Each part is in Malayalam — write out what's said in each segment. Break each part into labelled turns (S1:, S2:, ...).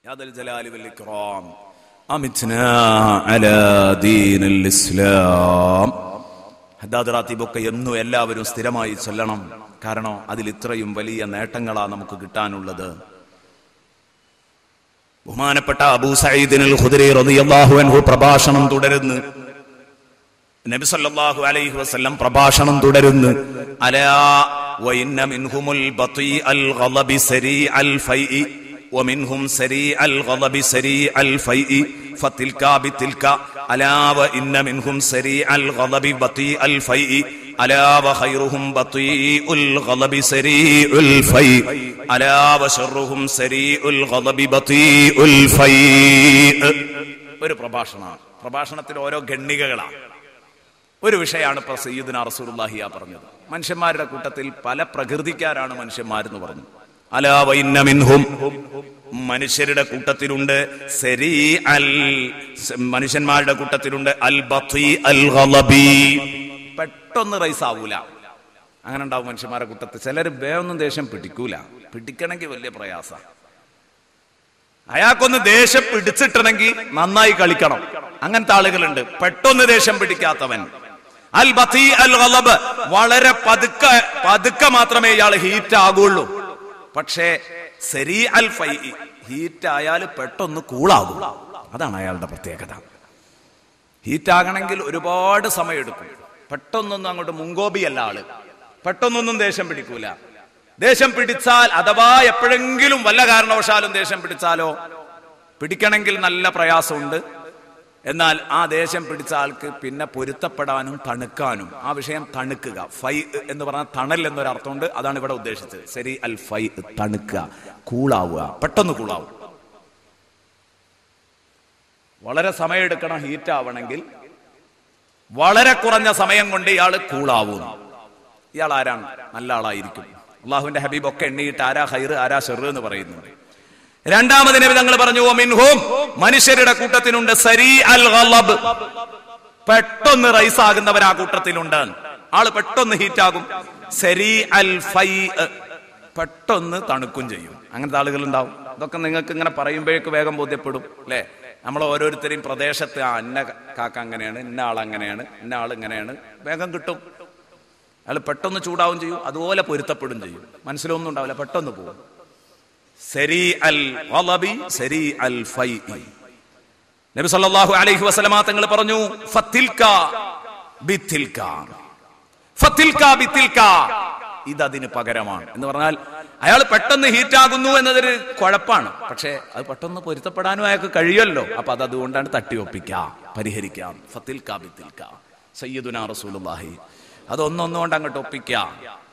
S1: يا ذا الجلال والإكرام أمتنا على دين الإسلام ഹദ്ദാദ് റാത്തീബൊക്കെ എന്നും എല്ലാവരും സ്ഥിരമായി ചൊല്ലണം കാരണം അതിൽ ഇത്രയും വലിയ നേട്ടങ്ങളാ നമുക്ക് കിട്ടാനുള്ളത് ബഹുമാനപ്പെട്ട അബൂ സഈദിനുൽ ഖുദരി റളിയല്ലാഹു അൻഹു പ്രഭാഷണം തുടരുന്നു നബി സല്ലല്ലാഹു അലൈഹി വസല്ലം പ്രഭാഷണം തുടരുന്നു അലാ വഇന്ന മിൻഹുമുൽ ബതീഅൽ ഗളബി സരീഅൽ ഫൈഇ ومنهم سريع الغضب سريع الفيء فتلك بتلك ألا وإن منهم سريع الغضب بطيء الفيء ألا وخيرهم بطيء الغضب سريع الفيء ألا وشرهم سريع الغضب بطيء الفيء ഒരു പ്രഭാഷണമാണ് പ്രഭാഷണത്തിൽ ഓരോ ഖണ്ഡികകളാണ് ഒരു വിഷയമാണ് ഇപ്പൊ സയ്യിദ്ന റസൂലുള്ളാഹിയ പറഞ്ഞത് മനുഷ്യന്മാരുടെ കൂട്ടത്തിൽ പല പ്രകൃതിക്കാരാണ് മനുഷ്യന്മാരെന്ന് പറഞ്ഞു അലാ വൈന്ന മിൻഹും മനുഷ്യരുടെ കൂട്ടത്തിലുണ്ട് സരി അൽ മനുഷ്യന്മാരുടെ കൂട്ടത്തിലുണ്ട് അൽ ബത്തി അൽ ഗളബി പെട്ടെന്ന് റൈസ് ആവൂല അങ്ങനെ ഉണ്ടാവും മനുഷ്യന്മാരുടെ കൂട്ടത്തിൽ ചിലർ വേഗമൊന്നും ദേഷ്യം പിടിക്കൂല പിടിക്കണമെങ്കിൽ വലിയ പ്രയാസ അയാൾക്കൊന്ന് ദേഷ്യം പിടിച്ചിട്ടണമെങ്കിൽ നന്നായി കളിക്കണം അങ്ങനത്തെ ആളുകളുണ്ട് പെട്ടെന്ന് ദേഷ്യം പിടിക്കാത്തവൻ അൽ ബത്തി അൽ ഗളബ് വളരെ പതുക്കെ പതുക്കെ മാത്രമേ ഇയാൾ ഹീറ്റ് ആകുള്ളൂ പക്ഷേ സെരി അൽ ഫൈ ഹീറ്റ് ആയാൽ പെട്ടെന്ന് കൂളാകും അതാണ് അയാളുടെ പ്രത്യേകത ഹീറ്റ് ആകണമെങ്കിൽ ഒരുപാട് സമയമെടുക്കും പെട്ടെന്നൊന്നും അങ്ങോട്ട് മുങ്കോബിയല്ല ആള് പെട്ടെന്നൊന്നും ദേഷ്യം പിടിക്കൂല ദേഷ്യം പിടിച്ചാൽ അഥവാ എപ്പോഴെങ്കിലും വല്ല കാരണവശാലും ദേഷ്യം പിടിച്ചാലോ പിടിക്കണമെങ്കിൽ നല്ല പ്രയാസമുണ്ട് എന്നാൽ ആ ദേഷ്യം പിടിച്ച ആൾക്ക് പിന്നെ പൊരുത്തപ്പെടാനും തണുക്കാനും ആ വിഷയം തണുക്കുക ഫൈ എന്ന് പറഞ്ഞാൽ തണൽ എന്നൊരർത്ഥമുണ്ട് അതാണ് ഇവിടെ ഉദ്ദേശിച്ചത് ശരി അൽ ഫൈ തണുക്കുക കൂളാവുക പെട്ടെന്ന് കൂളാവും വളരെ സമയമെടുക്കണം ഹീറ്റ് ആവണമെങ്കിൽ വളരെ കുറഞ്ഞ സമയം കൊണ്ട് ഇയാൾ കൂളാവും ഇയാൾ ആരാണ് നല്ല ആളായിരിക്കും അള്ളാഹുവിന്റെ ഹബീബ് ഒക്കെ എണ്ണിയിട്ട് ആരാ ഹൈർ ആരാ ഷെറ് എന്ന് പറയുന്നുണ്ട് രണ്ടാമത് നബി തങ്ങൾ പറഞ്ഞു മിൻഹും മനുഷ്യരുടെ കൂട്ടത്തിലുണ്ട് സരി അൽ ഗളബ് പെട്ടെന്ന് റൈസ് ആകുന്നവർ ആ കൂട്ടത്തിലുണ്ട് ആള് പെട്ടെന്ന് ഹീറ്റ് ആകും സരി അൽ ഫൈ പെട്ടെന്ന് തണുക്കും ചെയ്യും അങ്ങനത്തെ ആളുകൾ ഉണ്ടാവും ഇതൊക്കെ നിങ്ങൾക്ക് ഇങ്ങനെ പറയുമ്പോഴേക്ക് വേഗം ബോധ്യപ്പെടും അല്ലെ നമ്മൾ ഓരോരുത്തരെയും പ്രദേശത്ത് ആ ഇന്ന കാക്ക അങ്ങനെയാണ് ഇന്ന ആൾ അങ്ങനെയാണ് ഇന്ന ആൾ ഇങ്ങനെയാണ് വേഗം കിട്ടും അയാൾ പെട്ടെന്ന് ചൂടാവും ചെയ്യും അതുപോലെ പൊരുത്തപ്പെടും ചെയ്യും മനസ്സിലൊന്നും ഉണ്ടാവില്ല പെട്ടെന്ന് പോകും സരി അൽ ഗളബി സരി അൽ ഫൈ നബി സല്ലല്ലാഹു അലൈഹി വസല്ലമ തങ്ങൾ പറഞ്ഞു ഫത്തിൽക ബിത്തിൽക ഫത്തിൽക ബിത്തിൽക ഇത് അതിന് പകരമാണ് എന്ന് പറഞ്ഞാൽ അയാൾ പെട്ടെന്ന് ഹീറ്റ് ആകുന്നു എന്നതൊരു കുഴപ്പമാണ് പക്ഷേ അത് പെട്ടെന്ന് പൊരുത്തപ്പെടാനും അയാൾക്ക് കഴിയുമല്ലോ അപ്പൊ അത് അതുകൊണ്ടാണ് തട്ടിയൊപ്പിക്കാം പരിഹരിക്കാം ഫത്തിൽക ബിത്തിൽക സയ്യിദുന റസൂലുള്ളാഹി അതൊന്നൊന്നുകൊണ്ട് അങ്ങോട്ട് ഒപ്പിക്കാം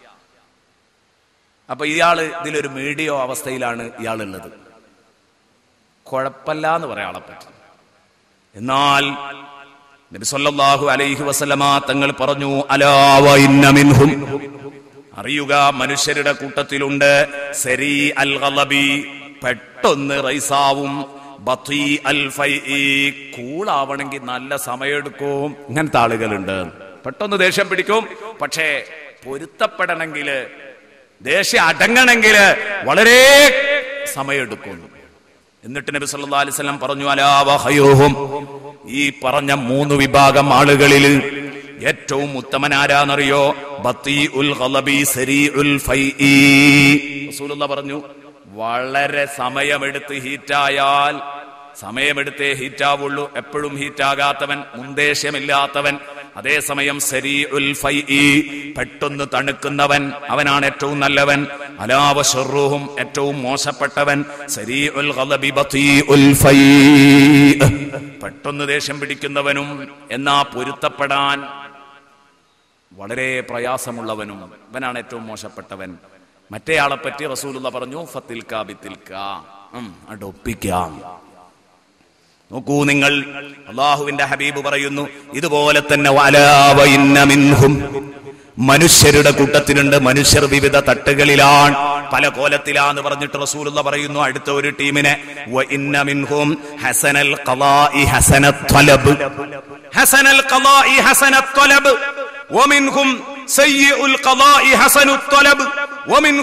S1: അപ്പൊ ഇയാള് ഇതിലൊരു മീഡിയോ അവസ്ഥയിലാണ് ഇയാളുള്ളത് കുഴപ്പമില്ല എന്ന് പറയാളെ പറ്റി എന്നാൽ നബി സല്ലല്ലാഹു അലൈഹി വസല്ലമ തങ്ങൾ പറഞ്ഞു അലാവ ഇന്ന മിൻഹും അറിയുക മനുഷ്യരുടെ കൂട്ടത്തിലുണ്ട് സരി അൽ ഗളബി പെട്ടെന്ന് റൈസാവും ബത്തി അൽ ഫൈ കൂളാവണമെങ്കിൽ നല്ല സമയമെടുക്കും ഇങ്ങനത്തെ ആളുകളുണ്ട് പെട്ടെന്ന് ദേഷ്യം പിടിക്കും പക്ഷേ പൊരുത്തപ്പെടണമെങ്കിൽ ദേഷ്യം അടങ്ങണമെങ്കിൽ വളരെ സമയമെടുക്കും എന്നിട്ട് നബി സല്ലല്ലാഹു അലൈഹി വസല്ലം പറഞ്ഞു അലാവ ഖൈറുഹും ഈ പറഞ്ഞ മൂന്ന് വിഭാഗം ആളുകളിൽ ഏറ്റവും ഉത്തമൻ ആരാന്നറിയോ ബത്തീഉൽ ഖലബി സരീഉൽ ഫൈഇ റസൂലുള്ള പറഞ്ഞു വളരെ സമയമെടുത്ത് ഹീറ്റായാൽ സമയമെടുത്തേ ഹീറ്റാവുള്ളൂ എപ്പോഴും ഹീറ്റാകാത്തവൻ മുന്തേഷ്യമില്ലാത്തവൻ അതേസമയം സരി ഉൽ ഫൈ പെട്ടെന്ന് തണുക്കുന്നവൻ അവനാണ് ഏറ്റവും നല്ലവൻ അലാവഷറുഹും ഏറ്റവും മോശപ്പെട്ടവൻ സരി ഉൽ ഖലബി ബതീഉൽ ഫൈ പെട്ടെന്ന് ദേഷ്യം പിടിക്കുന്നവനും എന്നാ പൊരുത്തപ്പെടാൻ വളരെ പ്രയാസമുള്ളവനും ഇവനാണ് ഏറ്റവും മോശപ്പെട്ടവൻ മറ്റേയാളെ പറ്റി റസൂലുള്ള പറഞ്ഞു ഫത്തിൽക്ക ബിത്തിൽക്ക അവിടെ ഒപ്പിക്കാം നോക്കൂ നിങ്ങൾ അള്ളാഹുവിന്റെ ഹബീബ് പറയുന്നു ഇതുപോലെ തന്നെ വലാവ ഇന്ന മിൻഹും മനുഷ്യരുടെ കൂട്ടത്തിലുണ്ട് മനുഷ്യർ വിവിധ തട്ടുകളിലാണ് പല കോലത്തിലാന്ന് പറഞ്ഞിട്ട് റസൂലുള്ള പറയുന്നു അടുത്ത ഒരു ടീമിനെ വ ഇന്ന മിൻഹും ഹസനൽ ഖളാഇ ഹസനത് ത്വലബ് ഹസനൽ ഖളാഇ ഹസനത് ത്വലബ് ومنهم سيء القضاء حسن الطلب ومنهم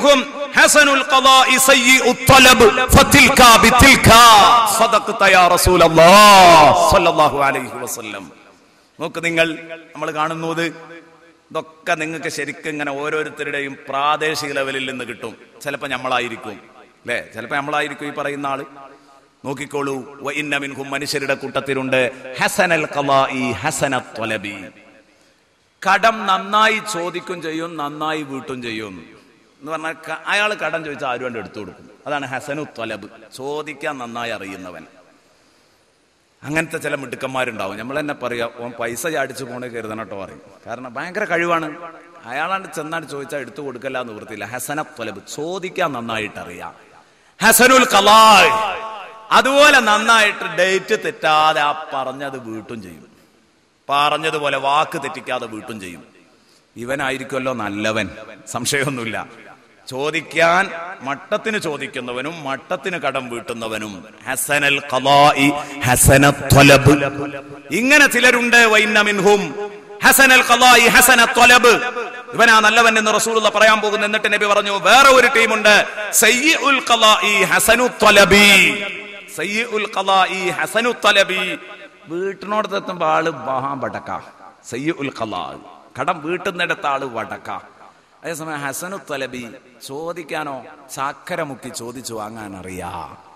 S1: ഹസനുൽ ഖദാഇ സയ്യിഉ ത്വലബ് ഫതിൽക ബിതിൽക സദഖത യാ റസൂലല്ലാഹ് സ്വല്ലല്ലാഹു അലൈഹി വസല്ലം നോക്ക് നിങ്ങൾ നമ്മൾ കാണുന്നത് ഇതൊക്കെ നിങ്ങൾക്ക് ശരിക്കും ഇങ്ങനെ ഓരോരുത്തരുടെയും പ്രാദേശിക ലെവലിൽ നിന്ന് കിട്ടും ചിലപ്പോൾ നമ്മളായിരിക്കും അല്ലേ ചിലപ്പോൾ നമ്മളായിരിക്കും ഈ പറയുന്ന ആള് നോക്കിക്കോളൂ വ ഇന്ന മിൻഹും മനുഷ്യരുടെ കൂട്ടത്തിലുണ്ട് ഹസനൽ ഖലാഇ ഹസന ത്വലബി കടം നന്നായി ചോദിക്കും ചെയ്യും നന്നായി വീട്ടും ചെയ്യും എന്ന് പറഞ്ഞാൽ അയാൾ കടം ചോദിച്ചാൽ ആരും കൊണ്ട് എടുത്തു കൊടുക്കും അതാണ് ഹസനു ത്വലബ് ചോദിക്കാൻ നന്നായി അറിയുന്നവൻ അങ്ങനത്തെ ചില മിടുക്കന്മാരുണ്ടാവും നമ്മൾ തന്നെ പറയാ ഓൻ പൈസ ചാടിച്ചു പോണേ കരുതണം കേട്ടോ പറയും കാരണം ഭയങ്കര കഴിവാണ് അയാളാണ്ട് ചെന്നാണ്ട് ചോദിച്ചാൽ എടുത്തു കൊടുക്കല്ല എന്ന് വൃത്തിയില്ല ഹസന ത്വലബ് ചോദിക്കാൻ നന്നായിട്ട് അറിയാം ഹസനുൽ കലായ് അതുപോലെ നന്നായിട്ട് ഡേറ്റ് തെറ്റാതെ ആ പറഞ്ഞത് വീട്ടും ചെയ്യും പറഞ്ഞതുപോലെ വാക്ക് തെറ്റിക്കാതെ വീട്ടും ചെയ്യും ഇവനായിരിക്കുമല്ലോ നല്ലവൻ സംശയമൊന്നുമില്ല ചോദിക്കാൻ മട്ടത്തിന് ചോദിക്കുന്നവനും മട്ടത്തിന് കടം വീട്ടുന്നവനും ഹസനൽ ഖലാഇ ഹസന ത്വലബ് ഇങ്ങനെ ചിലരുണ്ട് വൈന്ന മിൻഹും ഹസനൽ ഖലാഇ ഹസന ത്വലബ് ഇവനാ നല്ലവൻ എന്ന് റസൂലുള്ള പറയാൻ പോകുന്നു എന്നിട്ട് നബി പറഞ്ഞു വേറെ ഒരു ടീമുണ്ട് സയ്യിഉൽ ഖലാഇ ഹസനു ത്വലബി സയ്യിഉൽ ഖലാഇ ഹസനു ത്വലബി വീട്ടിനോടത്ത് എത്തുമ്പോ ആള് മഹാ വടക്ക സയ്യിഉൽ ഖലാ കടം വീട്ടുന്നിടത്ത് ആള് വടക്ക അതേസമയം ഹസനു തലബി ചോദിക്കാനോ ചാക്കര മുക്കി ചോദിച്ചു വാങ്ങാൻ അറിയാ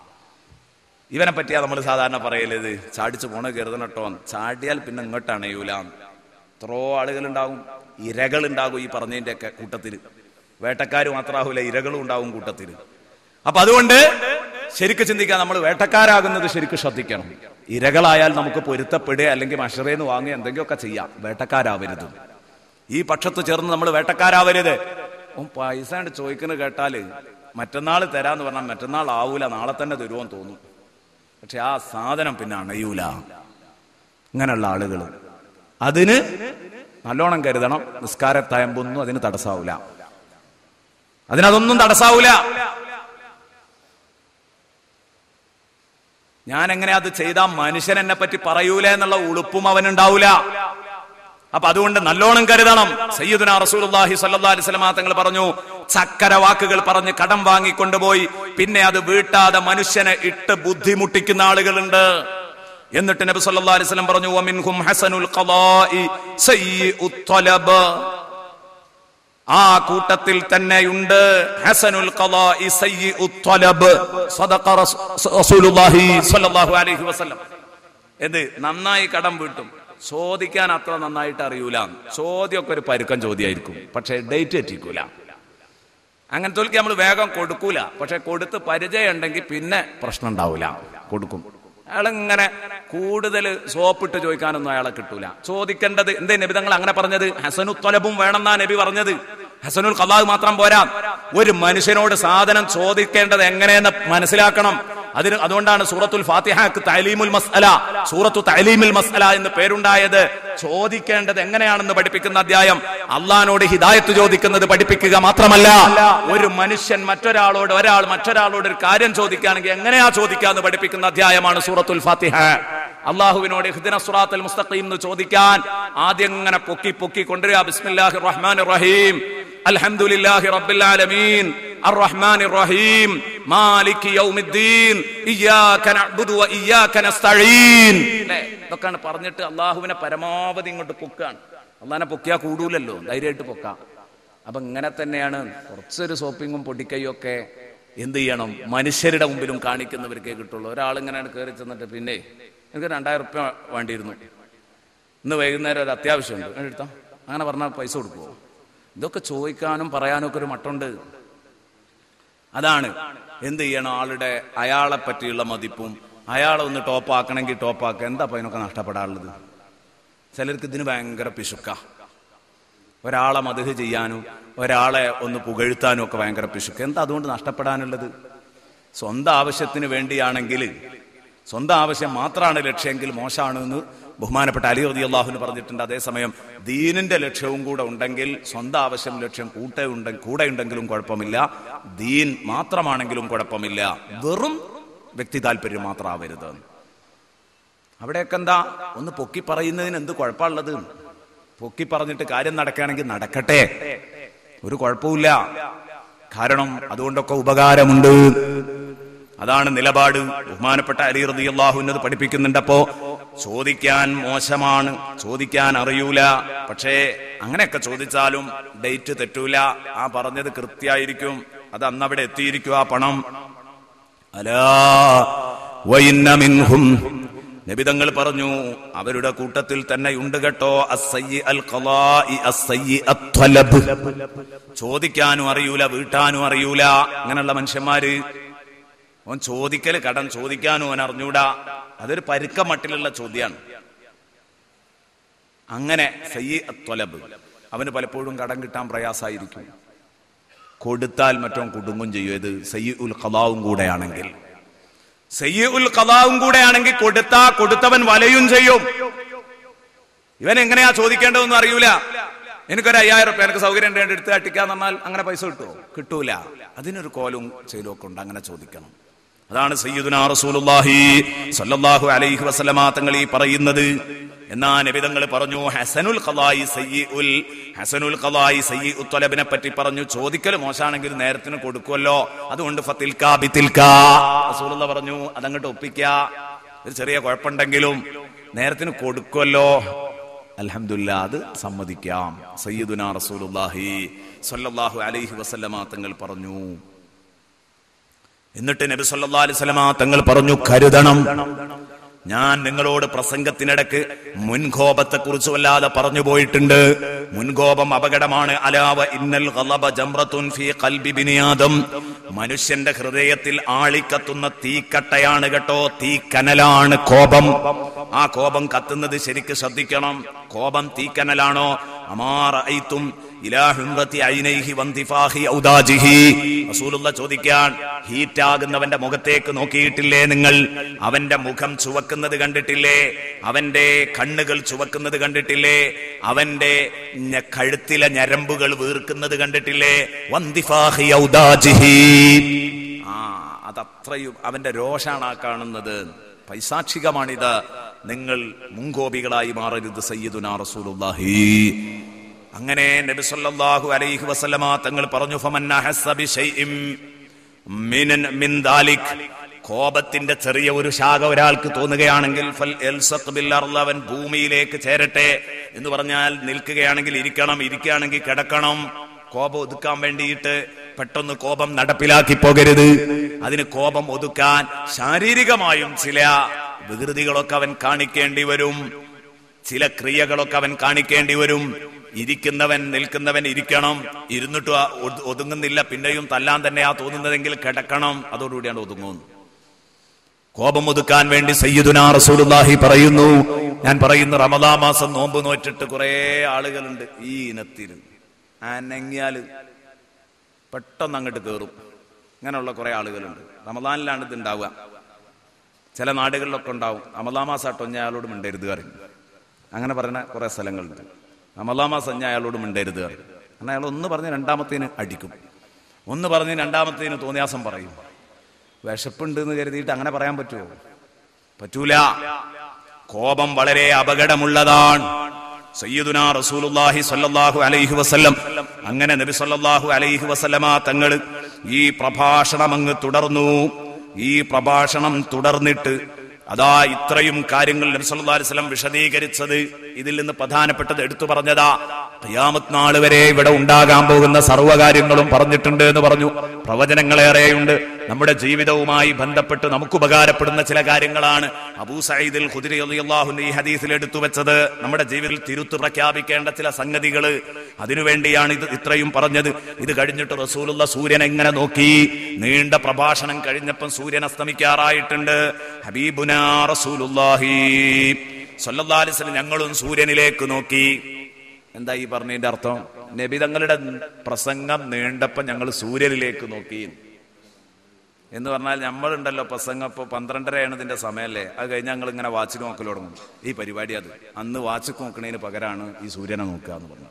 S1: ഇവനെ പറ്റിയാ നമ്മൾ സാധാരണ പറയലത് ചാടിച്ചു പോണ കരുതണട്ടോ ചാടിയാൽ പിന്നെ ഇങ്ങോട്ട് അണയൂല എത്രയോ ആളുകളുണ്ടാവും ഇരകൾ ഉണ്ടാകും ഈ പറഞ്ഞതിന്റെ ഒക്കെ കൂട്ടത്തിൽ വേട്ടക്കാർ മാത്രമാകൂല ഇരകളും ഉണ്ടാവും കൂട്ടത്തിൽ അപ്പൊ അതുകൊണ്ട് ശരിക്ക് ചിന്തിക്കാൻ നമ്മൾ വേട്ടക്കാരാകുന്നത് ശരിക്ക് ശ്രദ്ധിക്കണം ഇരകളായാൽ നമുക്ക് പൊരുത്തപ്പെടുക അല്ലെങ്കിൽ മഷറേന്ന് വാങ്ങുക എന്തെങ്കിലുമൊക്കെ ചെയ്യാം വേട്ടക്കാരാവരുത് ഈ പക്ഷത്ത് ചേർന്ന് നമ്മൾ വേട്ടക്കാരാവരുത് ഓൻ പൈസ കൊണ്ട് ചോദിക്കുന്നത് കേട്ടാല് മറ്റന്നാൾ തരാന്ന് പറഞ്ഞാൽ മറ്റന്നാൾ ആവൂല നാളെ തന്നെ തരുമോന്ന് തോന്നും പക്ഷെ ആ സാധനം പിന്നെ അണയൂല ഇങ്ങനെയുള്ള ആളുകൾ അതിന് നല്ലോണം കരുതണം നിസ്കാര തയമ്പൊന്നും അതിന് തടസ്സാവൂല അതിനതൊന്നും തടസ്സാവൂല ഞാൻ എങ്ങനെ അത് ചെയ്താൽ മനുഷ്യൻ എന്നെ പറ്റി പറയൂല എന്നുള്ള ഉളുപ്പും അവനുണ്ടാവൂല അപ്പൊ അതുകൊണ്ട് നല്ലോണം കരുതണം സയ്യിദുന റസൂലുള്ളാഹി സ്വല്ലല്ലാഹി അലൈഹി വസല്ലം തങ്ങൾ പറഞ്ഞു ചക്കര വാക്കുകൾ പറഞ്ഞ് കടം വാങ്ങിക്കൊണ്ടുപോയി പിന്നെ അത് വീട്ടാതെ മനുഷ്യനെ ഇട്ട് ബുദ്ധിമുട്ടിക്കുന്ന ആളുകളുണ്ട് എന്നിട്ട് നബി സല്ലല്ലാഹു അലൈഹി വസല്ലം പറഞ്ഞു വമിൻഹും ഹസനുൽ ഖലാഇ സയ്യിഉത് തലബ് ആ കൂട്ടത്തിൽ തന്നെയുണ്ട് ഹസനുൽ ഖലാഇ സയ്യിഉത് തലബ് സദഖ റസൂലുള്ളാഹി സ്വല്ലല്ലാഹു അലൈഹി വസല്ലം എന്ത് നന്നായി കടം വീട്ടും ചോദിക്കാൻ അത്ര നന്നായിട്ട് അറിയൂല ചോദ്യമൊക്കെ ഒരു പരുക്കം ചോദ്യമായിരിക്കും പക്ഷെ ഡേറ്റ് എത്തിക്കൂല അങ്ങനത്തെ നമ്മൾ വേഗം കൊടുക്കൂല പക്ഷെ കൊടുത്ത് പരിചയം ഉണ്ടെങ്കിൽ പിന്നെ പ്രശ്നം ഉണ്ടാവൂല കൊടുക്കും അയാളിങ്ങനെ കൂടുതൽ സോപ്പിട്ട് ചോദിക്കാനൊന്നും അയാളെ കിട്ടൂല ചോദിക്കേണ്ടത് എന്തേ നബി തങ്ങൾ അങ്ങനെ പറഞ്ഞത് ഹസനു തൊലബും വേണമെന്നാ നബി പറഞ്ഞത് ഹസനുൽ കലാഹ് മാത്രം പോരാ ഒരു മനുഷ്യനോട് സാധനം ചോദിക്കേണ്ടത് എങ്ങനെയെന്ന് മനസ്സിലാക്കണം അതിന് അതുകൊണ്ടാണ് സൂറത്തുൽ ഫാത്തിഹക്ക് തലീമുൽ മസ്അല സൂറത്തു തലീമുൽ മസ്അല എന്ന് പേരുണ്ടായത് ചോദിക്കേണ്ടത് എങ്ങനെയാണെന്ന് പഠിപ്പിക്കുന്ന അധ്യായം അള്ളഹാനോട് ഹിദായത്ത് ചോദിക്കുന്നത് പഠിപ്പിക്കുക മാത്രമല്ല ഒരു മനുഷ്യൻ മറ്റൊരാളോട് ഒരാൾ മറ്റൊരാളോട് ഒരു കാര്യം ചോദിക്കുകയാണെങ്കിൽ എങ്ങനെയാ ചോദിക്കാന്ന് പഠിപ്പിക്കുന്ന അധ്യായമാണ് സൂറത്തുൽ ഫാത്തിഹ അള്ളാഹുവിനോട് ഹിദിന സുറാത്തുൽ മുസ്തഖീം എന്ന് ചോദിക്കാൻ ആദ്യം ഇങ്ങനെ പൊക്കി പൊക്കി കൊണ്ടുവരിക ബിസ്മില്ലാഹിർ റഹ്മാനിർ റഹീം അൽഹംദുലില്ലാഹി റബ്ബിൽ ആലമീൻ الرحمن الرحيم مالك يوم الدين إياك نعبد وإياك نستعين ഇതൊക്കെയാണ് പറഞ്ഞിട്ട് അള്ളാഹുവിനെ പരമാവധി ഇങ്ങോട്ട് പൊക്കാണ് അള്ളാഹിനെ പൊക്കിയാ കൂടൂലല്ലോ ധൈര്യമായിട്ട് പൊക്കാം അപ്പൊ ഇങ്ങനെ തന്നെയാണ് കുറച്ചൊരു സോപ്പിങ്ങും പൊടിക്കൈയും ഒക്കെ എന്ത് ചെയ്യണം മനുഷ്യരുടെ മുമ്പിലും കാണിക്കുന്നവർക്കേ കിട്ടുള്ളൂ ഒരാൾ ഇങ്ങനെയാണ് കയറി ചെന്നിട്ട് പിന്നെ എനിക്ക് രണ്ടായിരം റുപ്യ വേണ്ടിയിരുന്നു ഇന്ന് വൈകുന്നേരം ഒരു അത്യാവശ്യമുണ്ട് എടുത്താ അങ്ങനെ പറഞ്ഞാൽ പൈസ കൊടുക്കുമോ ഇതൊക്കെ ചോദിക്കാനും പറയാനും ഒക്കെ ഒരു മട്ടുണ്ട് അതാണ് എന്ത് ചെയ്യണം ആളുടെ അയാളെ പറ്റിയുള്ള മതിപ്പും അയാളെ ഒന്ന് ടോപ്പാക്കണമെങ്കിൽ ടോപ്പാക്കുക എന്താ അപ്പൊ അതിനൊക്കെ നഷ്ടപ്പെടാനുള്ളത് ചിലർക്ക് ഇതിന് ഭയങ്കര പിശുക്ക ഒരാളെ മതിഹ് ചെയ്യാനും ഒരാളെ ഒന്ന് പുകഴ്ത്താനും ഒക്കെ ഭയങ്കര പിശുക്ക് എന്താ അതുകൊണ്ട് നഷ്ടപ്പെടാനുള്ളത് സ്വന്തം ആവശ്യത്തിന് വേണ്ടിയാണെങ്കിൽ സ്വന്തം ആവശ്യം മാത്രമാണ് ലക്ഷ്യമെങ്കിൽ മോശമാണ് എന്ന് ബഹുമാനപ്പെട്ട അലി റതി അള്ളാഹുന് പറഞ്ഞിട്ടുണ്ട് അതേസമയം ദീനിന്റെ ലക്ഷ്യവും കൂടെ ഉണ്ടെങ്കിൽ സ്വന്തം ആവശ്യം ലക്ഷ്യം കൂടെ ഉണ്ടെ കൂടെ ഉണ്ടെങ്കിലും കുഴപ്പമില്ല ദീൻ മാത്രമാണെങ്കിലും കുഴപ്പമില്ല വെറും വ്യക്തി താല്പര്യം മാത്രമാവരുത് അവിടെയൊക്കെ എന്താ ഒന്ന് പൊക്കി പറയുന്നതിന് എന്ത് കുഴപ്പമുള്ളത് പൊക്കി പറഞ്ഞിട്ട് കാര്യം നടക്കുകയാണെങ്കിൽ നടക്കട്ടെ ഒരു കുഴപ്പമില്ല കാരണം അതുകൊണ്ടൊക്കെ ഉപകാരമുണ്ട് അതാണ് നിലപാട് ബഹുമാനപ്പെട്ട അലി റളിയല്ലാഹു അൻഹു പഠിപ്പിക്കുന്നുണ്ട് അപ്പോ ചോദിക്കാൻ മോശമാണ് ചോദിക്കാൻ അറിയൂല പക്ഷേ അങ്ങനെയൊക്കെ ചോദിച്ചാലും ഡേറ്റ് തെറ്റൂല ആ പറഞ്ഞത് കൃത്യായിരിക്കും അത് അന്ന് അവിടെ എത്തിയിരിക്കും ആ പണം അലാ വഇന്ന മിൻഹും നബിതങ്ങൾ പറഞ്ഞു അവരുടെ കൂട്ടത്തിൽ തന്നെ ഉണ്ട് കേട്ടോ അസ്സയ്യി അൽ ഖലാഇ അസ്സയ്യി അത്വലബ് ചോദിക്കാനും അറിയൂല വീട്ടാനും അറിയൂല അങ്ങനെയുള്ള മനുഷ്യന്മാര് അവൻ ചോദിക്കല് കടം ചോദിക്കാനും അവൻ അറിഞ്ഞൂടാ അതൊരു പരുക്ക മട്ടിലുള്ള ചോദ്യമാണ് അങ്ങനെ സയ്യി അത്വലബ് അവന് പലപ്പോഴും കടം കിട്ടാൻ പ്രയാസമായിരിക്കും കൊടുത്താൽ മറ്റോ കുടുങ്ങും ചെയ്യും ഇത് സയ്യി ഉൽ ഖലാവും കൂടെയാണെങ്കിൽ സയ്യി ഉൽ ഖലാവും കൂടെയാണെങ്കിൽ കൊടുത്താ കൊടുത്തവൻ വലയും ചെയ്യും ഇവൻ എങ്ങനെയാ ചോദിക്കേണ്ടതെന്ന് അറിയൂല എനിക്കൊരു അയ്യായിരം റുപ്യ എനിക്ക് സൗകര്യം ഉണ്ട് എടുത്ത് അട്ടിക്കാന്ന് പറഞ്ഞാൽ അങ്ങനെ പൈസ കിട്ടുമോ കിട്ടൂല അതിനൊരു കോലും ചെയ്തൊക്കെ ഉണ്ട് അങ്ങനെ ചോദിക്കണം അതാണ് സയ്യിദുനാ റസൂലുള്ളാഹി സല്ലല്ലാഹു അലൈഹി വസല്ലമ തങ്ങൾ ഈ പറയുന്നത് എന്നാ നബിതങ്ങൾ പറഞ്ഞു ഹസനുൽ ഖലായി സയ്യിഉൽ ഹസനുൽ ഖലായി സയ്യിഉ ത്വലബിനെ പറ്റി പറഞ്ഞു ചോദിക്കൽ മോശാണെങ്കിൽ നേരത്തിന് കൊടുക്കുമല്ലോ അതുകൊണ്ട് ഫത്തിൽക്കാ ബിത്തിൽക്കാ റസൂലുള്ള പറഞ്ഞു അതങ്ങോട്ട് ഒപ്പിക്ക ഒരു ചെറിയ കുഴപ്പമുണ്ടെങ്കിലും നേരത്തിന് കൊടുക്കുമല്ലോ അൽഹംദുലില്ല അത് സമ്മതിക്കാം സയ്യിദുനാ റസൂലുള്ളാഹി സ്വല്ലല്ലാഹു അലൈഹി വസല്ലമ തങ്ങൾ പറഞ്ഞു എന്നിട്ട് നബി സല്ലല്ലാഹു അലൈഹി വസല്ലമ തങ്ങൾ പറഞ്ഞു കരുതണം ഞാൻ നിങ്ങളോട് പ്രസംഗത്തിനിടക്ക് മുൻകോപത്തെ കുറിച്ച് വല്ലാതെ പറഞ്ഞു പോയിട്ടുണ്ട് മുൻകോപം അപകടമാണ് അലാവ ഇന്നൽ ഗളബ ജംറത്തുൻ ഫീ ഖൽബി ബിനിയാദം മനുഷ്യന്റെ ഹൃദയത്തിൽ ആളിക്കത്തുന്ന തീക്കട്ടയാണ് കേട്ടോ തീക്കനലാണ് കോപം ആ കോപം കത്തുന്നത് ശരിക്ക് ശ്രദ്ധിക്കണം കോപം തീക്കനലാണോ അമാറൈത്തും ചോദിക്കാൻ ഹീറ്റാകുന്നവന്റെ മുഖത്തേക്ക് നോക്കിയിട്ടില്ലേ നിങ്ങൾ അവന്റെ മുഖം ചുവക്കുന്നത് കണ്ടിട്ടില്ലേ അവന്റെ കണ്ണുകൾ ചുവക്കുന്നത് കണ്ടിട്ടില്ലേ അവന്റെ ഞ- കഴുത്തിലെ ഞരമ്പുകൾ വീർക്കുന്നത് കണ്ടിട്ടില്ലേ വന്തിഫാഹി ഔദാജിഹി. ആ അതത്രയും അവന്റെ രോഷാണ് ആ കാണുന്നത് പൈസാക്ഷികമാണിത് നിങ്ങൾ മുൻകോപികളായി മാറരുത് സയ്യിദുനാ റസൂലുള്ളാഹി അങ്ങനെ നബി സല്ലല്ലാഹു അലൈഹി വസല്ലമ തങ്ങൾ പറഞ്ഞു ഫമൻ അഹസ്സ ബിശൈഇം മിനൻ മിൻ ദാലിക് കോപത്തിന്റെ ചെറിയ ഒരു ശാഖ ഒരാൾക്ക് തോന്നുകയാണെങ്കിൽ ഫൽ യൽസഖ് ബിൽ അർള് അവൻ ഭൂമിയിലേക്ക് ചേരട്ടെ എന്ന് പറഞ്ഞാൽ നിൽക്കുകയാണെങ്കിൽ ഇരിക്കണം ഇരിക്കുകയാണെങ്കിൽ കിടക്കണം കോപം ഒതുക്കാൻ വേണ്ടിയിട്ട് പെട്ടെന്ന് കോപം നടപ്പിലാക്കി പോകരുത് അതിന് കോപം ഒതുക്കാൻ ശാരീരികമായും ചില വികൃതികളൊക്കെ അവൻ കാണിക്കേണ്ടി വരും ചില ക്രിയകളൊക്കെ അവൻ കാണിക്കേണ്ടി വരും ഇരിക്കുന്നവൻ നിൽക്കുന്നവൻ ഇരിക്കണം ഇരുന്നിട്ട് ആ ഒതു- ഒതുങ്ങുന്നില്ല പിന്നെയും തല്ലാൻ തന്നെയാ തോന്നുന്നതെങ്കിൽ കിടക്കണം അതോടുകൂടിയാണ് ഒതുങ്ങുന്നു കോപം ഒതുക്കാൻ വേണ്ടി സയ്യിദുനാ റസൂലുള്ളാഹി പറയുന്നു ഞാൻ പറയുന്നു റമദാ മാസം നോമ്പ് നോറ്റിട്ട് കുറെ ആളുകളുണ്ട് ഈ ഇനത്തിൽ അനങ്ങിയാല് പെട്ടെന്ന് അങ്ങോട്ട് കയറും ഇങ്ങനെയുള്ള കുറെ ആളുകളുണ്ട് റമദാനിലാണ് ഇത് ഉണ്ടാവുക ചില നാടുകളിലൊക്കെ ഉണ്ടാവും റമദാ മാസം ആട്ടോ ഞാൻ അയാളോട് മിണ്ടരുത് പറയും അങ്ങനെ പറയുന്ന കുറെ സ്ഥലങ്ങളുണ്ട് റമദാ മാസം ഞാൻ അയാളോട് മിണ്ടരുത് പറയും കാരണം അയാൾ ഒന്ന് പറഞ്ഞ് രണ്ടാമത്തേന് അടിക്കും ഒന്ന് പറഞ്ഞ് രണ്ടാമത്തേന് തോന്നിയാസം പറയും വിശപ്പുണ്ട് എന്ന് കരുതിയിട്ട് അങ്ങനെ പറയാൻ പറ്റുമോ പറ്റൂല കോപം വളരെ അപകടമുള്ളതാണ് സയ്യിദുനാ റസൂലുള്ളാഹി സ്വല്ലല്ലാഹു അലൈഹി വസല്ലം അങ്ങനെ നബി സ്വല്ലല്ലാഹു അലൈഹി വസല്ലമ തങ്ങൾ ഈ പ്രഭാഷണം അങ്ങ് തുടർന്നു ഈ പ്രഭാഷണം തുടർന്നിട്ട് അതാ ഇത്രയും കാര്യങ്ങൾ നബി സല്ലല്ലാഹു അലൈഹി വസല്ലം വിശദീകരിച്ചത് ഇതിൽ നിന്ന് പ്രധാനപ്പെട്ടത് എടുത്തു പറഞ്ഞതാ ഖിയാമത്ത് നാൾ വരെ ഇവിടെ ഉണ്ടാകാൻ പോകുന്ന സർവ്വകാര്യങ്ങളും പറഞ്ഞിട്ടുണ്ട് എന്ന് പറഞ്ഞു പ്രവചനങ്ങളേറെയുണ്ട് നമ്മുടെ ജീവിതവുമായി ബന്ധപ്പെട്ട് നമുക്ക് ഉപകാരപ്പെടുന്ന ചില കാര്യങ്ങളാണ് അബൂ സയ്യിദിൽ ഖുദ്രി റളിയല്ലാഹു ഈ ഹദീസിൽ എടുത്തു വെച്ചത് നമ്മുടെ ജീവിതത്തിൽ തിരുത്തു പ്രഖ്യാപിക്കേണ്ട ചില സംഗതികൾ അതിനുവേണ്ടിയാണ് ഇത് ഇത്രയും പറഞ്ഞത് ഇത് കഴിഞ്ഞിട്ട് റസൂലുള്ള സൂര്യൻ എങ്ങനെ നോക്കി നീണ്ട പ്രഭാഷണം കഴിഞ്ഞപ്പം സൂര്യൻ അസ്തമിക്കാറായിട്ടുണ്ട് ഹബീബുനാ റസൂലുള്ളാഹി സ്വല്ലല്ലാഹു അലൈഹി വസല്ലം ഞങ്ങളും സൂര്യനിലേക്ക് നോക്കി എന്താ ഈ പറഞ്ഞതിന്റെ അർത്ഥം നബി തങ്ങളുടെ പ്രസംഗം നീണ്ടപ്പോ ഞങ്ങൾ സൂര്യനിലേക്ക് നോക്കി എന്ന് പറഞ്ഞാൽ നമ്മളുണ്ടല്ലോ പ്രസംഗം ഇപ്പോൾ പന്ത്രണ്ടരയാണ് ഇതിന്റെ സമയമല്ലേ അത് കഴിഞ്ഞ് ഞങ്ങൾ ഇങ്ങനെ വാച്ച് നോക്കൽ തുടങ്ങും ഈ പരിപാടി അത് അന്ന് വാച്ച് നോക്കണതിന് പകരമാണ് ഈ സൂര്യനെ നോക്കുക എന്ന് പറഞ്ഞത്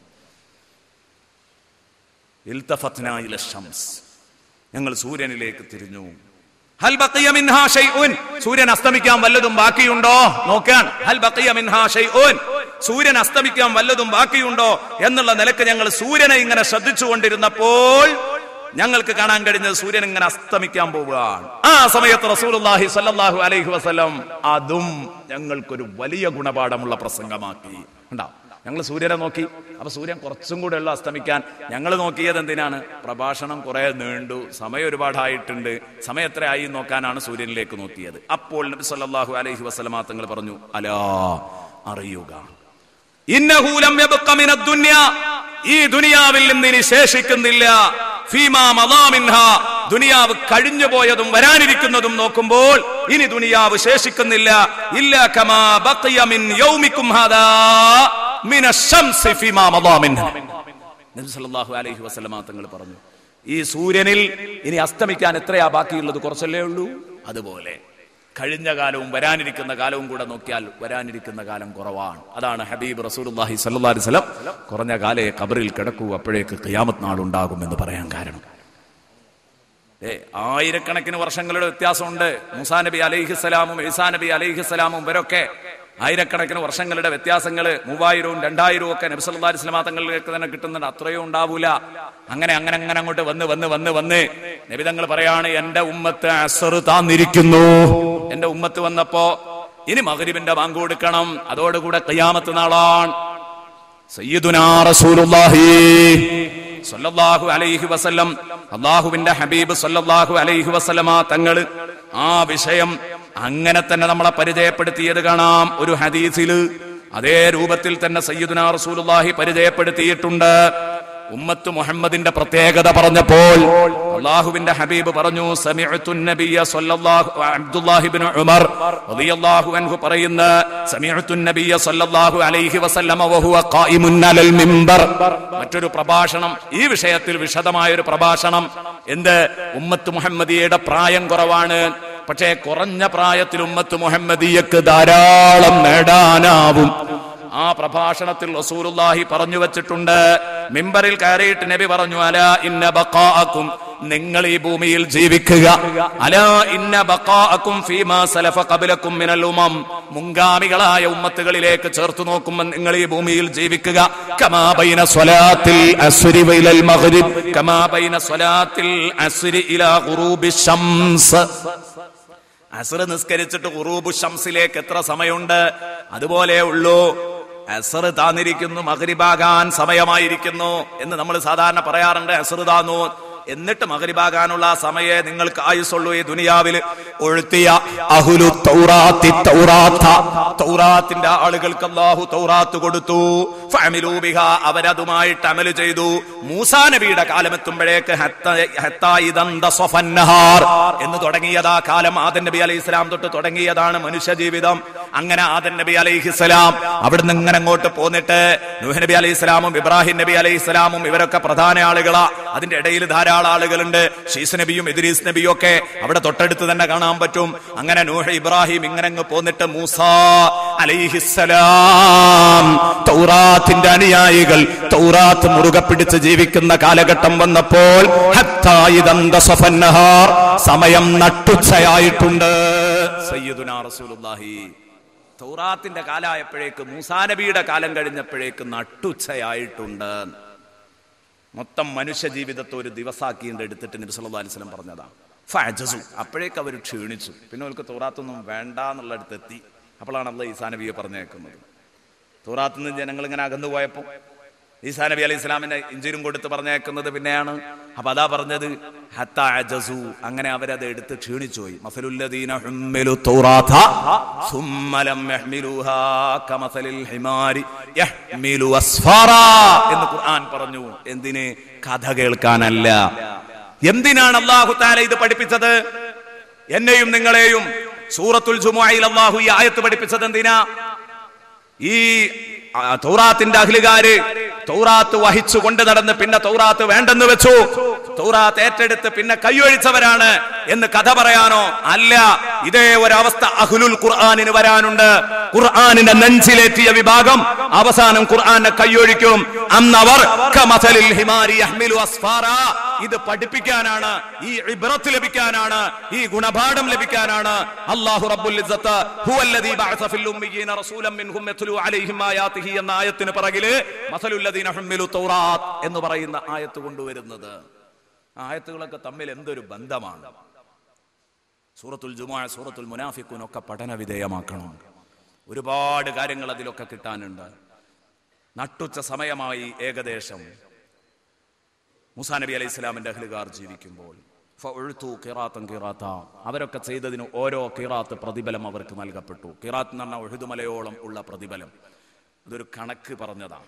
S1: ഇൽത്തഫത്ന ഇല ഷംസ് ഞങ്ങൾ സൂര്യനിലേക്ക് തിരിഞ്ഞു ഹൽ ബഖിയ മിൻഹാ ഷൈഉൻ സൂര്യൻ അസ്തമിക്കാൻ വല്ലതും ബാക്കിയുണ്ടോ നോക്കാൻ ഹൽ ബഖിയ മിൻഹാ ഷൈഉൻ സൂര്യൻ അസ്തമിക്കാൻ വല്ലതും ബാക്കിയുണ്ടോ എന്നുള്ള നിലക്ക് ഞങ്ങൾ സൂര്യനെ ഇങ്ങനെ ശ്രദ്ധിച്ചുകൊണ്ടിരുന്നപ്പോൾ ഞങ്ങൾക്ക് കാണാൻ കഴിഞ്ഞത് സൂര്യൻ ഇങ്ങനെ അസ്തമിക്കാൻ പോവുകയാണ് ആ സമയത്ത് റസൂലുള്ളാഹി സ്വല്ലല്ലാഹു അലൈഹി വസല്ലം അതും ഞങ്ങൾക്കൊരു വലിയ ഗുണപാഠമുള്ള പ്രസംഗമാക്കി ഉണ്ടാവും ഞങ്ങൾ സൂര്യനെ നോക്കി അപ്പൊ സൂര്യൻ കുറച്ചും കൂടെ ഉള്ള അസ്തമിക്കാൻ ഞങ്ങൾ നോക്കിയത് എന്തിനാണ് പ്രഭാഷണം കുറെ നീണ്ടു സമയം ഒരുപാടായിട്ടുണ്ട് സമയം എത്രയായി നോക്കാനാണ് സൂര്യനിലേക്ക് നോക്കിയത് അപ്പോൾ നബി സല്ലല്ലാഹു അലൈഹി വസല്ലമ തങ്ങൾ പറഞ്ഞു അലാ അറിയുക ഇന്നഹു ലം യബ്ഖ മിന ദുനിയ ഈ ദുനിയാവിൽ നിന്ന് ഇനി ശേഷിക്കുന്നില്ല ഫീമാ മദാ മിൻഹാ ദുനിയാവ് കഴിഞ്ഞു പോയതും വരാനിരിക്കുന്നതും നോക്കുമ്പോൾ ഇനി ദുനിയാവ് ശേഷിക്കുന്നില്ല ഇല്ല കമാ ബഖിയ മിൻ യൗമിക്കും ഹാദാ മിന ശംസി ഫീമാ മദാ മിൻഹാ നബി സല്ലല്ലാഹു അലൈഹി വസല്ലമ തങ്ങൾ പറഞ്ഞു ഈ സൂര്യനിൽ ഇനി അസ്തമിക്കാൻ എത്രയാ ബാക്കിയുള്ളത് കുറച്ചല്ലേ ഉള്ളൂ അതുപോലെ കഴിഞ്ഞ കാലവും വരാനിരിക്കുന്ന കാലവും കൂടെ നോക്കിയാൽ വരാനിരിക്കുന്ന കാലം കുറവാണ് അതാണ് ഹബീബ് റസൂലുള്ളാഹി സ്വല്ലല്ലാഹി അലൈഹി വസല്ലം കുറഞ്ഞ കാലേ ഖബറിൽ കിടക്കൂ അപ്പോഴേക്ക് ഖിയാമത്ത് നാളുണ്ടാകും എന്ന് പറയാൻ കാരണം ഏ ആയിരക്കണക്കിന് വർഷങ്ങളുടെ വ്യത്യാസമുണ്ട് മൂസാ നബി അലൈഹിസ്സലാമും ഈസാ നബി അലൈഹിസ്സലാമും ഇവരൊക്കെ ആയിരക്കണക്കിന് വർഷങ്ങളുടെ വ്യത്യാസങ്ങൾ മൂവായിരവും രണ്ടായിരവും ഒക്കെ നബ്സല്ലാ ഇസ്ലാം തങ്ങളിലേക്ക് തന്നെ കിട്ടുന്നുണ്ട് അത്രയും ഉണ്ടാവൂല അങ്ങനെ അങ്ങനെ അങ്ങനെ അങ്ങോട്ട് വന്ന് വന്ന് വന്ന് വന്ന് നബിതങ്ങൾ പറയാണ് എന്റെ ഉമ്മത്ത് അസറ് താന്നിരിക്കുന്നു എന്റെ ഉമ്മത്ത് വന്നപ്പോ ഇനി മകരിബിന്റെ ബാങ്ക് കൊടുക്കണം അതോടുകൂടെ കയ്യാമത്ത് നാളാണ് സയ്യിദുനാ റസൂലുള്ളാഹി സല്ലല്ലാഹു അലൈഹി വസല്ലം അള്ളാഹുവിന്റെ ഹബീബ് സല്ലല്ലാഹു അലൈഹി വസല്ലമ തങ്ങള് ആ വിഷയം അങ്ങനെ തന്നെ നമ്മളെ പരിചയപ്പെടുത്തിയത് കാണാം ഒരു ഹദീസില് അതേ രൂപത്തിൽ തന്നെ സയ്യിദുനാ റസൂലുള്ളാഹി പരിചയപ്പെടുത്തിയിട്ടുണ്ട് ഉമ്മത്ത് മുഹമ്മദിന്റെ പ്രത്യേകത പറഞ്ഞപ്പോൾ അള്ളാഹുവിന്റെ ഹബീബ് പറഞ്ഞു സമിഅ്തു നബിയ സല്ലല്ലാഹു അബ്ദുല്ലാഹി ഇബ്നു ഉമർ റളിയല്ലാഹു അൻഹു പറയുന്ന സമിഅ്തു നബിയ സല്ലല്ലാഹു അലൈഹി വസല്ലമ വഹുവ ഖായിമുൻ അലൽ മിമ്പർ മറ്റൊരു പ്രഭാഷണം ഈ വിഷയത്തിൽ വിശദമായ ഒരു പ്രഭാഷണം എന്ത് ഉമ്മത്ത് മുഹമ്മദിയയുടെ പ്രായം കുറവാണ് പക്ഷേ കുറഞ്ഞ പ്രായത്തിൽ ഉമ്മത്ത് മുഹമ്മദിയക്ക് ധാരാളം നേടാനാവും ആ പ്രഭാഷണത്തിൽ റസൂലുള്ളാഹി പറഞ്ഞു വെച്ചിട്ടുണ്ട് മിമ്പറിൽ കയറിയിട്ട് നബി പറഞ്ഞു അല ഇന്ന ബഖാഅക്കും നിങ്ങൾ ഈ ഭൂമിയിൽ ജീവിക്കുക അല ഇന്ന ബഖാഅക്കും ഫീമാ സലഫ ഖബലക്കും മിനൽ ഉമം മുൻഗാമികളായ ഉമ്മത്തുകളിലേക്ക് ചേർത്ത് നോക്കുമ്പോൾ നിങ്ങൾ ഈ ഭൂമിയിൽ ജീവിക്കുക കമാ ബൈന സ്വലാത്തിൽ അസ്രി വൈലൽ മഗ്രിബ് കമാ ബൈന സ്വലാത്തിൽ അസ്രി ഇലാ ഖുറൂബി ശംസ് അസർ നിസ്കരിച്ചിട്ട് ഉറൂബു ഷംസിലേക്ക് എത്ര സമയമുണ്ട് അതുപോലെ ഉള്ളൂ അസർ താന്നിരിക്കുന്നു മകരിബാകാൻ സമയമായിരിക്കുന്നു എന്ന് നമ്മൾ സാധാരണ പറയാറുണ്ട് അസർ താന്നു എന്നിട്ട് മകരിബാകാനുള്ള ആ സമയേ നിങ്ങൾക്ക് ആയുസുള്ളൂ ഈ ദുനിയാവിൽ ഒഴുത്തിയ അഹുലു തൗറാത്തി തൗറാത്ത തൗറാത്തിന്റെ ആളുകൾക്ക് അല്ലാഹു തൗറാത്ത് കൊടുത്തു ഫഅമിലൂ ബിഹാ അവരതുമായിട്ട് അമല് ചെയ്തു മൂസാ നബിയുടെ കാലമെത്തുമ്പോഴേക്ക് ഹത്ത- ഹത്താ ഇദന്ത സ്വഫന്നഹാർ എന്ന് തുടങ്ങിയതാ കാലം ആദൻ നബി അലൈഹി ഇസ്ലാം തൊട്ട് തുടങ്ങിയതാണ് മനുഷ്യ ജീവിതം അങ്ങനെ ആദൻ നബി അലൈഹി ഇസ്ലാം അവിടുന്ന് ഇങ്ങനെ അങ്ങോട്ട് പോന്നിട്ട് നൂഹ് നബി അലൈഹി ഇസ്ലാമും ഇബ്രാഹിം നബി അലൈഹി ഇസ്ലാമും ഇവരൊക്കെ പ്രധാന ആളുകളാ അതിന്റെ ഇടയിൽ ധാരാളം ആളുകളുണ്ട് ഷീസ് നബിയും ഇദ്രീസ് നബിയും ഒക്കെ അവിടെ തൊട്ടടുത്ത് തന്നെ കാണാൻ പറ്റും അങ്ങനെ നൂഹ് ഇബ്രാഹിം ഇങ്ങനെ അങ്ങ് പോന്നിട്ട് മൂസ അലൈഹിസ്സലാം തൗറാത്തിന്റെ അനുയായികൾ തൗറാത്ത് മുറുകെ പിടിച്ച് ജീവിക്കുന്ന കാലഘട്ടം വന്നപ്പോൾ ഹത്താ ഇദന്ത സഫന്നഹാർ സമയം നട്ടുച്ചയായിട്ടുണ്ട് സയ്യിദുനാ റസൂലുള്ളാഹി തൗറാത്തിന്റെ കാലായപ്പോഴേക്ക് മൂസാനബിയുടെ കാലം കഴിഞ്ഞപ്പോഴേക്ക് നട്ടുച്ചയായിട്ടുണ്ട് മൊത്തം മനുഷ്യ ജീവിതത്തെ ഒരു ദിവസാക്കിയിട്ട് എടുത്തിട്ട് നബി സല്ലല്ലാഹു അലൈഹി വസല്ലം പറഞ്ഞതാ ഫഅജസു അപ്പോഴേക്ക് അവർ ക്ഷീണിച്ചു പിന്നെ അവർക്ക് തൗറാത്തൊന്നും വേണ്ട എന്നുള്ളടത്ത് എത്തി അപ്പോഴാണ് അള്ള ഈസാ നബിയെ പറഞ്ഞേക്കുന്നത് തൗറാത്തിൽ നിന്ന് ജനങ്ങൾ ഇങ്ങനെ അകന്നു പോയപ്പോൾ ഈസാ നബി അലൈഹി ഇസ്ലാമിന്റെ ഇഞ്ചിരും കൊടുത്ത് പറഞ്ഞേക്കുന്നത് പിന്നെയാണ് അപ്പൊ അതാ പറഞ്ഞത് ഹത്ത അജസു അങ്ങനെ അവരത് എടുത്ത് ക്ഷീണിച്ചു പോയി മസലുല്ലദീന ഹുമ്മിലു തൗറാത്ത ثم لم يحملوها كمثل الحمار يحمل أسفارا എന്ന് ഖുർആൻ പറഞ്ഞു എന്തിന് കഥ കേൾക്കാനല്ല എന്തിനാണ് അള്ളാഹു താല ഇത് പഠിപ്പിച്ചത് എന്നെയും നിങ്ങളെയും സൂറത്തുൽ ജുമുഅയിൽ അള്ളാഹു ഈ ആയത്ത് പഠിപ്പിച്ചത് എന്തിനാ ഈ ആ, തൗറാത്തിന്റെ അഖിലുകാര് തൗറാത്ത് വഹിച്ചു കൊണ്ട് നടന്ന് പിന്നെ തൗറാത്ത് വേണ്ടെന്ന് വെച്ചു തൗറാത്ത് ഏറ്റെടുത്ത് പിന്നെ കൈയൊഴിച്ചവരാണ് എന്ന് കഥ പറയാനോ അല്ല ഇതേ ഒരവസ്ഥ അഹ്ലുൽ ഖുർആാനിന് വരാനുണ്ട് ഖുർആാനിന്റെ നെഞ്ചിലേറ്റിയ വിഭാഗം അവസാനം ഖുർആാനെ കൈയൊഴിക്കും അന്നവർ കമസലിൽ ഹിമാരി യഹ്മിലു അസ്ഫാറ ഇത് പഠിപ്പിക്കാനാണ് ഈ ഇബ്രത്ത് ലഭിക്കാനാണ് ഈ ഗുണപാഠം ലഭിക്കാനാണ് അല്ലാഹു റബ്ബുൽ ഇസ്സത്ത് ഹുവല്ലദീ ബഅസ ഫിൽ ഉമ്മiyyin റസൂലൻ മിൻഹും യത്ലു അലൈഹിം ആയാതിഹി എന്ന ആയത്തിന് പിറകില് മസലുല്ലദീന ഹുമ്മിലു തൗറാത്ത് എന്ന് പറയുന്ന ആയത്ത് കൊണ്ടുവരുന്നത് ആയത്തുകളൊക്കെ തമ്മിൽ എന്തൊരു ബന്ധമാണ് സൂറത്തുൽ ജുമാ സൂറത്തുൽ മുനാഫിഖൂൻ ഒക്കെ പഠന വിധേയമാക്കണം ഒരുപാട് കാര്യങ്ങൾ അതിലൊക്കെ കിട്ടാനുണ്ട് നട്ടുച്ച സമയമായി ഏകദേശം മുസാ നബി അലൈഹി ഇസ്ലാമിന്റെ അഹ്ലുകാർ ജീവിക്കുമ്പോൾ ഫഉഴ്തു ഖിറാത്തൻ ഖിറാത്ത. അവരൊക്കെ ചെയ്തതിന് ഓരോ കിറാത്ത് പ്രതിഫലം അവർക്ക് നൽകപ്പെട്ടു കിറാത്ത് എന്ന് പറഞ്ഞാൽ ഒഴുതുമലയോളം ഉള്ള പ്രതിഫലം അതൊരു കണക്ക് പറഞ്ഞതാണ്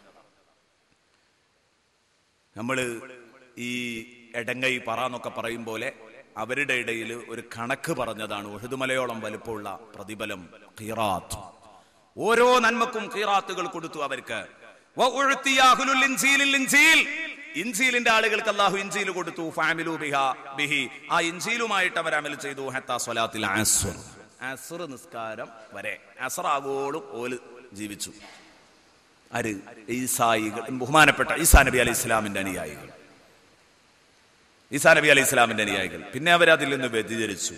S1: നമ്മൾ ഈ എടങ്ങൈ പറ എന്നൊക്കെ പറയും പോലെ അവരുടെ ഇടയിൽ ഒരു കണക്ക് പറഞ്ഞതാണ് ഒഴുതുമലയോളം വലുപ്പമുള്ള പ്രതിഫലം ഖീറാത്ത് ഓരോ നന്മക്കും ഖീറാത്തുകൾ കൊടുത്തു അവർക്ക് വഉഴ്ത്തിയ അഹ്ലുൽ ഇൻസീലിൽ ഇൻസീൽ. ഇൻസീലിന്റെ ആളുകൾക്ക് അള്ളാഹു ഇൻസീൽ കൊടുത്തു ഫാമിലു ബിഹ ബിഹി ആ ഇൻസീലുമായിട്ട് അവർ അമൽ ചെയ്തു ഹത്താ സ്വലാത്തിൽ അസ്ർ അസ്ർ നിസ്കാരം വരെ അസർ ആവോളും ഓല് ജീവിച്ചു ആര് ഈസായികൾ ബഹുമാനപ്പെട്ട ഈസാ നബി അലൈഹി ഇസ്ലാമിന്റെ അനുയായികൾ ഈസാ നബി അലൈഹി ഇസ്ലാമിന്റെ അനുയായികൾ പിന്നെ അവരതിൽ നിന്ന് വ്യതിചലിച്ചു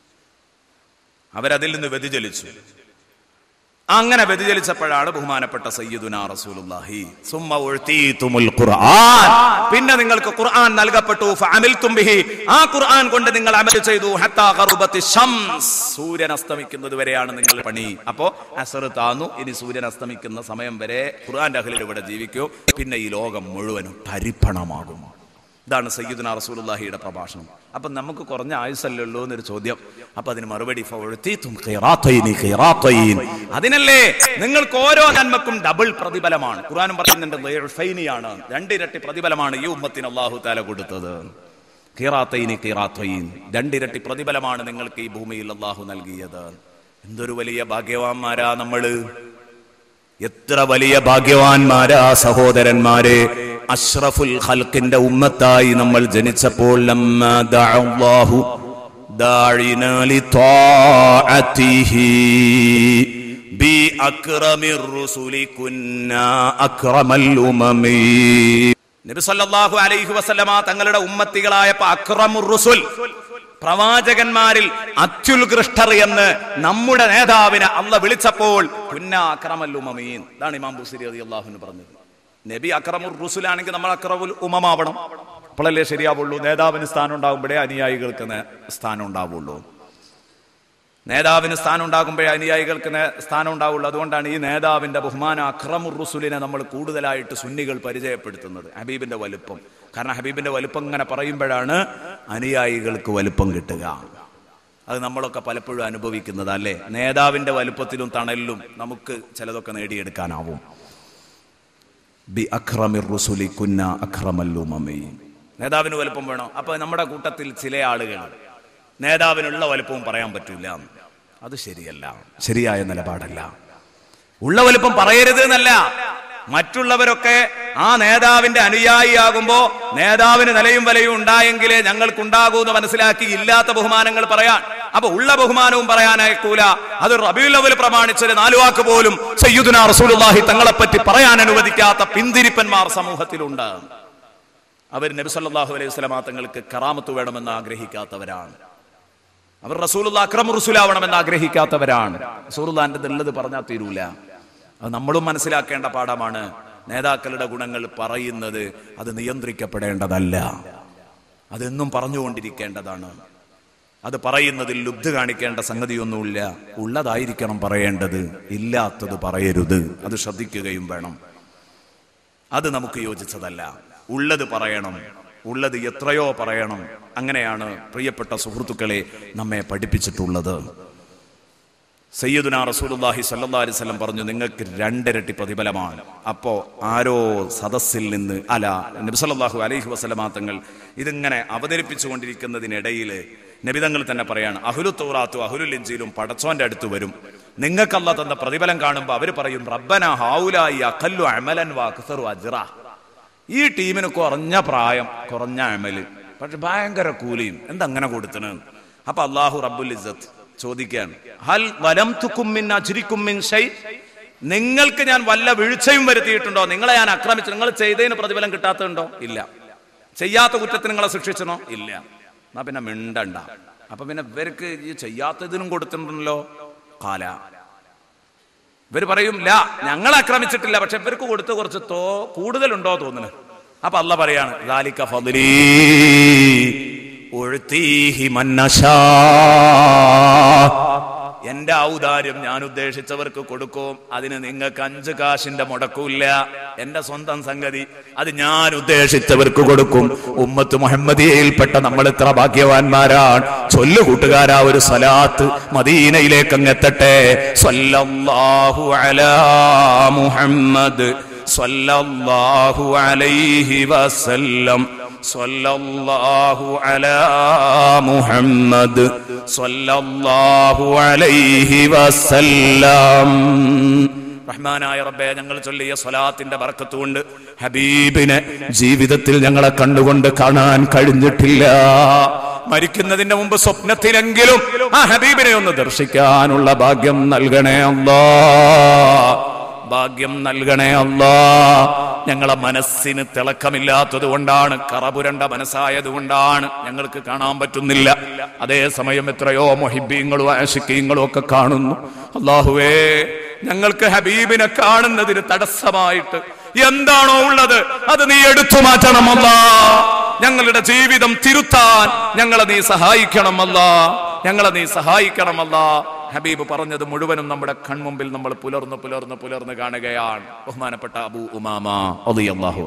S1: അവരതിൽ നിന്ന് വ്യതിചലിച്ചു അങ്ങനെ വ്യതിചലിച്ചപ്പോഴാണ് ബഹുമാനപ്പെട്ട സയ്യിദുന റസൂലുള്ളാഹി സുമ്മ ഉഴ്തീതുമുൽ ഖുർആൻ പിന്നെ നിങ്ങൾക്ക് ഖുർആൻ നൽകപ്പെട്ടു ഫഅമിൽതും ബിഹി ആ ഖുർആൻ കൊണ്ട് നിങ്ങൾ അമൽ ചെയ്തു ഹത്താ ഖറുബത്തി ശംസ് സൂര്യൻ അസ്തമിക്കുന്നത് വരെയാണ് നിങ്ങൾ പണി അപ്പോ അസർ താന്നു ഇനി സൂര്യൻ അസ്തമിക്കുന്ന സമയം വരെ ഖുർആന്റെ അഖിലിൽ ഇവിടെ ജീവിക്കൂ പിന്നെ ഈ ലോകം മുഴുവനും തരിപ്പണമാകും ഇതാണ് സയ്യിദുന റസൂലുള്ളാഹിയുടെ പ്രഭാഷണം അപ്പൊ നമുക്ക് കുറഞ്ഞ ആയുസല്ലേ ഉള്ളൂ എന്നൊരു ചോദ്യം അപ്പൊ അതിന് മറുപടി ഫഉഴ്തീതും ഖിറാത്തൈനി ഖിറാത്തൈൻ. അതിനല്ലേ നിങ്ങൾക്ക് ഓരോ നന്മക്കും ഡബിൾ പ്രതിഫലമാണ് ഖുർആനും പറയുന്നുണ്ട് ളിഫൈനിയാണ് രണ്ടിരട്ടി പ്രതിഫലമാണ് ഈ ഉമ്മത്തിന് അള്ളാഹു താല കൊടുത്തത് ഖിറാത്തൈനി ഖിറാത്തൈൻ. രണ്ടിരട്ടി പ്രതിഫലമാണ് നിങ്ങൾക്ക് ഈ ഭൂമിയിൽ അള്ളാഹു നൽകിയത് എന്തൊരു വലിയ ഭാഗ്യവാന്മാരാ നമ്മള് എത്ര വലിയ ഭാഗ്യവാന്മാരാ സഹോദരന്മാരെ അഷ്റഫുൽ ഖൽക്കിന്റെ ഉമ്മത്തായി നമ്മൾ ജനിച്ചപ്പോൾ ലമ്മാ ദഅ അല്ലാഹു ദാഇനാ ലിതാഅതിഹി ബി അക്രമിർ റുസുലി കുന്നാ അക്രമൽ ഉമമി നബി സല്ലല്ലാഹു അലൈഹി വസല്ലമ തങ്ങളുടെ ഉമ്മത്തികളായപ്പോ അക്രമുർ റുസുൽ പ്രവാചകന്മാരിൽ അത്യുത്കൃഷ്ടർ എന്ന് നമ്മുടെ നേതാവിനെ അല്ല വിളിച്ചപ്പോൾ കുന്ന അക്രമൽ ഉമമീൻ ഇതാണ് ഇമാം ബുസിരി റളിയല്ലാഹു പറഞ്ഞത് നബി അക്രമുർ റുസുലാണെങ്കിൽ നമ്മൾ അക്രമുൽ ഉമമാവണം അപ്പോഴല്ലേ ശരിയാവുള്ളൂ നേതാവിന് സ്ഥാനം ഉണ്ടാകുമ്പോഴേ അനുയായികൾക്ക് നേ- സ്ഥാനം ഉണ്ടാവുള്ളൂ നേതാവിന് സ്ഥാനം ഉണ്ടാകുമ്പോഴേ അനുയായികൾക്ക് നേ- സ്ഥാനം ഉണ്ടാവുള്ളൂ അതുകൊണ്ടാണ് ഈ നേതാവിന്റെ ബഹുമാന അക്രമുർ റുസുലിനെ നമ്മൾ കൂടുതലായിട്ട് സുന്നികൾ പരിചയപ്പെടുത്തുന്നത് ഹബീബിന്റെ വലുപ്പം കാരണം ഹബീബിന്റെ വലുപ്പം ഇങ്ങനെ പറയുമ്പോഴാണ് അനുയായികൾക്ക് വലുപ്പം കിട്ടുക അത് നമ്മളൊക്കെ പലപ്പോഴും അനുഭവിക്കുന്നത് അല്ലേ നേതാവിന്റെ വലുപ്പത്തിലും തണലിലും നമുക്ക് ചിലതൊക്കെ നേടിയെടുക്കാനാവും ബി അക്രമിർ റുസുലി കുന്ന അക്രമൽ ഉമമി നേതാവിന് വലുപ്പം വേണം അപ്പൊ നമ്മുടെ കൂട്ടത്തിൽ ചില ആളുകൾ നേതാവിനുള്ള വലുപ്പവും പറയാൻ പറ്റൂല അത് ശരിയല്ല ശരിയായ നിലപാടല്ല ഉള്ള വലുപ്പം പറയരുത് എന്നല്ല മറ്റുള്ളവരൊക്കെ ആ നേതാവിന്റെ അനുയായിയാകുമ്പോ നേതാവിന് നിലയും വിലയും ഉണ്ടായെങ്കിലേ ഞങ്ങൾക്കുണ്ടാകൂ എന്ന് മനസ്സിലാക്കി ഇല്ലാത്ത ബഹുമാനങ്ങൾ പറയാൻ അപ്പൊ ഉള്ള ബഹുമാനവും പറയാനായിക്കൂല അത് റബിയുൽ അവൽ പ്രമാണിച്ചൊരു നാലു വാക്ക് പോലും സയ്യുദുന റസൂലുള്ളാഹി തങ്ങളെപ്പറ്റി പറയാൻ അനുവദിക്കാത്ത പിന്തിരിപ്പന്മാർ സമൂഹത്തിലുണ്ട് അവർ നബി സല്ലല്ലാഹു അലൈഹി വസല്ലമ തങ്ങൾക്ക് കറാമത്ത് വേണമെന്ന് ആഗ്രഹിക്കാത്തവരാണ് അവർ റസൂലുള്ള അക്രമ റുസുലാവണമെന്ന് ആഗ്രഹിക്കാത്തവരാണ് റസൂലുള്ളാന്റെ ഉള്ളത് പറഞ്ഞാൽ തീരൂല അത് നമ്മളും മനസ്സിലാക്കേണ്ട പാഠമാണ് നേതാക്കളുടെ ഗുണങ്ങൾ പറയുന്നത് അത് നിയന്ത്രിക്കപ്പെടേണ്ടതല്ല അതെന്നും പറഞ്ഞുകൊണ്ടിരിക്കേണ്ടതാണ് അത് പറയുന്നതിൽ ലുബ്ധ കാണിക്കേണ്ട സംഗതിയൊന്നുമില്ല ഉള്ളതായിരിക്കണം പറയേണ്ടത് ഇല്ലാത്തത് പറയരുത് അത് ശ്രദ്ധിക്കുകയും വേണം അത് നമുക്ക് യോജിച്ചതല്ല ഉള്ളത് പറയണം ഉള്ളത് എത്രയോ പറയണം അങ്ങനെയാണ് പ്രിയപ്പെട്ട സുഹൃത്തുക്കളെ നമ്മെ പഠിപ്പിച്ചിട്ടുള്ളത് സയ്യിദുന റസൂലുള്ളാഹി സ്വല്ലല്ലാഹി അലൈഹി വസല്ലം പറഞ്ഞു നിങ്ങൾക്ക് രണ്ടിരട്ടി പ്രതിഫലമാണ് അപ്പോ ആരോ സദസ്സിൽ നിന്ന് അല നബി സല്ലല്ലാഹു അലൈഹി വസല്ലമ തങ്ങൾ ഇതിങ്ങനെ അവതരിപ്പിച്ചുകൊണ്ടിരിക്കുന്നതിനിടയിൽ നബിതങ്ങൾ തന്നെ പറയാണ് അഹുലു തൗറാത്തും അഹുലുൽ ഇഞ്ചിയിലും പടച്ചോന്റെ അടുത്ത് വരും നിങ്ങൾക്കല്ല തന്ന പ്രതിഫലം കാണുമ്പോൾ അവർ പറയും റബ്ബന ഹാവുലായി അഖല്ലു അമലൻ വാക്സറു അജ്റ ഈ ടീമിന് കുറഞ്ഞ പ്രായം കുറഞ്ഞ അമല് പക്ഷെ ഭയങ്കര കൂലിയും എന്തങ്ങനെ കൊടുത്തണ് അപ്പൊ അള്ളാഹു റബ്ബുൽ ഇസ്സത്ത് ചോദിക്കുകയാണ് ഹൽ വലം തുക്കുമ്മിൻ അജ്രിക്കുമ്മിൻ ഷൈ നിങ്ങൾക്ക് ഞാൻ വല്ല വീഴ്ചയും വരുത്തിയിട്ടുണ്ടോ നിങ്ങളെ ഞാൻ ആക്രമിച്ചു നിങ്ങൾ ചെയ്തതിന് പ്രതിഫലം കിട്ടാത്തതുണ്ടോ ഇല്ല ചെയ്യാത്ത കുറ്റത്തിന് നിങ്ങളെ ശിക്ഷിച്ചണോ ഇല്ല എന്നാ പിന്നെ മിണ്ടണ്ട അപ്പൊ പിന്നെ ഇവർക്ക് ഈ ചെയ്യാത്തതിനും കൊടുത്തിട്ടുണ്ടല്ലോ കാല ഇവര് പറയും ലാ ഞങ്ങൾ ആക്രമിച്ചിട്ടില്ല പക്ഷെ ഇവർക്ക് കൊടുത്ത് കുറച്ച് തോ കൂടുതലുണ്ടോ തോന്നുന്നു അപ്പൊ അല്ല പറയാണ് "ദാലിക ഫദ്ലീ." ഉഅ്തീഹി മൻ നശാ. എന്റെ ഔദാര്യം ഞാൻ ഉദ്ദേശിച്ചവർക്ക് കൊടുക്കും അതിന് നിങ്ങൾക്ക് അഞ്ച് കാശിന്റെ മുടക്കൂല്ല എന്റെ സ്വന്തം സംഗതി അത് ഞാൻ ഉദ്ദേശിച്ചവർക്ക് കൊടുക്കും ഉമ്മത്ത് മുഹമ്മദിയയിൽപ്പെട്ട നമ്മൾ എത്ര ഭാഗ്യവാന്മാരാണ് ചൊല്ലു കൂട്ടുകാരാ ഒരു സലാത്ത് മദീനയിലേക്ക് അങ്ങ് എത്തട്ടെ സ്വല്ലല്ലാഹു അലാ മുഹമ്മദ് സ്വല്ലല്ലാഹു അലൈഹി വസല്ലം സ്വല്ലല്ലാഹു അലാ മുഹമ്മദ് സ്വല്ലല്ലാഹു അലൈഹി വസല്ലം റഹ്മാനായ റബ്ബെ ഞങ്ങൾ ചൊല്ലിയ സ്വലാത്തിന്റെ ബർക്കത്തുകൊണ്ട് ഹബീബിനെ ജീവിതത്തിൽ ഞങ്ങളെ കണ്ടുകൊണ്ട് കാണാൻ കഴിഞ്ഞിട്ടില്ല മരിക്കുന്നതിന് മുമ്പ് സ്വപ്നത്തിലെങ്കിലും ആ ഹബീബിനെ ഒന്ന് ദർശിക്കാനുള്ള ഭാഗ്യം നൽകണേ അല്ലാ ഭാഗ്യം നൽകണേ അല്ലാ ഞങ്ങളെ മനസ്സിന് തിളക്കമില്ലാത്തത് കൊണ്ടാണ് കറപുരണ്ട മനസ്സായത് കൊണ്ടാണ് ഞങ്ങൾക്ക് കാണാൻ പറ്റുന്നില്ല അതേസമയം എത്രയോ മൊഹിബീങ്ങളും ആഷിക്കീങ്ങളും ഒക്കെ കാണുന്നു അള്ളാഹുവേ ഞങ്ങൾക്ക് ഹബീബിനെ കാണുന്നതിന് തടസ്സമായിട്ട് എന്താണോ ഉള്ളത് അത് നീ എടുത്തു മാറ്റണമല്ല ഞങ്ങളുടെ ജീവിതം തിരുത്താൻ ഞങ്ങളെ നീ സഹായിക്കണമല്ല ഞങ്ങളെ നീ സഹായിക്കണമല്ല ഹബീബ് പറഞ്ഞത് മുഴുവനും നമ്മുടെ കൺമുമ്പിൽ നമ്മൾ പുലർന്ന് പുലർന്ന് പുലർന്ന് കാണുകയാണ് ബഹുമാനപ്പെട്ട അബൂ ഉമാമ അള്ളാഹു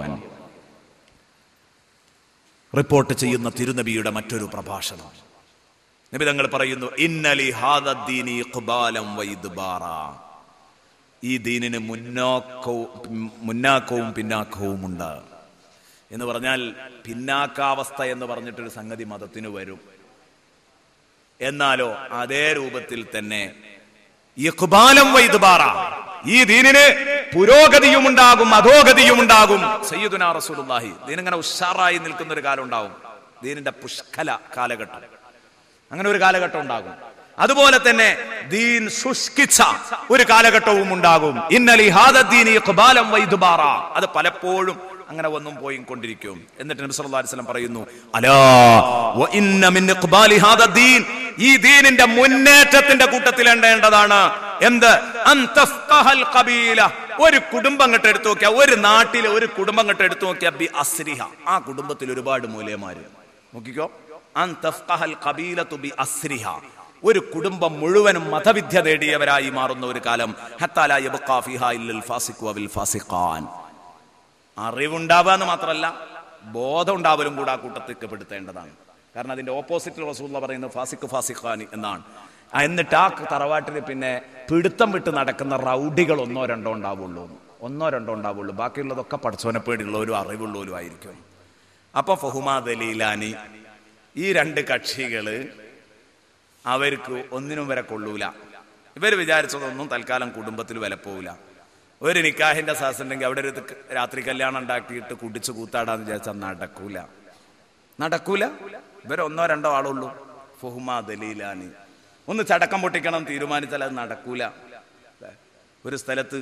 S1: റിപ്പോർട്ട് ചെയ്യുന്ന തിരുനബിയുടെ മറ്റൊരു പ്രഭാഷണം നബി തങ്ങൾ പറയുന്നു ഇന്നലി ഹാദീനി ഖുബാലം വൈദ്ബാറ ഈ ദീനിന് മുന്നോക്കവും മുന്നാക്കവും പിന്നാക്കവും ഉണ്ട് എന്ന് പറഞ്ഞാൽ പിന്നാക്കാവസ്ഥ എന്ന് പറഞ്ഞിട്ടൊരു സംഗതി മതത്തിന് വരും എന്നാലോ അതേ രൂപത്തിൽ തന്നെ ഇഖ്ബാലം വൈദ്ബാറ ഈ ദീനിന് പുരോഗതിയും ഉണ്ടാകും അധോഗതിയും ഉണ്ടാകും സയ്യിദുന റസൂലുള്ളാഹി ദീനിങ്ങനെ ഉഷാറായി നിൽക്കുന്ന ഒരു കാലം ഉണ്ടാകും ദീനിന്റെ പുഷ്കല കാലഘട്ടം അങ്ങനെ ഒരു കാലഘട്ടം ഉണ്ടാകും അതുപോലെ തന്നെ ദീൻ ശുഷ്കിച്ച ഒരു കാലഘട്ടവും ഉണ്ടാകും ഇന്നലി ഹാദീനി ഇഖ്ബാലം വൈദ്ബാറ അത് പലപ്പോഴും അങ്ങനെ വന്നും പോയും കൊണ്ടിരിക്കും എന്നിട്ട് നബി സല്ലല്ലാഹു അലൈഹി വസല്ലം പറയുന്നു അലാ വ ഇന്ന മിൻ ഇഖ്ബാലി ഹാദ ദീൻ ഈ ദീനിന്റെ മുന്നേറ്റത്തിന്റെ കൂട്ടത്തിൽ എണ്ണേണ്ടതാണ് എന്ത് അൻ തഫ്ഖഹൽ ഖബീല ഒരു കുടുംബം അങ്ങോട്ട് എടുത്തു നോക്കിയാ ഒരു നാട്ടിലെ ഒരു കുടുംബം അങ്ങോട്ട് എടുത്തു നോക്കിയാ ബി അസ്രിഹ ആ കുടുംബത്തിൽ ഒരുപാട് മൂലയമാര് നോക്കിക്കോ അൻ തഫ്ഖഹൽ ഖബീലതു ബി അസ്രിഹ ഒരു കുടുംബം മുഴുവനും മതവിദ്യ നേടിയവരായി മാറുന്ന ഒരു കാലം ഹത്താല യബ്ഖാ ഫിഹാ ഇല്ലൽ ഫാസിഖു വൽ ഫാസിഖാൻ അറിവുണ്ടാവുക എന്ന് മാത്രമല്ല ബോധം ഉണ്ടാവലും കൂടെ ആ കൂട്ടത്തിൽ പെടുത്തേണ്ടതാണ് കാരണം അതിന്റെ ഓപ്പോസിറ്റ് റസൂള്ള പറയുന്നത് ഫാസിഖ് ഫാസിഖാനി എന്നാണ് ആ, എന്നിട്ട് ആ തറവാട്ടിൽ പിന്നെ പിടുത്തം വിട്ട് നടക്കുന്ന റൗഡികൾ ഒന്നോ രണ്ടോ ഉണ്ടാവുള്ളൂ ഒന്നോ രണ്ടോ ഉണ്ടാവുള്ളൂ ബാക്കിയുള്ളതൊക്കെ പഠിച്ചോനെ പേടിയുള്ളവരും അറിവുള്ളവരും ആയിരിക്കും അപ്പൊ ഫഹുമാ ദലീലാനി ഈ രണ്ട് കക്ഷികള് അവർക്ക് ഒന്നിനും വരെ കൊള്ളൂല ഇവർ വിചാരിച്ചതൊന്നും തൽക്കാലം കുടുംബത്തിൽ വിലപ്പോവില്ല ഒരു നിക്കാഹിന്റെ സാസ് ഉണ്ടെങ്കിൽ അവിടെ ഒരു ക- രാത്രി കല്യാണം ഉണ്ടാക്കിയിട്ട് കുടിച്ച് കൂത്താടാന്ന് വിചാരിച്ചാൽ നടക്കൂല നടക്കൂല ഇവർ ഒന്നോ രണ്ടോ ആളുള്ളൂ ഫുഹുമാ ദലീലാനി ഒന്ന് ചടക്കം പൊട്ടിക്കണം തീരുമാനിച്ചാൽ അത് നടക്കൂല ഒരു സ്ഥലത്ത്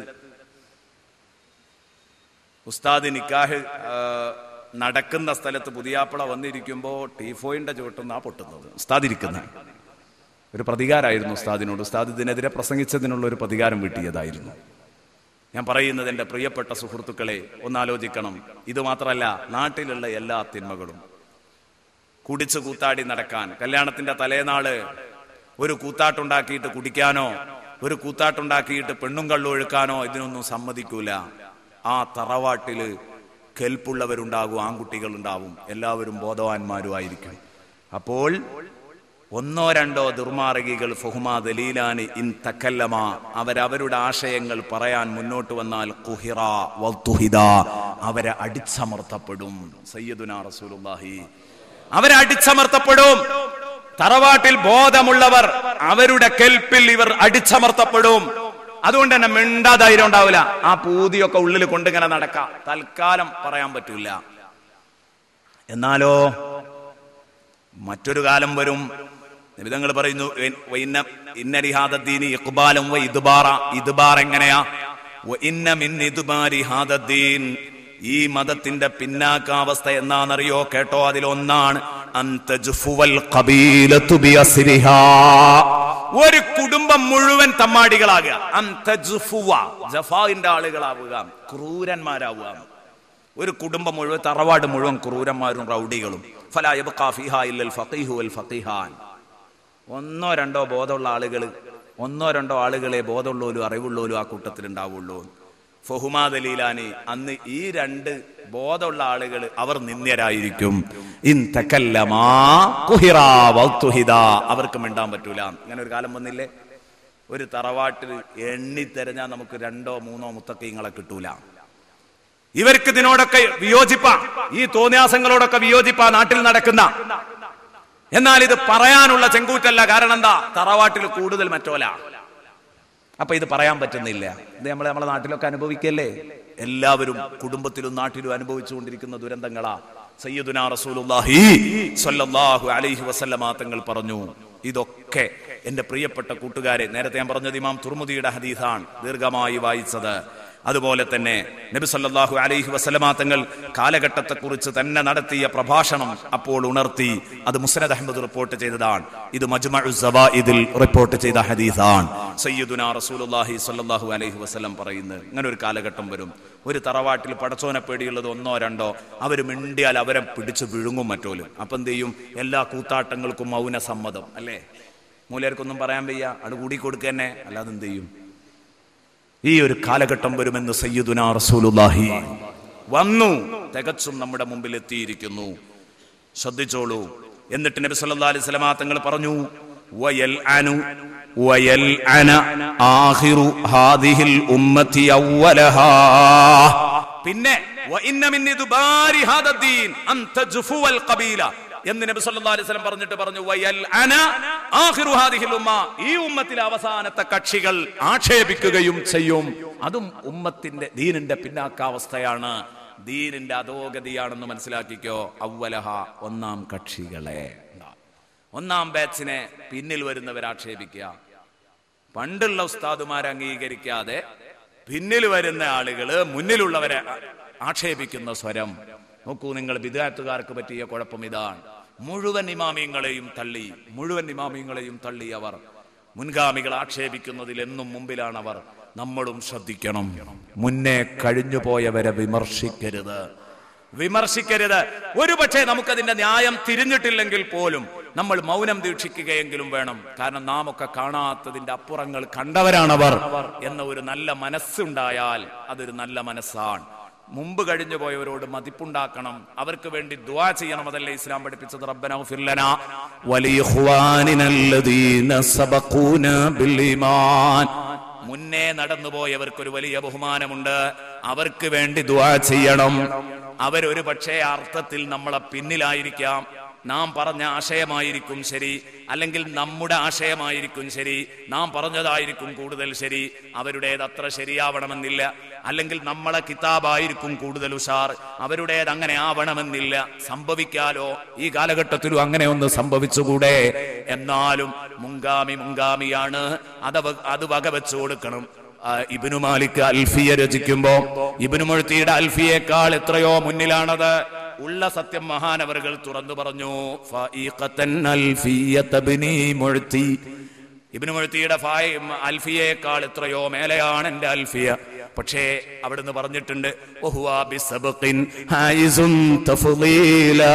S1: ഉസ്താദ് നിക്കാഹ് ആ, നടക്കുന്ന സ്ഥലത്ത് പുതിയാപ്പിള വന്നിരിക്കുമ്പോൾ ടീഫോയിന്റെ ചുവട്ടുന്ന പൊട്ടുന്നത് ഉസ്താദ് ഇരിക്കുന്ന ഒരു പ്രതികാരമായിരുന്നു ഉസ്താദിനോട് ഉസ്താദ് ഇതിനെതിരെ പ്രസംഗിച്ചതിനുള്ള ഒരു പ്രതികാരം വീട്ടിയതായിരുന്നു ഞാൻ പറയുന്നത് എൻ്റെ പ്രിയപ്പെട്ട സുഹൃത്തുക്കളെ ഒന്നാലോചിക്കണം ഇത് മാത്രമല്ല നാട്ടിലുള്ള എല്ലാ തിന്മകളും കുടിച്ച് കൂത്താടി നടക്കാൻ കല്യാണത്തിന്റെ തലേനാള് ഒരു കൂത്താട്ടുണ്ടാക്കിയിട്ട് കുടിക്കാനോ ഒരു കൂത്താട്ടുണ്ടാക്കിയിട്ട് പെണ്ണും കള്ളു ഒഴുക്കാനോ ഇതിനൊന്നും സമ്മതിക്കൂല ആ തറവാട്ടില് കെൽപ്പുള്ളവരുണ്ടാകും ആൺകുട്ടികൾ ഉണ്ടാവും എല്ലാവരും ബോധവാന്മാരും ആയിരിക്കും അപ്പോൾ ഒന്നോ രണ്ടോ ദുർമാർഗികൾ ഫുഹുമാ ദലീലാനി ഇൻ തക്കല്ലമ അവരവരുടെ ആശയങ്ങൾ പറയാൻ മുന്നോട്ട് വന്നാൽ കുഹിറ വൽതുഹിദ അവരെ അടിച്ചമർത്തപ്പെടും സയ്യദുന റസൂലുള്ളാഹി അവരെ അടിച്ചമർത്തപ്പെടും തറവാട്ടിൽ ബോധമുള്ളവർ അവരുടെ കെൽപ്പിൽ ഇവർ അടിച്ചമർത്തപ്പെടും അതുകൊണ്ട് തന്നെ മിണ്ടാധൈര്യം ഉണ്ടാവില്ല ആ പൂതിയൊക്കെ ഉള്ളിൽ കൊണ്ടിങ്ങനെ നടക്കാം തൽക്കാലം പറയാൻ പറ്റൂല എന്നാലോ മറ്റൊരു കാലം വരും നിബിതങ്ങൾ പറയുന്നു "ഇൻ- വഇന്ന- ഇന്ന ലിഹാദദ്ദീനി ഇഖ്ബാലം വ ഇദ്ബാറ ഇദ്ബാർ എങ്ങനെയാ വ ഇന്ന മിൻ ഇദ്ബാരി ഹാദദ്ദീൻ ഈ മതത്തിന്റെ പിന്നാക്കാവസ്ഥ എന്നാണെന്നറിയോ കേട്ടോ അതിലൊന്നാണ് അൻ തജ്ഫുവൽ ഖബീലതു ബിഅസ്രിഹാ. ഒരു കുടുംബം മുഴുവൻ തമ്മാടികളാകുക അൻ തജ്ഫുവ ജഫാഇന്റെ ആളുകളാവുക ക്രൂരന്മാരാവുക ഒരു കുടുംബം മുഴുവൻ തറവാട് മുഴുവൻ ക്രൂരന്മാരും റൗഡികളും ഫലാ യബ്ഖാ ഫീഹാ ഇല്ലൽ ഫഖീഹു വൽ ഫഖീഹാൻ ഒന്നോ രണ്ടോ ബോധമുള്ള ആളുകൾ ഒന്നോ രണ്ടോ ആളുകളെ ബോധമുള്ളവരും അറിവുള്ളവരും ആ കൂട്ടത്തിൽ ഉണ്ടാവുള്ളൂ ഫഹുമാ ദലീലാനി അന്ന് ഈ രണ്ട് ബോധമുള്ള ആളുകൾ അവർ നിന്ദ്യരായിരിക്കും ഇൻ തകല്ലമാ കുഹിറാ വൗതുഹിദാ. അവർക്ക് മിണ്ടാൻ പറ്റൂല അങ്ങനെ ഒരു കാലം വന്നില്ലേ ഒരു തറവാട്ടിൽ എണ്ണി തെരഞ്ഞാൽ നമുക്ക് രണ്ടോ മൂന്നോ മുത്തക്കീങ്ങളെ കിട്ടൂല ഇവർക്ക് ഇതിനോടൊക്കെ വിയോജിപ്പാ ഈ തോന്നിയാസങ്ങളോടൊക്കെ വിയോജിപ്പാ നാട്ടിൽ നടക്കുന്ന എന്നാൽ ഇത് പറയാനുള്ള ചെങ്കൂറ്റല്ല കാരണം എന്താ തറവാട്ടിൽ കൂടുതൽ മറ്റോല അപ്പൊ ഇത് പറയാൻ പറ്റുന്നില്ല ഇത് നമ്മൾ നമ്മളെ നാട്ടിലൊക്കെ അനുഭവിക്കല്ലേ എല്ലാവരും കുടുംബത്തിലും നാട്ടിലും അനുഭവിച്ചുകൊണ്ടിരിക്കുന്ന ദുരന്തങ്ങളാ സയ്യിദുനാ റസൂലുള്ളാഹി സ്വല്ലല്ലാഹു അലൈഹി വസല്ലമ തങ്ങൾ പറഞ്ഞു ഇതൊക്കെ എന്റെ പ്രിയപ്പെട്ട കൂട്ടുകാരെ നേരത്തെ ഞാൻ പറഞ്ഞത് ഇമാം തുർമുദിയുടെ ഹദീസാണ് ദീർഘമായി വായിച്ചത് അതുപോലെ തന്നെ നബി സല്ലല്ലാഹു അലൈഹി വസല്ലമ തങ്ങൾ കാലഘട്ടത്തെക്കുറിച്ച് തന്നെ നടത്തിയ പ്രഭാഷണം അപ്പോൾ ഉണർത്തി അത് മുസ്നദ് അഹമ്മദ് റിപ്പോർട്ട് ചെയ്തതാണ് ഇത് മജ്മഉ സവാഇദിൽ റിപ്പോർട്ട് ചെയ്ത ഹദീസാണ് സയ്യിദുനാ റസൂലുള്ളാഹി സ്വല്ലല്ലാഹു അലൈഹി വസല്ലം പറയുന്നത് ഇങ്ങനെ ഒരു കാലഘട്ടം വരും ഒരു തറവാട്ടിൽ പടച്ചോനെ പേടിയുള്ളത് ഒന്നോ രണ്ടോ അവർ മിണ്ടിയാൽ അവരെ പിടിച്ച് വിഴുങ്ങും മറ്റോലും അപ്പൊ എന്ത് ചെയ്യും എല്ലാ കൂത്താട്ടങ്ങൾക്കും മൗന സമ്മതം അല്ലേ മൂലർക്കൊന്നും പറയാൻ വയ്യ അത് കൂടി കൊടുക്കുക തന്നെ അല്ലാതെ എന്ത് ചെയ്യും ഈ ഒരു കാലഘട്ടം വരുമെന്ന് സയ്യിദുനാ റസൂലുള്ളാഹി വന്നു തികച്ചും നമ്മുടെ മുമ്പിൽ എത്തിയിരിക്കുന്നു ശ്രദ്ധിച്ചോളൂ എന്നിട്ട് നബി സല്ലല്ലാഹു അലൈഹി വസല്ലമ തങ്ങൾ പറഞ്ഞു വയൽ അനു വയൽ അന ആഖിറു ഹാദിഹിൽ ഉമ്മത്തി അവ്വലഹാ പിന്നെ വഇന്ന മിൻ ഇദ്ബാരി ഹാദ ദീൻ അൻ തജ്ഫുവൽ ഖബീല എന്ന് നബി സല്ലല്ലാഹു അലൈഹി വസല്ലം പറഞ്ഞിട്ട് പറഞ്ഞു വയൽ അന ആഖിറു ഹാദിഹിൽ ഉമ്മ ഈ ഉമ്മത്തിലെ അവസാനത്തെ കക്ഷികൾ ആക്ഷേപിക്കുകയും ചെയ്യും അതും ഉമ്മത്തിന്റെ ദീനിന്റെ പിന്നാക്കാവസ്ഥയാണ് ദീനിന്റെ അധോഗതിയാണെന്ന് മനസ്സിലാക്കിക്കോ അവലഹ ഒന്നാം കക്ഷികളെ ഒന്നാം ബാച്ചിനെ പിന്നിൽ വരുന്നവർ ആക്ഷേപിക്കുക പണ്ടുള്ള ഉസ്താദുമാരെ അംഗീകരിക്കാതെ പിന്നിൽ വരുന്ന ആളുകള് മുന്നിലുള്ളവരെ ആക്ഷേപിക്കുന്ന സ്വരം നോക്കൂ നിങ്ങൾ വിദ്യാർത്ഥുകാർക്ക് പറ്റിയ കുഴപ്പം ഇതാണ് മുഴുവൻ ഇമാമിയങ്ങളെയും തള്ളി മുഴുവൻ ഇമാമിയങ്ങളെയും തള്ളി അവർ മുൻഗാമികൾ ആക്ഷേപിക്കുന്നതിൽ എന്നും മുമ്പിലാണ് അവർ നമ്മളും ശ്രദ്ധിക്കണം മുന്നേ കഴിഞ്ഞുപോയവരെ വിമർശിക്കരുത് വിമർശിക്കരുത് ഒരുപക്ഷെ നമുക്കതിന്റെ ന്യായം തിരിഞ്ഞിട്ടില്ലെങ്കിൽ പോലും നമ്മൾ മൗനം ദീക്ഷിക്കുകയെങ്കിലും വേണം കാരണം നാം ഒക്കെ കാണാത്തതിന്റെ അപ്പുറങ്ങൾ കണ്ടവരാണവർ എന്ന ഒരു നല്ല മനസ്സുണ്ടായാൽ അതൊരു നല്ല മനസ്സാണ് മുമ്പ് കഴിഞ്ഞു പോയവരോട് മതിപ്പുണ്ടാക്കണം അവർക്ക് വേണ്ടി ദുആ ചെയ്യണം അതല്ലേ ഇസ്ലാം പഠിപ്പിച്ചത് റബ്ബന ഫിർലന വലിയഖ്വാനിനല്ലദീന സബഖൂന ബിൽ ഈമാൻ മുന്നേ നടന്നുപോയവർക്ക് ഒരു വലിയ ബഹുമാനമുണ്ട് അവർക്ക് വേണ്ടി ദുആ ചെയ്യണം അവരൊരു പക്ഷേ അർത്ഥത്തിൽ നമ്മളെ പിന്നിലായിരിക്കാം നാം പറഞ്ഞ ആശയമായിരിക്കും ശരി അല്ലെങ്കിൽ നമ്മുടെ ആശയമായിരിക്കും ശരി നാം പറഞ്ഞതായിരിക്കും കൂടുതൽ ശരി അവരുടേത് അത്ര ശരിയാവണമെന്നില്ല അല്ലെങ്കിൽ നമ്മളെ കിതാബായിരിക്കും കൂടുതൽ ഉഷാർ അവരുടേത് അങ്ങനെ ആവണമെന്നില്ല സംഭവിക്കാലോ ഈ കാലഘട്ടത്തിലും അങ്ങനെ ഒന്ന് സംഭവിച്ചുകൂടെ എന്നാലും മുങ്കാമി മുങ്കാമിയാണ് അത് വ- അത് വകവെച്ചു കൊടുക്കണം ആ, ഇബ്നു മാലിക് അൽഫിയ രചിക്കുമ്പോ ഇബ്നു മുഴ്ത്തിയുടെ അൽഫിയേക്കാൾ എത്രയോ മുന്നിലാണത് ഉള്ള സത്യം മഹാനവറുകൾ തുറന്നു പറഞ്ഞു ഫഈഖത്തൻ അൽഫിയത ഇബ്നി മുഴ്ത്തി ഇബ്നു മുഴ്ത്തിയുടെ ഫായ് അൽഫിയേക്കാൾ എത്രയോ മേലെയാണ് എന്റെ അൽഫിയ പക്ഷേ അവിടുന്ന് പറഞ്ഞിട്ടുണ്ട് വഹുവ ബിസബ്ഖിൻ ഹായിസുൻ തഫ്ളീലാ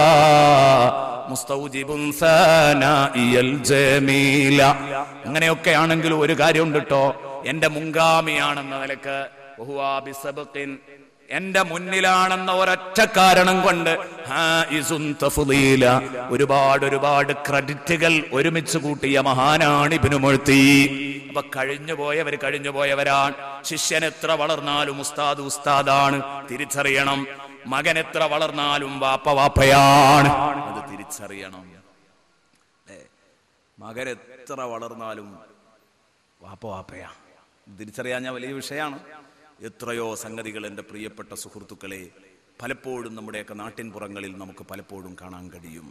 S1: മുസ്തൗജിബുൻ സാനാഇയൽ ജമീല അങ്ങനെയൊക്കെ ആണെങ്കിലും ഒരു കാര്യമുണ്ട് കേട്ടോ എന്റെ മുൻഗാമിയാണെന്ന നിലക്ക് വഹുവ ബിസബ്ഖിൻ എന്റെ മുന്നിലാണെന്ന ഒരൊറ്റ കാരണം കൊണ്ട് ഹായിസുൻ തഫ്ളീല ഒരുപാട് ഒരുപാട് ക്രെഡിറ്റുകൾ ഒരുമിച്ച് കൂട്ടിയ മഹാനാണ് ഇബ്നു മുഴ്ത്തി അപ്പൊ കഴിഞ്ഞു പോയവർ കഴിഞ്ഞു പോയവരാണ് ശിഷ്യൻ എത്ര വളർന്നാലും ഉസ്താദ് ഉസ്താദാണ് തിരിച്ചറിയണം മകൻ എത്ര വളർന്നാലും വാപ്പ വാപ്പയാണ് അത് തിരിച്ചറിയണം ഏ, മകൻ എത്ര വളർന്നാലും വാപ്പ വാപ്പയാ തിരിച്ചറിയാഞ്ഞ വലിയ വിഷയമാണ് എത്രയോ സംഗതികൾ എൻ്റെ പ്രിയപ്പെട്ട സുഹൃത്തുക്കളെ പലപ്പോഴും നമ്മുടെയൊക്കെ നാട്ടിൻ പുറങ്ങളിൽ നമുക്ക് പലപ്പോഴും കാണാൻ കഴിയും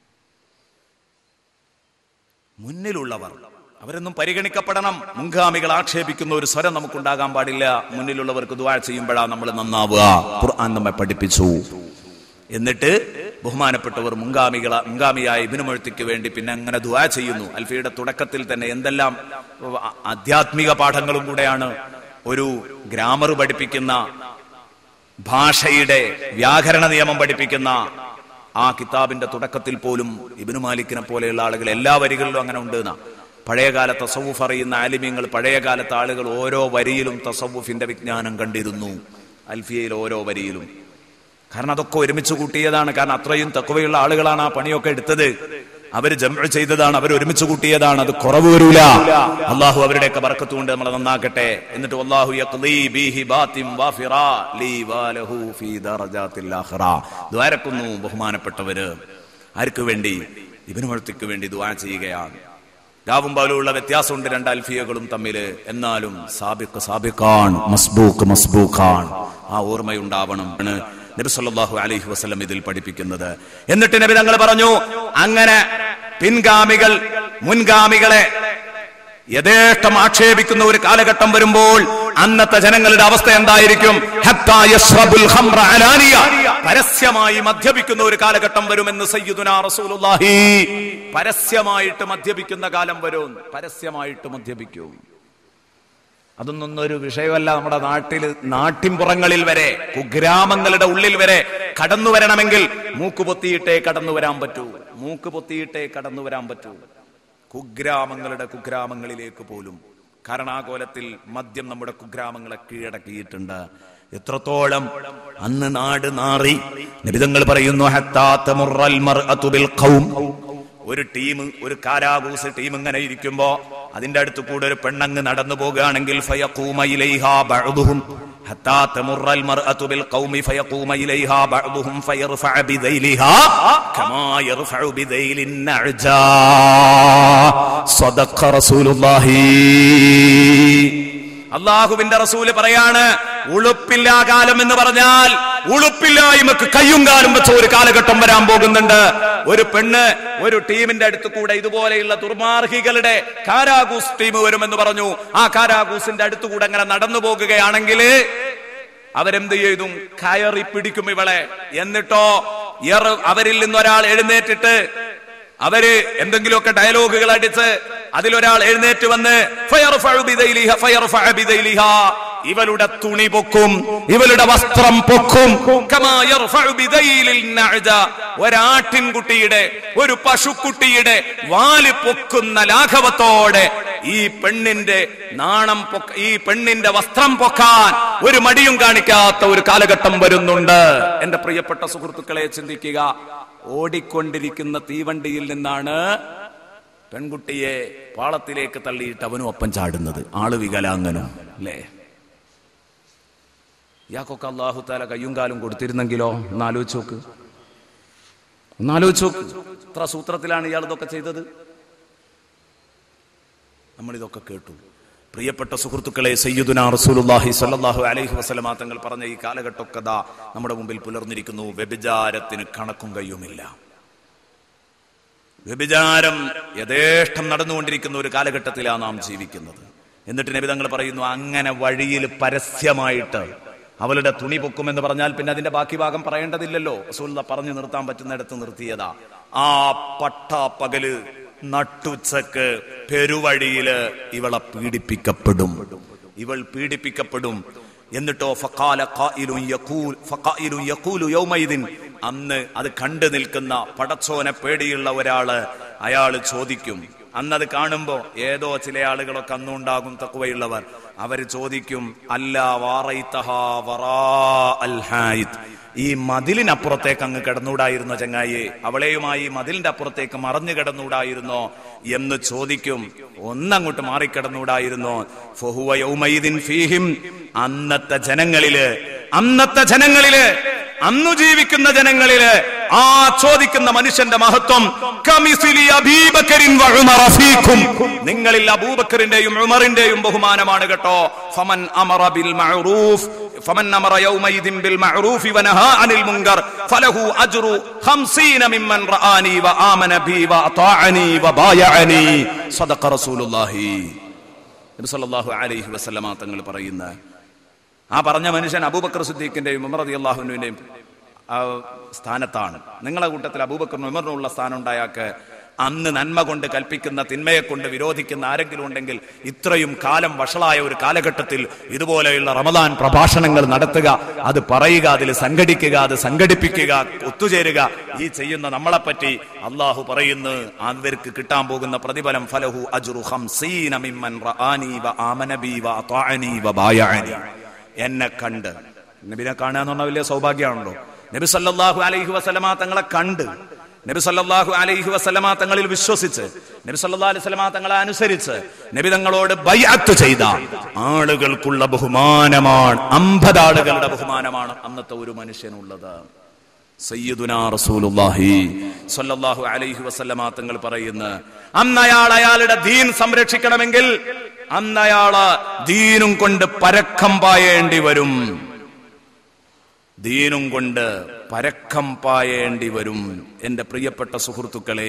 S1: മുന്നിലുള്ളവർ അവരൊന്നും പരിഗണിക്കപ്പെടണം മുൻഗാമികൾ ആക്ഷേപിക്കുന്ന ഒരു സ്വരം നമുക്കുണ്ടാകാൻ പാടില്ല മുന്നിലുള്ളവർക്ക് ദുവാ ചെയ്യുമ്പോഴാണ് നമ്മൾ നന്നാവുക ഖുർആൻ നമ്മെ പഠിപ്പിച്ചു എന്നിട്ട് ബഹുമാനപ്പെട്ടവർ മുൻഗാമികള മുൻഗാമിയായ ഇബിനുമഴുത്തിക്ക് വേണ്ടി പിന്നെ അങ്ങനെ ദുആ ചെയ്യുന്നു അൽഫിയുടെ തുടക്കത്തിൽ തന്നെ എന്തെല്ലാം അ- ആധ്യാത്മിക പാഠങ്ങളും കൂടെയാണ് ഒരു ഗ്രാമർ പഠിപ്പിക്കുന്ന ഭാഷയുടെ വ്യാകരണ നിയമം പഠിപ്പിക്കുന്ന ആ കിതാബിന്റെ തുടക്കത്തിൽ പോലും ഇബിനു മാലിക്കിനെ പോലെയുള്ള ആളുകൾ എല്ലാ വരികളിലും അങ്ങനെ ഉണ്ട് എന്നാ പഴയകാല തസവുഫ് അറിയുന്ന ആലിമ്യങ്ങൾ പഴയകാലത്തെ ആളുകൾ ഓരോ വരിയിലും തസവുഫിന്റെ വിജ്ഞാനം കണ്ടിരുന്നു അൽഫിയയിൽ ഓരോ വരിയിലും കാരണം അതൊക്കെ ഒരുമിച്ച് കൂട്ടിയതാണ് കാരണം അത്രയും തക്കവയുള്ള ആളുകളാണ് ആ പണിയൊക്കെ എടുത്തത് അവര് ജമ ചെയ്തതാണ് അവർ ഒരുമിച്ച് കൂട്ടിയതാണ് അത് കുറവ് വരൂല അള്ളാഹു അവരുടെയൊക്കെ ബർക്കത്തുകൊണ്ട് നമ്മളെ നന്നാക്കട്ടെ എന്നിട്ട് അള്ളാഹു യഖ്ലീ ബിഹി ബാത്തിം വാഫിറാ ലീ വാലഹു ഫീ ദറജാത്തിൽ ആഖിറ ദ്വാരക്കുന്നു ബഹുമാനപ്പെട്ടവര് ആർക്ക് വേണ്ടി ഇബ്നു മഴത്തിക്ക് വേണ്ടി ദുആ ചെയ്യുകയാണ് രാവും പകലുമുള്ള വ്യത്യാസമുണ്ട് രണ്ട് അൽഫിയകളും തമ്മിൽ എന്നാലും സാബിക്ക് സാബിക്കാണ് മസ്ബൂക്ക് മസ്ബൂഖാണ് ആ ഓർമ്മയുണ്ടാവണം ആണ് നബി സല്ലല്ലാഹു അലൈഹി വസല്ലം ഇതിൽ പഠിപ്പിക്കുന്നത് എന്നിട്ട് നബി തങ്ങൾ പറഞ്ഞു അങ്ങനെ പിൻഗാമികൾ മുൻഗാമികളെ യഥേഷ്ടം ആക്ഷേപിക്കുന്ന ഒരു കാലഘട്ടം വരുമ്പോൾ അന്നത്തെ ജനങ്ങളുടെ അവസ്ഥ എന്തായിരിക്കും ഹത്താ യശ്റബുൽ ഖംറ അലാനിയ. പരസ്യമായി മദ്യപിക്കുന്ന ഒരു കാലഘട്ടം വരുമെന്ന് സയ്യിദുനാ റസൂലുള്ളാഹി പരസ്യമായിട്ട് മദ്യപിക്കുന്ന കാലം വരും പരസ്യമായിട്ട് മദ്യപിക്കും അതൊന്നും ഒരു വിഷയമല്ല നമ്മുടെ നാട്ടിൽ നാട്ടിൻപുറങ്ങളിൽ വരെ കുഗ്രാമങ്ങളുടെ ഉള്ളിൽ വരെ കടന്നു വരണമെങ്കിൽ മൂക്ക് പൊത്തിയിട്ടേ കടന്നു വരാൻ പറ്റൂ മൂക്ക് പൊത്തിയിട്ടേ കടന്നു വരാൻ പറ്റൂ കുഗ്രാമങ്ങളുടെ കുഗ്രാമങ്ങളിലേക്ക് പോലും കാരണാകോലത്തിൽ മദ്യം നമ്മുടെ കുഗ്രാമങ്ങളെ കീഴടക്കിയിട്ടുണ്ട് എത്രത്തോളം അന്ന് നാട് നാറി നിബിതങ്ങൾ പറയുന്നു ഹത്താത്ത മുറൽ മർഅതു ബിൽ ഖൗം ഒരു ടീം ഒരു കാരാകൂസ് ടീം ഇങ്ങനെ ഇരിക്കുമ്പോ അതിന്റെ അടുത്ത് കൂടെ ഒരു പെണ്ണങ്ങ് നടന്നു പോകുകയാണെങ്കിൽ ഫയഖൂമ ഇലൈഹാ ബഅദുഹും ഹത്താ തമുറൽ മർഅതു ബിൽ ഖൗമി ഫയഖൂമ ഇലൈഹാ ബഅദുഹും ഫയർഫഅ ബിദൈലിഹാ കമാ യർഫഉ ബിദൈലിൻ നഅജാ സദഖ റസൂലുള്ളാഹി അള്ളാഹുവിന്റെ റസൂല് പറയാണ് ഉളുപ്പില്ലാ കാലം എന്ന് പറഞ്ഞാൽ ഉളുപ്പില്ലായ്മക്ക് കയ്യും കാലും വെച്ച ഒരു കാലഘട്ടം വരാൻ പോകുന്നുണ്ട് ഒരു പെണ്ണ് ഒരു ടീമിന്റെ അടുത്ത് കൂടെ ഇതുപോലെയുള്ള ദുർമാർഹികളുടെ കാരാകൂസ് ടീം വരുമെന്ന് പറഞ്ഞു ആ കാരാകൂസിന്റെ അടുത്ത് കൂടെ അങ്ങനെ നടന്നു പോകുകയാണെങ്കിൽ അവരെന്ത് ചെയ്തു കയറി പിടിക്കും ഇവളെ എന്നിട്ടോ ഇയർ അവരിൽ നിന്നൊരാൾ എഴുന്നേറ്റിട്ട് അവര് എന്തെങ്കിലുമൊക്കെ ഡയലോഗുകൾ അടിച്ച് അതിലൊരാൾ എഴുന്നേറ്റ് വന്ന് ഫയർഫഉ ബിദൈലിഹ ഫയർഫഅ ബിദൈലിഹ ഇവളുടെ തുണി പൊക്കും ഇവളുടെ വസ്ത്രം പൊക്കും കമാ യർഫഉ ബിദൈലിൽ നഅജ ഒരാട്ടിൻകുട്ടിയുടെ ഒരു പശുക്കുട്ടിയുടെ വാല് പൊക്കുന്ന ലാഘവത്തോടെ ഈ പെണ്ണിന്റെ നാണം പൊക്ക ഈ പെണ്ണിന്റെ വസ്ത്രം പൊക്കാൻ ഒരു മടിയും കാണിക്കാത്ത ഒരു കാലഘട്ടം വരുന്നുണ്ട് എന്റെ പ്രിയപ്പെട്ട സുഹൃത്തുക്കളെ ചിന്തിക്കുക ഓടിക്കൊണ്ടിരിക്കുന്ന തീവണ്ടിയിൽ നിന്നാണ് പെൺകുട്ടിയെ പാളത്തിലേക്ക് തള്ളിയിട്ട് അവനും ഒപ്പം ചാടുന്നത് ആള് വികലാംഗനും അല്ലേ ഇയാൾക്കൊക്കെ അള്ളാഹു താല കയ്യും കാലും കൊടുത്തിരുന്നെങ്കിലോ ഒന്ന് ആലോചിച്ച് നോക്ക് ഒന്ന് ആലോചിച്ച് നോക്ക് ഇത്ര സൂത്രത്തിലാണ് ഇയാൾ ഇതൊക്കെ ചെയ്തത് നമ്മൾ ഇതൊക്കെ കേട്ടു പ്രിയപ്പെട്ട സുഹൃത്തുക്കളെ സയ്യിദുന റസൂലുള്ളാഹി സ്വല്ലല്ലാഹു അലൈഹി വസല്ലമ തങ്ങൾ പറഞ്ഞ ഈ കാലഘട്ടമൊക്കെ ദാ നമ്മുടെ മുമ്പിൽ പുലർന്നിരിക്കുന്നു വ്യഭിചാരത്തിന് കണക്കും കയ്യുമില്ല വ്യഭിചാരം യഥേഷ്ടം നടന്നുകൊണ്ടിരിക്കുന്ന ഒരു കാലഘട്ടത്തിലാണ് നാം ജീവിക്കുന്നത് എന്നിട്ട് നബി തങ്ങൾ പറയുന്നു അങ്ങനെ വഴിയിൽ പരസ്യമായിട്ട് അവളുടെ തുണി പൊക്കുമെന്ന് പറഞ്ഞാൽ പിന്നെ അതിന്റെ ബാക്കി ഭാഗം പറയേണ്ടതില്ലല്ലോ റസൂലുള്ള പറഞ്ഞു നിർത്താൻ പറ്റുന്നിടത്ത് നിർത്തിയതാ ആ പട്ട പകല് നട്ടുച്ചക്ക് പെരുവഴിയില് ഇവളെ പീഡിപ്പിക്കപ്പെടും ഇവൾ പീഡിപ്പിക്കപ്പെടും എന്നിട്ടോ ഫഖാല ഖായിലുൻ യഖൂൽ ഫഖായിലുൻ യഖൂലു യൗമൈദിൻ അന്ന് അത് കണ്ടു നിൽക്കുന്ന പടച്ചോനെ പേടിയുള്ള ഒരാള് അയാള് ചോദിക്കും അന്നത് കാണുമ്പോ ഏതോ ചില ആളുകളൊക്കെ അന്നുണ്ടാകും തക്കുവയുള്ളവർ അവര് ചോദിക്കും അല്ല വാറൈത്തഹാ വറാ അൽ ഹായിദ് ഈ മതിലിനപ്പുറത്തേക്ക് അങ്ങ് കിടന്നൂടായിരുന്നോ ചങ്ങായി അവളെയുമായി മതിലിന്റെ അപ്പുറത്തേക്ക് മറഞ്ഞു കിടന്നൂടായിരുന്നോ എന്ന് ചോദിക്കും ഒന്നങ്ങോട്ട് മാറിക്കിടന്നൂടായിരുന്നോ ഫഹുവ യൗമൈദിൻ ഫീഹിം അന്നത്തെ ജനങ്ങളില് അന്നത്തെ ജനങ്ങളില് അന്നു ജീവിക്കുന്ന ജനങ്ങളില് ആ ചോദിക്കുന്ന മനുഷ്യന്റെ മഹത്വം കമിസിലി അബീബക്കരിൻ വ ഉമറ ഫീക്കും. നിങ്ങളിൽ അബൂബക്കറിന്റെയും ഉമറിന്റെയും ബഹുമാനമാണ് കേട്ടോ ഫമൻ അമറ ബിൽ മഅറൂഫ് ഫമൻ അമറ യൗമൈദിൻ ബിൽ മഅറൂഫി വനഹാ അനിൽ മുൻകർ ഫലഹു അജ്റു 50 മിമ്മൻ റആനി വ ആമന ബി വ അതാഅനി വ ബായഅനി സദഖ റസൂലുള്ളാഹി നബി സല്ലല്ലാഹു അലൈഹി വസല്ലമ തങ്ങൾ പറയുന്ന ആ പറഞ്ഞ മനുഷ്യൻ അബൂബക്കർ സിദ്ദീഖിന്റെയും ഉമർ റതി അള്ളാഹുവിന്റെയും സ്ഥാനത്താണ് നിങ്ങളെ കൂട്ടത്തിൽ അബൂബക്കർ ഉമറിനുള്ള സ്ഥാനം ഉണ്ടായാക്ക് അന്ന് നന്മ കൊണ്ട് കൽപ്പിക്കുന്ന തിന്മയെ കൊണ്ട് വിരോധിക്കുന്ന ആരെങ്കിലും ഉണ്ടെങ്കിൽ ഇത്രയും കാലം വഷളായ ഒരു കാലഘട്ടത്തിൽ ഇതുപോലെയുള്ള റമദാൻ പ്രഭാഷണങ്ങൾ നടത്തുക അത് പറയുക അതിൽ സംഘടിക്കുക അത് സംഘടിപ്പിക്കുക ഒത്തുചേരുക ഈ ചെയ്യുന്ന നമ്മളെപ്പറ്റി അള്ളാഹു പറയുന്നു അവർക്ക് കിട്ടാൻ പോകുന്ന പ്രതിഫലം ഫലഹു അജ്റു ഖംസീന മിമ്മൻ റആനി വ ആമന ബി വ അത്വഅനി വ ബായഅനി എന്നെ കണ്ട് നബിനെ കാണുക എന്ന് പറഞ്ഞാൽ വലിയ സൗഭാഗ്യമാണല്ലോ നബി സല്ലല്ലാഹു അലൈഹി വസല്ലമ തങ്ങളെ കണ്ട് നബി സല്ലല്ലാഹു അലൈഹി വസല്ലമ തങ്ങളിൽ വിശ്വസിച്ച് നബി സല്ലല്ലാഹു അലൈഹി വസല്ലമ തങ്ങളെ അനുസരിച്ച് നബി തങ്ങളോട് ബൈഅത്ത് ചെയ്ത ആളുകൾക്കുള്ള ബഹുമാനമാണ് അമ്പത് ആളുകളുടെ ബഹുമാനമാണ് അന്നത്തെ ഒരു മനുഷ്യനുള്ളത് സയ്യിദുനാ റസൂലുള്ളാഹി സ്വല്ലല്ലാഹു അലൈഹി വസല്ലമ തങ്ങൾ പറയുന്ന അന്ന് അയാൾ അയാളുടെ ദീൻ സംരക്ഷിക്കണമെങ്കിൽ അന്ന് അയാള് ദീനും കൊണ്ട് പരക്കം പായേണ്ടി വരും ദീനും കൊണ്ട് പരക്കം പായേണ്ടി വരും എന്റെ പ്രിയപ്പെട്ട സുഹൃത്തുക്കളെ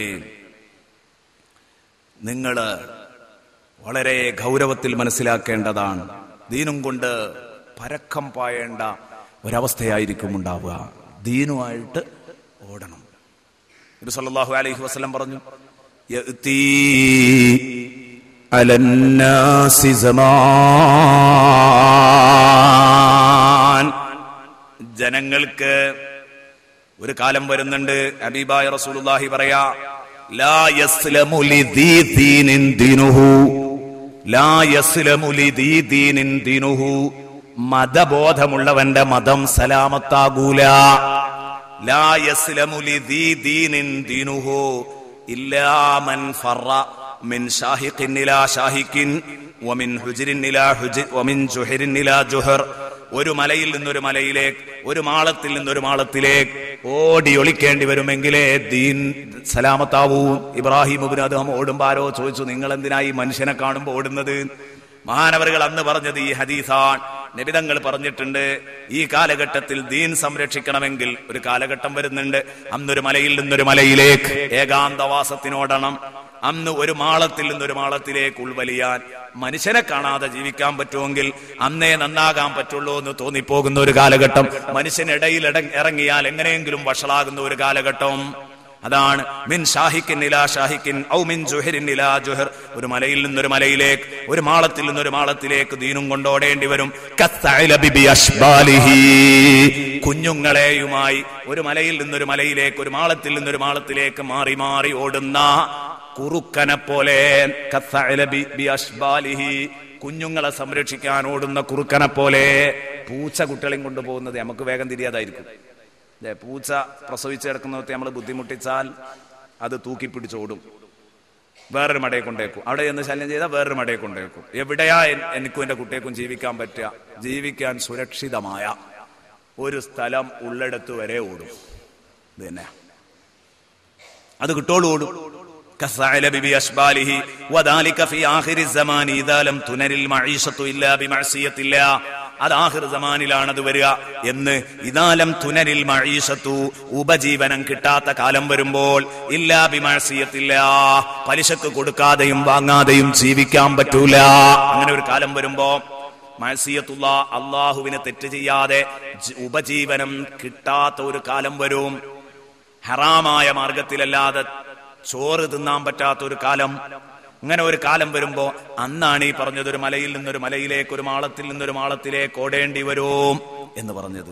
S1: നിങ്ങള് വളരെ ഗൗരവത്തിൽ മനസ്സിലാക്കേണ്ടതാണ് ദീനും കൊണ്ട് പരക്കം പായേണ്ട ഒരവസ്ഥയായിരിക്കും ഉണ്ടാവുക ദീനുമായിട്ട് ഓടണം നബി സല്ലല്ലാഹു അലൈഹി വസല്ലം പറഞ്ഞു യഅ്തീ അലന്നാസി സമാൻ ജനങ്ങൾക്ക് ഒരു കാലം വരുന്നുണ്ട് അബീബായ റസൂലുള്ളാഹി പറയാ ലാ യസ്ലമു ലിദീ ദീനിൻ ദീനുഹു ലാ യസ്ലമു ലിദീ ദീനിൻ ദീനുഹു മതബോധമുള്ളവന്റെ മതം സലാമത്താകൂല ലാ യസ്ലമു ലിദീ ദീനിൻ ദീനുഹു ഇല്ലാ മൻ ഫറ മിൻ ഷാഹിഖിൻ ഇലാ ഷാഹിഖിൻ വമിൻ ഹുജ്രിൻ ഇലാ ഹുജ്ർ വമിൻ ജുഹരിൻ ഇലാ ജുഹർ ഒരു മലയിൽ നിന്നൊരു മലയിലേക്ക് ഒരു മാളത്തിൽ നിന്നൊരു മാളത്തിലേക്ക് ഓടി ഒളിക്കേണ്ടി വരുമെങ്കിലേ ദീൻ സലാമത്താവൂ ഇബ്രാഹിം ഇബ്നു അദ്ദേഹം ഓടുമ്പോ ആരോ ചോദിച്ചു നിങ്ങൾ എന്തിനാ ഈ മനുഷ്യനെ കാണുമ്പോ ഓടുന്നത് മഹാനവറുകൾ അന്ന് പറഞ്ഞത് ഈ ഹദീസാൻ നിബിതങ്ങൾ പറഞ്ഞിട്ടുണ്ട് ഈ കാലഘട്ടത്തിൽ ദീൻ സംരക്ഷിക്കണമെങ്കിൽ ഒരു കാലഘട്ടം വരുന്നുണ്ട് അന്നൊരു മലയിൽ നിന്നൊരു മലയിലേക്ക് ഏകാന്തവാസത്തിനോടണം അന്ന് ഒരു മാളത്തിൽ നിന്നൊരു മാളത്തിലേക്ക് ഉൾവലിയാൻ മനുഷ്യനെ കാണാതെ ജീവിക്കാൻ പറ്റുമെങ്കിൽ അന്നേ നന്നാകാൻ പറ്റുള്ളൂ എന്ന് തോന്നിപ്പോകുന്ന ഒരു കാലഘട്ടം മനുഷ്യനിടയിൽ ഇട- ഇറങ്ങിയാൽ എങ്ങനെയെങ്കിലും വഷളാകുന്ന ഒരു കാലഘട്ടം അതാണ് മിൻ ഷാഹിക്കിൻ ഇലാ ഷാഹിക്കിൻ ഔ മിൻ ജുഹരിൻ ഇലാ ജുഹർ ഒരു മലയിൽ നിന്നൊരു മലയിലേക്ക് ഒരു മാളത്തിൽ നിന്നൊരു മാളത്തിലേക്ക് ദീനും കൊണ്ടോടേണ്ടി വരും കത്തഅലബി ബി അശ്ബാലിഹി. കുഞ്ഞുങ്ങളെയുമായി ഒരു മലയിൽ നിന്നൊരു മലയിലേക്ക് ഒരു മാളത്തിൽ നിന്നൊരു മാളത്തിലേക്ക് മാറി മാറി ഓടുന്ന കുറുക്കനെ പോലെ കത്തഅലബി ബി അശ്ബാലിഹി. കുഞ്ഞുങ്ങളെ സംരക്ഷിക്കാൻ ഓടുന്ന കുറുക്കനെ പോലെ പൂച്ച കുട്ടികളെയും കൊണ്ടുപോകുന്നത് നമുക്ക് വേഗം തിരിയാതായിരിക്കും ദേ, പൂച്ച പ്രസവിച്ച് കിടക്കുന്നവത്തെ നമ്മൾ ബുദ്ധിമുട്ടിച്ചാൽ അത് തൂക്കി പിടിച്ചോടും വേറൊരു മടയെ കൊണ്ടേക്കും അവിടെ ചെന്ന് ശല്യം ചെയ്താൽ വേറൊരു മടയെ കൊണ്ടേക്കും എവിടെയാ എൻ- എനിക്കും എന്റെ കുട്ടിയേക്കും ജീവിക്കാൻ പറ്റുക ജീവിക്കാൻ സുരക്ഷിതമായ ഒരു സ്ഥലം ഉള്ളിടത്ത് വരെ ഓടും ഇത് തന്നെയാ അത് കിട്ടോളൂ ഓടും كالثعلب بأشباله وذلك في آخر الزمان إذا لم تنر المعيشة إلا بمعصية الله അത് ആഹിർ സമാനിലാണ് അത് വരിക എന്ന് ഇതാലം തുനരിൽ മഴീഷത്തു ഉപജീവനം കിട്ടാത്ത കാലം വരുമ്പോൾ ഇല്ലാ ബിമഴസിയത്തില്ല പലിശക്ക് കൊടുക്കാതെയും വാങ്ങാതെയും ജീവിക്കാൻ പറ്റൂല അങ്ങനെ ഒരു കാലം വരുമ്പോ മഴസിയത്തുള്ള അള്ളാഹുവിനെ തെറ്റ് ചെയ്യാതെ ജി- ഉപജീവനം കിട്ടാത്ത ഒരു കാലം വരും ഹറാമായ മാർഗത്തിലല്ലാതെ ചോറ് തിന്നാൻ പറ്റാത്ത ഒരു കാലം അങ്ങനെ ഒരു കാലം വരുമ്പോ അന്നാണ് ഈ പറഞ്ഞത് ഒരു മലയിൽ നിന്നൊരു മലയിലേക്ക് ഒരു മാളത്തിൽ നിന്നൊരു മാളത്തിലേക്ക് ഓടേണ്ടി വരും എന്ന് പറഞ്ഞത്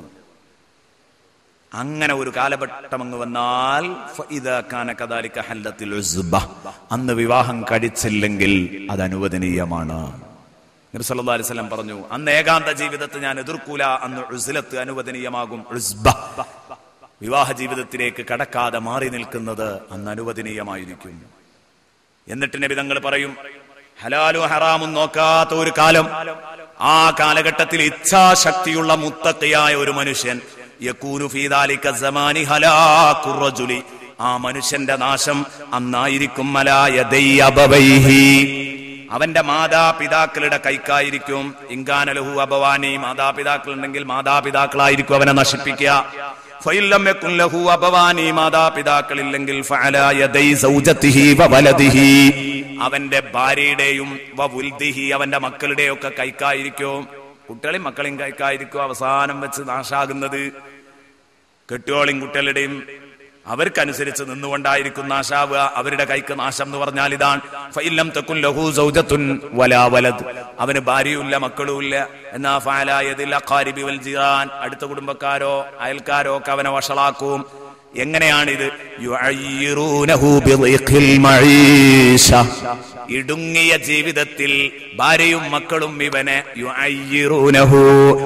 S1: അങ്ങനെ ഒരു കാലഘട്ടം അങ്ങ് വന്നാൽ ഫഇദാ കാന കദാലിക ഹല്ലത്തിൽ ഉസ്ബ. അന്ന് വിവാഹം കഴിച്ചില്ലെങ്കിൽ അത് അനുവദനീയമാണ് നബി സല്ലല്ലാഹു അലൈഹി വസല്ലം പറഞ്ഞു അന്ന് ഏകാന്ത ജീവിതത്തെ ഞാൻ എതിർക്കൂല അന്ന് ഉസ്ലത്ത് അനുവദനീയമാകും ഉസ്ബ. വിവാഹ ജീവിതത്തിലേക്ക് കടക്കാതെ മാറി നിൽക്കുന്നത് അന്ന് അനുവദനീയമായിരിക്കും എന്നിട്ട് നബി തങ്ങൾ പറയും ഹലാലും ഹറാമും നോക്കാത്ത ഒരു കാലം ആ കാലഘട്ടത്തിൽ ഇച്ഛാശക്തിയുള്ള മുത്തക്കയായ ഒരു മനുഷ്യൻ യക്കൂനു ഫീദാലിക സമാനി ഹലാഖുർ റജുലി ആ മനുഷ്യന്റെ നാശം അന്നായിരിക്കും മലായദൈ അബവൈഹി അവന്റെ മാതാപിതാക്കളുടെ കൈക്കായിരിക്കും ഇങ്കാനലഹു അബവാനി മാതാപിതാക്കൾ ഉണ്ടെങ്കിൽ മാതാപിതാക്കളായിരിക്കും അവനെ നശിപ്പിക്കുക ഫൈലം യകുൻ ലഹു അബവാനി മാതാപിതാക്കളില്ലെങ്കിൽ ഫഅലാ യദൈ സൗജത്തിഹി വവലദിഹി അവന്റെ ഭാര്യയുടെയും വവുൽദിഹി അവന്റെ മക്കളുടെയും ഒക്കെ കൈക്കായിരിക്കും കുട്ടികളെയും മക്കളെയും കൈക്കായിരിക്കും അവസാനം വെച്ച് നാശാകുന്നത് കെട്ടുകളെയും കുട്ടികളുടെയും അവർക്കനുസരിച്ച് നിന്നുകൊണ്ടായിരിക്കും നാശാവുക അവരുടെ കൈക്ക് നാശം എന്ന് പറഞ്ഞാൽ ഇതാണ് ഫൈലം തക്കുൻ ലഹു സൗജത്തുൻ വലാ വലദ് അവന് ഭാര്യയുമില്ല മക്കളുമില്ല എന്നാ ഫാലായതിൽ അഖാരിബി വൽ ജിറാൻ അടുത്ത കുടുംബക്കാരോ അയൽക്കാരോ ഒക്കെ അവനെ വഷളാക്കും എങ്ങനെയാണിത് യുഅയ്യിറൂനഹു ബിളിഖിൽ മഈശ. ഇടുങ്ങിയ ജീവിതത്തിൽ ഭാര്യയും മക്കളും ഇവനെ യുഅയ്യിറൂനഹു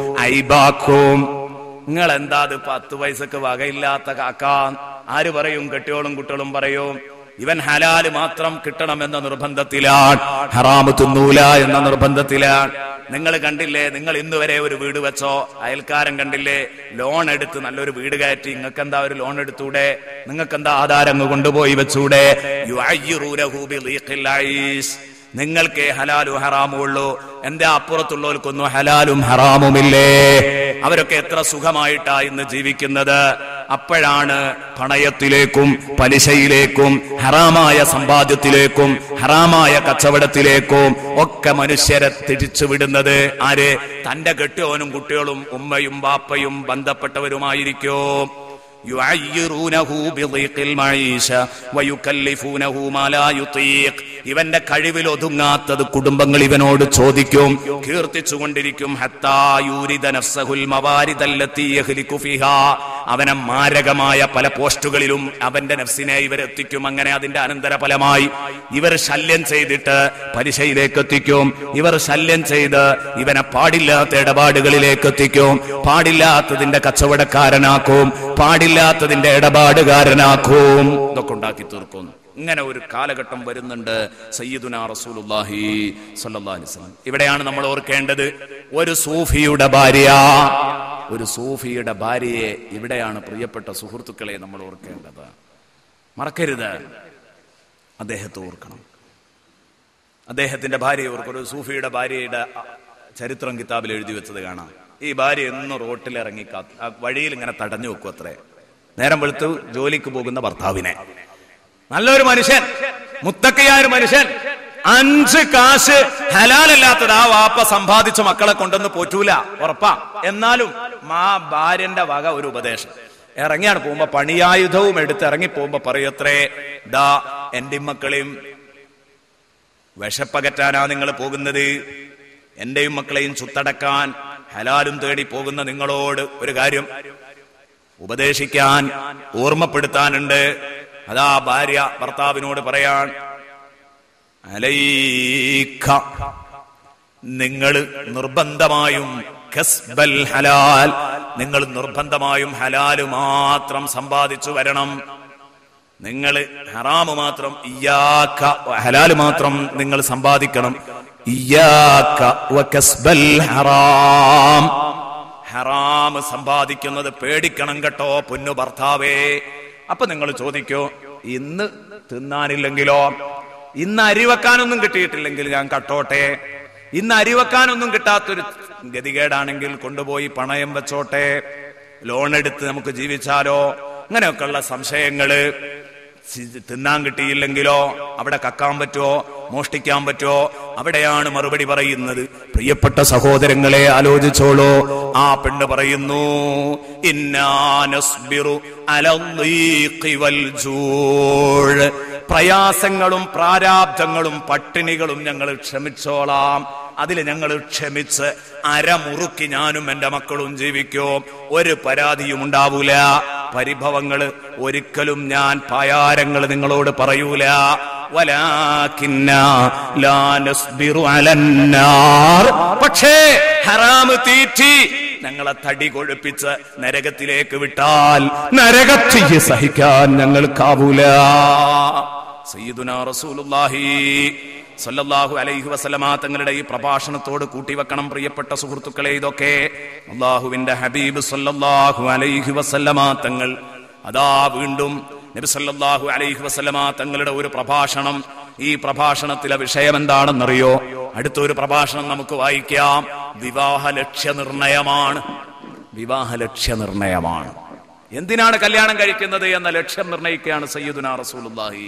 S1: ഐബാക്കും നിങ്ങൾ എന്താ അത് പത്ത് പൈസക്ക് വകയില്ലാത്ത കാക്കാൻ ആര് പറയും കെട്ടിയോളും കുട്ടികളും പറയും ഇവൻ ഹലാല് മാത്രം കിട്ടണമെന്ന നിർബന്ധത്തിലാണ് ഹറാമ് തിന്നൂല എന്ന നിർബന്ധത്തിലാണ് നിങ്ങൾ കണ്ടില്ലേ നിങ്ങൾ ഇന്ന് വരെ ഒരു വീട് വെച്ചോ അയൽക്കാരൻ കണ്ടില്ലേ ലോൺ എടുത്ത് നല്ലൊരു വീട് കയറ്റി നിങ്ങൾക്ക് എന്താ ഒരു ലോൺ എടുത്തൂടെ നിങ്ങൾക്ക് എന്താ ആധാരം അങ്ങ് കൊണ്ടുപോയി വെച്ചൂടെ യുഅയ്യിറൂനഹു ബിളീഖിൽ ഐസ്. നിങ്ങൾക്ക് ഹലാലും ഹറാമും ഉള്ളൂ എന്റെ അപ്പുറത്തുള്ളവർക്കൊന്നും ഹലാലും ഹറാമുമില്ലേ അവരൊക്കെ എത്ര സുഖമായിട്ടാ ഇന്ന് ജീവിക്കുന്നത് അപ്പോഴാണ് പണയത്തിലേക്കും പലിശയിലേക്കും ഹറാമായ സമ്പാദ്യത്തിലേക്കും ഹറാമായ കച്ചവടത്തിലേക്കും ഒക്കെ മനുഷ്യരെ തിരിച്ചുവിടുന്നത് ആര് തന്റെ കെട്ടിയോനും കുട്ടികളും ഉമ്മയും ബാപ്പയും ബന്ധപ്പെട്ടവരുമായിരിക്കും യുഅയ്യിറൂനഹു ബിളിഖിൽ മഈശ വയുകല്ലിഫൂനഹു മാ ലാ യുതീഖ് ഇവന്റെ കഴിവിൽ ഒതുങ്ങാത്തത് കുടുംബങ്ങൾ ഇവനോട് ചോദിക്കും കീർത്തിച്ചുകൊണ്ടിരിക്കും ഹത്താ യൂരിദ നഫ്സഹുൽ മവാരിദല്ലത്തി യഹ്ലികു ഫിഹാ അവനെ മാരകമായ പല പോസ്റ്റുകളിലും അവന്റെ നഫ്സിനെ ഇവരെത്തിക്കും അങ്ങനെ അതിന്റെ അനന്തരഫലമായി ഇവർ ശല്യം ചെയ്തിട്ട് പലിശയിലേക്ക് എത്തിക്കും ഇവർ ശല്യം ചെയ്ത് ഇവനെ പാടില്ലാത്ത ഇടപാടുകളിലേക്ക് എത്തിക്കും പാടില്ലാത്തതിന്റെ കച്ചവടക്കാരനാക്കും പാടില്ലാത്തതിന്റെ ഇടപാടുകാരനാക്കും ഇതൊക്കെ ഉണ്ടാക്കി തീർക്കും ഇങ്ങനെ ഒരു കാലഘട്ടം വരുന്നുണ്ട് സയ്യിദുന റസൂലുള്ളാഹി സ്വല്ലല്ലാഹി അലൈഹി വസല്ലം ഇവിടെയാണ് നമ്മൾ ഓർക്കേണ്ടത് ഒരു സൂഫിയുടെ ഭാര്യ ഒരു സൂഫിയുടെ ഭാര്യയെ ഇവിടെയാണ് പ്രിയപ്പെട്ട സുഹൃത്തുക്കളെ നമ്മൾ ഓർക്കേണ്ടത് മറക്കരുത് അദ്ദേഹത്തെ ഓർക്കണം അദ്ദേഹത്തിന്റെ ഭാര്യ ഓർക്കും ഒരു സൂഫിയുടെ ഭാര്യയുടെ ചരിത്രം കിതാബിൽ എഴുതി വെച്ചത് കാണാം ഈ ഭാര്യ എന്നും റോട്ടിൽ ഇറങ്ങി കാത്ത് ആ വഴിയിൽ ഇങ്ങനെ തടഞ്ഞു വെക്കും അത്രേ നേരം വെളുത്ത് ജോലിക്ക് പോകുന്ന ഭർത്താവിനെ നല്ലൊരു മനുഷ്യൻ മുത്തക്കയായ ഒരു മനുഷ്യൻ അഞ്ച് കാശ് ഹലാലല്ലാത്തത് ആ വാപ്പ സമ്പാദിച്ച മക്കളെ കൊണ്ടൊന്ന് പോറ്റൂല ഉറപ്പാ എന്നാലും മാ ഭാര്യന്റെ വക ഒരു ഉപദേശം ഇറങ്ങിയാണ് പോകുമ്പോ പണിയായുധവും എടുത്ത് ഇറങ്ങി പോകുമ്പോ പറയത്രേ ദാ എന്റെ മക്കളെയും വിശപ്പകറ്റാനാ നിങ്ങൾ പോകുന്നത് എന്റെയും മക്കളെയും ചുത്തടക്കാൻ ഹലാലും തേടി പോകുന്ന നിങ്ങളോട് ഒരു കാര്യം ഉപദേശിക്കാൻ ഓർമ്മപ്പെടുത്താനുണ്ട് അതാ ഭാര്യ ഭർത്താവിനോട് പറയാൻ അലൈഖ നിങ്ങൾ നിർബന്ധമായും കസ്ബൽ ഹലാൽ നിങ്ങൾ നിർബന്ധമായും ഹലാല് മാത്രം സമ്പാദിച്ചു വരണം നിങ്ങൾ ഹറാമ് മാത്രം ഇയാക്ക ഹലാല് മാത്രം നിങ്ങൾ സമ്പാദിക്കണം ഇയാക്ക വകസ്ബൽ ഹറാം ഹറാം സമ്പാദിക്കുന്നത് പേടിക്കണം കേട്ടോ പൊന്നു ഭർത്താവേ അപ്പൊ നിങ്ങൾ ചോദിക്കോ ഇന്ന് തിന്നാനില്ലെങ്കിലോ ഇന്ന് അരി വെക്കാനൊന്നും കിട്ടിയിട്ടില്ലെങ്കിൽ ഞാൻ കട്ടോട്ടെ ഇന്ന് അരി വെക്കാനൊന്നും കിട്ടാത്തൊരു ഗതികേടാണെങ്കിൽ കൊണ്ടുപോയി പണയം വെച്ചോട്ടെ ലോൺ എടുത്ത് നമുക്ക് ജീവിച്ചാലോ അങ്ങനെയൊക്കെയുള്ള സംശയങ്ങള് ചി- തിന്നാൻ കിട്ടിയില്ലെങ്കിലോ അവിടെ കക്കാൻ പറ്റുമോ മോഷ്ടിക്കാൻ പറ്റുമോ അവിടെയാണ് മറുപടി പറയുന്നത് പ്രിയപ്പെട്ട സഹോദരങ്ങളെ ആലോചിച്ചോളൂ ആ പെണ്ണ് പറയുന്നു ഇന്നാ നസ്ബിറു അലദ്ദീഖി വൽ ജൂഴ്. പ്രയാസങ്ങളും പ്രാരാബ്ധങ്ങളും പട്ടിണികളും ഞങ്ങൾ ക്ഷമിച്ചോളാം അതിൽ ഞങ്ങൾ ക്ഷമിച്ച് അരമുറുക്കി ഞാനും എന്റെ മക്കളും ജീവിക്കും ഒരു പരാതിയും ഉണ്ടാവൂല പരിഭവങ്ങള് ഒരിക്കലും ഞാൻ പായാരങ്ങൾ നിങ്ങളോട് പറയൂല വലാകിന്ന ലാ നസ്ബിറു അലന്നാർ. പക്ഷേ ഹറാമ് തീറ്റി ഞങ്ങളെ തടി കൊഴുപ്പിച്ച് നരകത്തിലേക്ക് വിട്ടാൽ നരകത്തീ സഹിക്കാൻ ഞങ്ങൾക്കാവൂല സയ്യിദുനാ റസൂലുള്ളാഹി സല്ലല്ലാഹു അലൈഹി വസല്ലമ തങ്ങളുടെ ഈ പ്രഭാഷണത്തോട് കൂട്ടിവെക്കണം പ്രിയപ്പെട്ട സുഹൃത്തുക്കളെ ഇതൊക്കെ അള്ളാഹുവിന്റെ ഹബീബ് സല്ലല്ലാഹു അലൈഹി വസല്ലമ തങ്ങൾ അതാ വീണ്ടും നബി സല്ലല്ലാഹു അലൈഹി വസല്ലമ തങ്ങളുടെ ഒരു പ്രഭാഷണം ഈ പ്രഭാഷണത്തിലെ വിഷയം എന്താണെന്നറിയോ അടുത്തൊരു പ്രഭാഷണം നമുക്ക് വായിക്കാം വിവാഹ ലക്ഷ്യ നിർണയമാണ് വിവാഹ ലക്ഷ്യ നിർണയമാണ് എന്തിനാണ് കല്യാണം കഴിക്കുന്നത് എന്ന ലക്ഷ്യം നിർണയിക്കുകയാണ് സയ്യിദുനാ റസൂലുള്ളാഹി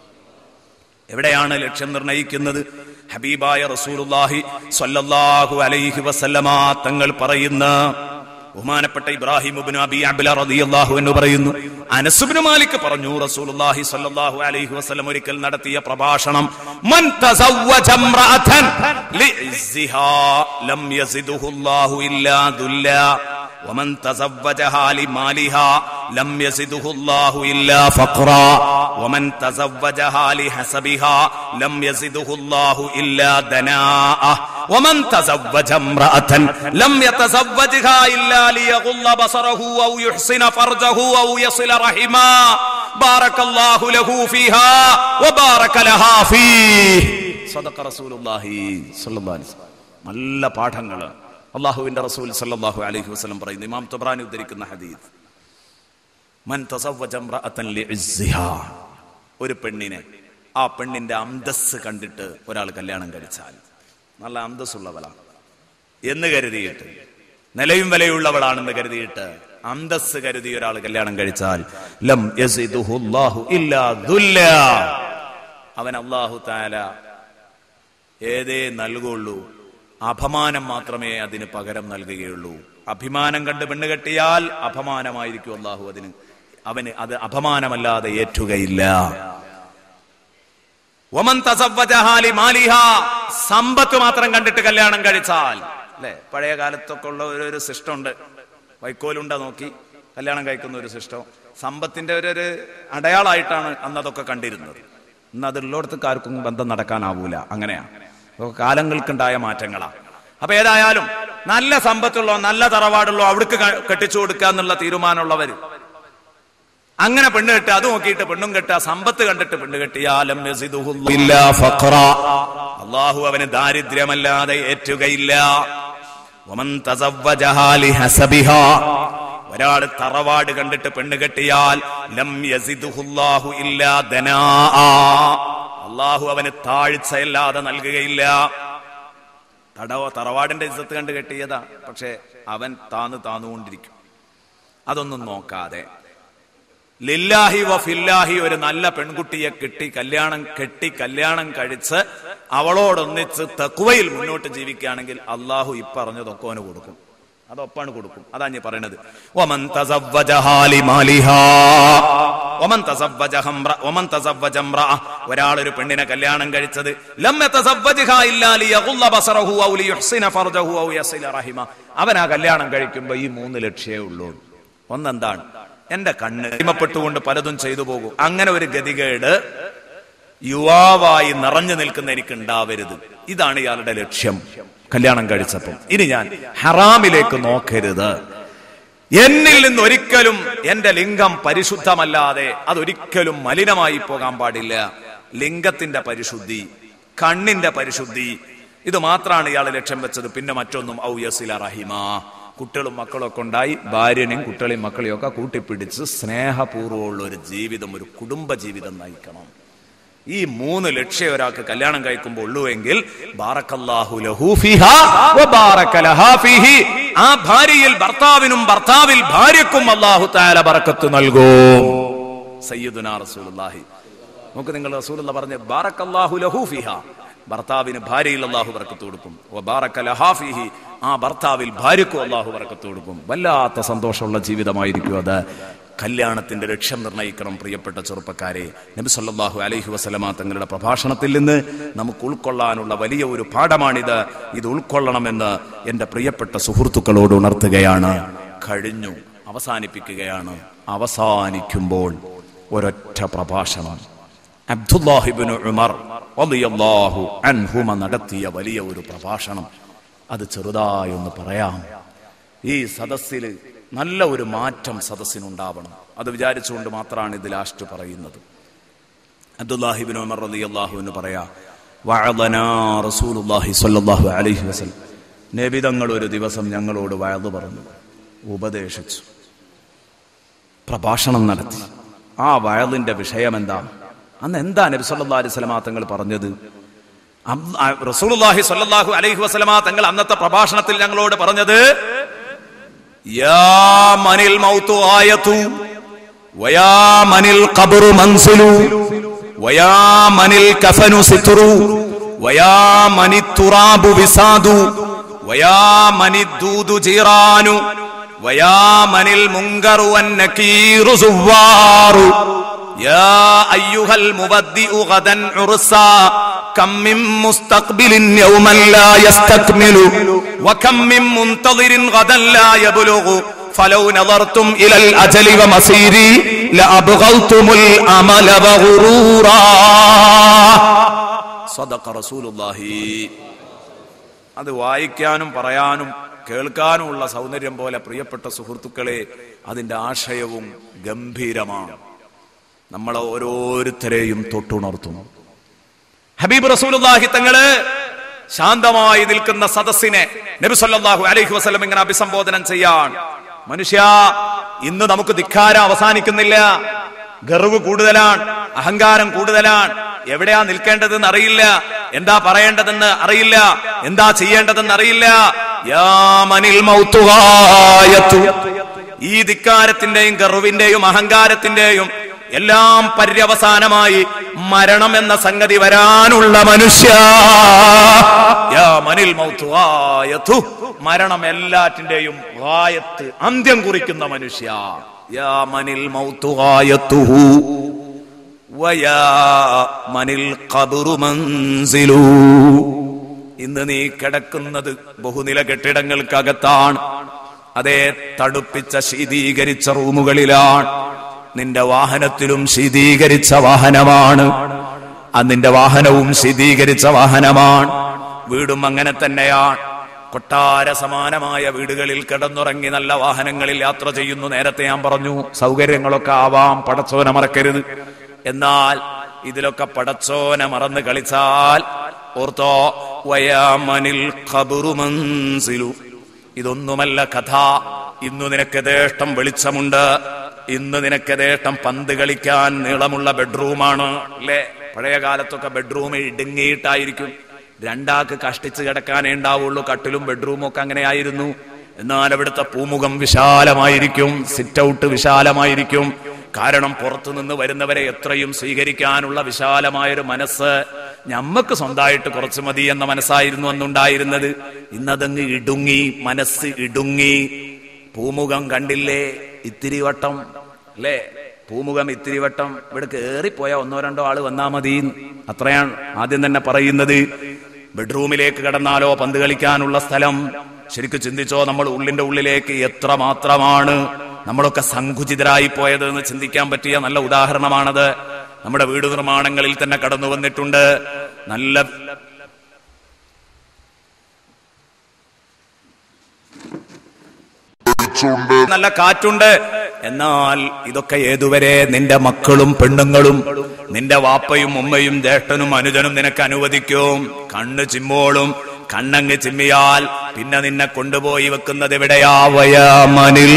S1: എവിടെയാണ് ലക്ഷ്യം നിർണയിക്കുന്നത് ഹബീബായ റസൂലുള്ളാഹി സ്വല്ലല്ലാഹു അലൈഹി വസല്ലമ തങ്ങൾ പറയുന്ന ബഹുമാനപ്പെട്ട ഇബ്രാഹിം ഇബ്നു അബി അബ്ല റളിയല്ലാഹു അൻഹു പറയുന്നു അനസ് ഇബ്നു മാലിക് പറഞ്ഞു റസൂലുള്ളാഹി സ്വല്ലല്ലാഹു അലൈഹി വസല്ലം ഒരിക്കൽ നടത്തിയ പ്രഭാഷണം മൻ തസവ്വജ ഇംറഅതൻ ലിഇസ്സിഹാ ലം യസിദുഹു അല്ലാഹു ഇല്ലാ ദുല്ലാ ومن تزوجها لمالها لم يزده الله إلا فقرا ومن تزوجها لحسبها لم يزده الله إلا دناء ومن تزوج امرأة لم يتزوجها إلا ليغض بصره أو يحسن فرجه أو يصل رحما بارك الله له فيها وبارك لها فيه صدق رسول الله صلى الله عليه وسلم നല്ല പാഠങ്ങള് അള്ളാഹുവിന്റെ റസൂൽ സല്ലല്ലാഹു അലൈഹി വസല്ലം പറയുന്നു ഇമാം തുബ്രാനി ഉദ്ധരിക്കുന്ന ഹദീസ് മൻ തസവ്വജ ഇംറഅതൻ ലിഇസ്സിഹാ ഒരു പെണ്ണിനെ ആ പെണ്ണിന്റെ അന്തസ് കണ്ടിട്ട് ഒരാൾ കല്യാണം കഴിച്ചാൽ നല്ല അന്തസ്സുള്ളവളാണ് എന്ന് കരുതിയിട്ട് നിലയും വിലയുള്ളവളാണെന്ന് കരുതിയിട്ട് അന്തസ് കരുതി ഒരാൾ കല്യാണം കഴിച്ചാൽ ലം യസിദുഹു അല്ലാഹു ഇല്ലാ ദുല്ലാ അവൻ അല്ലാഹു തആല ഏതേ നൽകുള്ളൂ അപമാനം മാത്രമേ അതിന് പകരം നൽകുകയുള്ളൂ അഭിമാനം കണ്ട് പെണ്ണ് കെട്ടിയാൽ അപമാനമായിരിക്കും അള്ളാഹു അതിന് അവന് അത് അപമാനമല്ലാതെ ഏറ്റുകയില്ല ഒമൻ തസവ്വജഹാലി മാലിഹ സമ്പത്ത് മാത്രം കണ്ടിട്ട് കല്യാണം കഴിച്ചാൽ അല്ലെ പഴയ കാലത്തൊക്കെ ഉള്ള ഒരു ഒരു സിസ്റ്റം ഉണ്ട് വൈക്കോലുണ്ട നോക്കി കല്യാണം കഴിക്കുന്ന ഒരു സിസ്റ്റം സമ്പത്തിന്റെ ഒരു ഒരു അടയാളമായിട്ടാണ് അന്ന് അതൊക്കെ കണ്ടിരുന്നത് ഇന്ന് അതുള്ളിടത്തേക്ക് ആർക്കും ബന്ധം നടക്കാനാവൂല അങ്ങനെയാണ് അപ്പൊ കാലങ്ങൾക്കുണ്ടായ മാറ്റങ്ങളാ അപ്പൊ ഏതായാലും നല്ല സമ്പത്തുള്ളോ നല്ല തറവാടുള്ളോ അവിടേക്ക് ക- കെട്ടിച്ചു കൊടുക്കുക എന്നുള്ള തീരുമാനമുള്ളവര് അങ്ങനെ പെണ്ണ് കെട്ടുക അത് നോക്കിയിട്ട് പെണ്ണും കെട്ടുക സമ്പത്ത് കണ്ടിട്ട് പെണ്ണ് കെട്ടിയാലും അള്ളാഹു അവന് ദാരിദ്ര്യമല്ലാതെ ഏറ്റുകയില്ല വമൻ തസവ്വജഹാ ലിഹസബിഹാ. ഒരാള് തറവാട് കണ്ടിട്ട് പെണ്ണ് കെട്ടിയാൽ ലം യസിദുഹുല്ലാഹു ഇല്ലാ ദനാആ. അള്ളാഹു അവന് താഴ്ചയല്ലാതെ നൽകുകയില്ല തടവ തറവാടിന്റെ ഇജ്ജത്ത് കണ്ട് കെട്ടിയതാ പക്ഷെ അവൻ താന്ന് താന്നുകൊണ്ടിരിക്കും അതൊന്നും നോക്കാതെ ലില്ലാഹി വ ഫില്ലാഹി ഒരു നല്ല പെൺകുട്ടിയെ കിട്ടി കല്യാണം കെട്ടി കല്യാണം കഴിച്ച് അവളോടൊന്നിച്ച് തക്കുവയിൽ മുന്നോട്ട് ജീവിക്കുകയാണെങ്കിൽ അള്ളാഹു ഇപ്പറഞ്ഞതൊക്കെ അവന് കൊടുക്കും അതൊപ്പാണ് കൊടുക്കും അതാ ഞാൻ പറയണത് ഒമൻ തസവ്വജഹാ ലിമാലിഹാ. ഒമൻ തസവ്വജഹ ഇംറ- ഒമൻ തസവ്വജ ഇംറഅ. ഒരാളൊരു പെണ്ണിനെ കല്യാണം കഴിച്ചത് ലം യതസവ്വജ്ഹാ ഇല്ലാ ലിയഗുല്ല ബസറഹു ഔ ലിയുഹ്സിന ഫർജഹു ഔ യസില റഹിമ അവൻ ആ കല്യാണം കഴിക്കുമ്പോ ഈ മൂന്ന് ലക്ഷ്യമേ ഉള്ളൂ ഒന്നെന്താണ് എന്റെ കണ്ണ് അടിമപ്പെട്ടുകൊണ്ട് പലതും ചെയ്തു പോകും അങ്ങനെ ഒരു ഗതികേട് യുവാവായി നിറഞ്ഞു നിൽക്കുന്ന എനിക്ക് ഉണ്ടാവരുത് ഇതാണ് ഇയാളുടെ ലക്ഷ്യം കല്യാണം കഴിച്ചപ്പം ഇനി ഞാൻ ഹറാമിലേക്ക് നോക്കരുത് എന്നിൽ നിന്ന് ഒരിക്കലും എന്റെ ലിംഗം പരിശുദ്ധമല്ലാതെ അതൊരിക്കലും മലിനമായി പോകാൻ പാടില്ല ലിംഗത്തിന്റെ പരിശുദ്ധി കണ്ണിന്റെ പരിശുദ്ധി ഇത് മാത്രമാണ് ഇയാൾ ലക്ഷ്യം വെച്ചത് പിന്നെ മറ്റൊന്നും ഔ യസില റഹിമ കുട്ടികളും മക്കളും ഒക്കെ ഉണ്ടായി ഭാര്യനെയും കുട്ടികളെയും മക്കളെയും ഒക്കെ കൂട്ടിപ്പിടിച്ച് സ്നേഹപൂർവ്വമുള്ള ഒരു ജീവിതം ഒരു കുടുംബ ജീവിതം നയിക്കണം ഈ മൂന്ന് ലക്ഷ്യം ഒരാൾക്ക് കല്യാണം കഴിക്കുമ്പോൾ ഉള്ളുവെങ്കിൽ ബാറക്കല്ലാഹു ലഹു ഫിഹാ വ ബാറക ലഹാ ഫീഹി. ആ ഭാര്യയിൽ ഭർത്താവിനും ഭർത്താവിൽ ഭാര്യക്കും അല്ലാഹു തആല ബറക്കത്ത് നൽകും സയ്യിദുനാ റസൂലുള്ളാഹി നമുക്ക് നിങ്ങൾ റസൂലുള്ള പറഞ്ഞ് ബാറക്കല്ലാഹു ലഹു ഫിഹാ ഭർത്താവിന് ഭാര്യയിൽ അള്ളാഹു ബർക്കത്ത് കൊടുക്കും വ ബാറക ലഹാ ഫീഹി. ആ ഭർത്താവിൽ ഭാര്യക്കും അള്ളാഹു ബർക്കത്ത് കൊടുക്കും വല്ലാത്ത സന്തോഷമുള്ള ജീവിതമായിരിക്കും അത് കല്യാണത്തിന്റെ ലക്ഷ്യം നിർണ്ണയിക്കണം പ്രിയപ്പെട്ട ചെറുപ്പക്കാരെ നബി സല്ലല്ലാഹു അലൈഹി വസല്ലമ തങ്ങളുടെ പ്രഭാഷണത്തിൽ നിന്ന് നമുക്ക് ഉൾക്കൊള്ളാനുള്ള വലിയ ഒരു പാഠമാണിത് ഇത് ഉൾക്കൊള്ളണമെന്ന് എന്റെ പ്രിയപ്പെട്ട സുഹൃത്തുക്കളോട് ഉണർത്തുകയാണ് കഴിഞ്ഞു അവസാനിപ്പിക്കുകയാണ് അവസാനിക്കുമ്പോൾ ഒരൊറ്റ പ്രഭാഷണം അബ്ദുല്ലാഹിബിന് ഉമർ റളിയല്ലാഹു അൻഹുമ നടത്തിയ വലിയ ഒരു പ്രഭാഷണം അത് ചെറുതായി ഒന്ന് പറയാം ഈ സദസ്സിൽ നല്ല ഒരു മാറ്റം സദസ്സിനുണ്ടാവണം അത് വിചാരിച്ചുകൊണ്ട് മാത്രമാണ് ഇത് ലാസ്റ്റ് പറയുന്നത് അബ്ദുല്ലാഹിബിൻ ഉമർ റളിയല്ലാഹു എന്ന് പറയാ വഅദനാ റസൂലുള്ളാഹി സ്വല്ലല്ലാഹു അലൈഹി വസല്ലം നബി തങ്ങൾ ഒരു ദിവസം ഞങ്ങളോട് വയത് പറഞ്ഞു ഉപദേശിച്ചു പ്രഭാഷണം നടത്തി ആ വയലിന്റെ വിഷയം എന്താ അന്ന് എന്താ നബി സല്ലല്ലാഹു അലൈഹി വസല്ലമ തങ്ങൾ പറഞ്ഞത് അം- ആ റസൂലുള്ളാഹി സ്വല്ലല്ലാഹു അലൈഹി വസല്ലമ തങ്ങൾ അന്നത്തെ പ്രഭാഷണത്തിൽ ഞങ്ങളോട് പറഞ്ഞത് യാ മനിൽ മൗതു ആയതു വയാ മനിൽ ഖബറു മൻസിലു വയാ മനിൽ കഫനു സിത്രു വയാ മനി തുറാബു വിസാദു വയാ മനി ദൂദു ജീറാനു വയാമനിൽ മുങ്കറു വന്നകീറു സുവ്വാറു യാ അയ്യുഹൽ മുബദ്ദിഉ ഗദൻ ഉർസാ كم من مستقبل يوما لا يستكمل وكم من منتظر غدا لا يبلغ فلو نظرتم إلى الأجل ومصيري لأبغضتم الأمل وغرورا صدق رسول الله അത് വായിക്കാനും പറയാനും കേൾക്കാനുമുള്ള സൗന്ദര്യം പോലെ പ്രിയപ്പെട്ട സുഹൃത്തുക്കളെ അതിന്റെ ആശയവും ഗംഭീരമാണ് നമ്മളെ ഓരോരുത്തരെയും തൊട്ടുണർത്തുന്നു ഹബീബ് റസൂലുള്ളാഹി തങ്ങള് ശാന്തമായി നിൽക്കുന്ന സദസ്സിനെ നബി സല്ലല്ലാഹു അലൈഹി വസല്ലം ഇങ്ങനെ അഭിസംബോധനം ചെയ്യാൻ മനുഷ്യ ഇന്ന് നമുക്ക് ധിക്കാരം അവസാനിക്കുന്നില്ല ഗർവ് കൂടുതലാണ് അഹങ്കാരം കൂടുതലാണ് എവിടെയാ നിൽക്കേണ്ടതെന്ന് അറിയില്ല എന്താ പറയേണ്ടതെന്ന് അറിയില്ല എന്താ ചെയ്യേണ്ടതെന്ന് അറിയില്ല യാ മനിൽ മൗത്തുഹായത്തു. ഈ ധിക്കാരത്തിന്റെയും ഗർവിന്റെയും അഹങ്കാരത്തിന്റെയും എല്ലാം പര്യവസാനമായി മരണം എന്ന സംഗതി വരാനുള്ള മനുഷ്യ യാ മനിൽ മൗത്തു ഗായത്തു. മരണം എല്ലാറ്റിന്റെയും ഗായത്ത് അന്ത്യം കുറിക്കുന്ന മനുഷ്യ യാ മനിൽ മൗത്തു ഗായത്തുഹു വയാ മനിൽ ഖബറു മൻസിലു ഇന്ന് നീ കിടക്കുന്നത് ബഹുനില കെട്ടിടങ്ങൾക്കകത്താണ് അതേ തടുപ്പിച്ച ശീതീകരിച്ച റൂമുകളിലാണ് നിന്റെ വാഹനത്തിലും ശീതീകരിച്ച വാഹനമാണ് അത് നിന്റെ വാഹനവും ശീതീകരിച്ച വാഹനമാണ് വീടും അങ്ങനെ തന്നെയാണ് കൊട്ടാര സമാനമായ വീടുകളിൽ കിടന്നുറങ്ങി നല്ല വാഹനങ്ങളിൽ യാത്ര ചെയ്യുന്നു നേരത്തെ ഞാൻ പറഞ്ഞു സൗകര്യങ്ങളൊക്കെ ആവാം പടച്ചോനെ മറക്കരുത് എന്നാൽ ഇതിലൊക്കെ പടച്ചോനെ മറന്ന് കളിച്ചാൽ ഓർത്തോ വയാമനിൽ ഖബറു മൻസിലു ഇതൊന്നുമല്ല കഥ ഇന്നു നിനക്ക് ദേഷ്ടം വെളിച്ചമുണ്ട് ഇന്ന് നിനക്ക് ദേഷ്ടം പന്ത് കളിക്കാൻ നീളമുള്ള ബെഡ്റൂമാണ് അല്ലേ പഴയ കാലത്തൊക്കെ ബെഡ്റൂം ഇടുങ്ങിയിട്ടായിരിക്കും രണ്ടാക്ക് കഷ്ടിച്ച് കിടക്കാനേ ഉണ്ടാവുള്ളൂ കട്ടിലും ബെഡ്റൂമും ഒക്കെ അങ്ങനെ ആയിരുന്നു എന്നാൽ അവിടുത്തെ പൂമുഖം വിശാലമായിരിക്കും സിറ്റ് ഔട്ട് വിശാലമായിരിക്കും കാരണം പുറത്തു നിന്ന് വരുന്നവരെ എത്രയും സ്വീകരിക്കാനുള്ള വിശാലമായൊരു മനസ്സ് ഞമ്മക്ക് സ്വന്തമായിട്ട് കുറച്ച് മതി എന്ന മനസ്സായിരുന്നു അന്നുണ്ടായിരുന്നത് ഇന്നതങ്ങ് ഇടുങ്ങി മനസ്സ് ഇടുങ്ങി പൂമുഖം കണ്ടില്ലേ ഇത്തിരി വട്ടം അല്ലേ പൂമുഖം ഇത്തിരി വട്ടം ഇവിടെ കേറിപ്പോയ ഒന്നോ രണ്ടോ ആള് വന്നാ മതി അത്രയാണ് ആദ്യം തന്നെ പറയുന്നത് ബെഡ്റൂമിലേക്ക് കടന്നാലോ പന്ത് കളിക്കാനുള്ള സ്ഥലം ശരിക്കും ചിന്തിച്ചോ നമ്മൾ ഉള്ളിന്റെ ഉള്ളിലേക്ക് എത്ര മാത്രമാണ് നമ്മളൊക്കെ സങ്കുചിതരായി പോയത് എന്ന് ചിന്തിക്കാൻ പറ്റിയ നല്ല ഉദാഹരണമാണത് നമ്മുടെ വീട് നിർമ്മാണങ്ങളിൽ തന്നെ കടന്നു വന്നിട്ടുണ്ട് നല്ല നല്ല കാറ്റുണ്ട് എന്നാൽ ഇതൊക്കെ ഏതുവരെ നിന്റെ മക്കളും പെണ്ണുങ്ങളും നിന്റെ വാപ്പയും ഉമ്മയും ജ്യേഷ്ഠനും അനുജനും നിനക്ക് അനുവദിക്കും കണ്ണ് ചിമ്മോളും കണ്ണങ്ങ് ചിമ്മിയാൽ പിന്നെ നിന്നെ കൊണ്ടുപോയി വെക്കുന്നത് എവിടെയാവയമനിൽ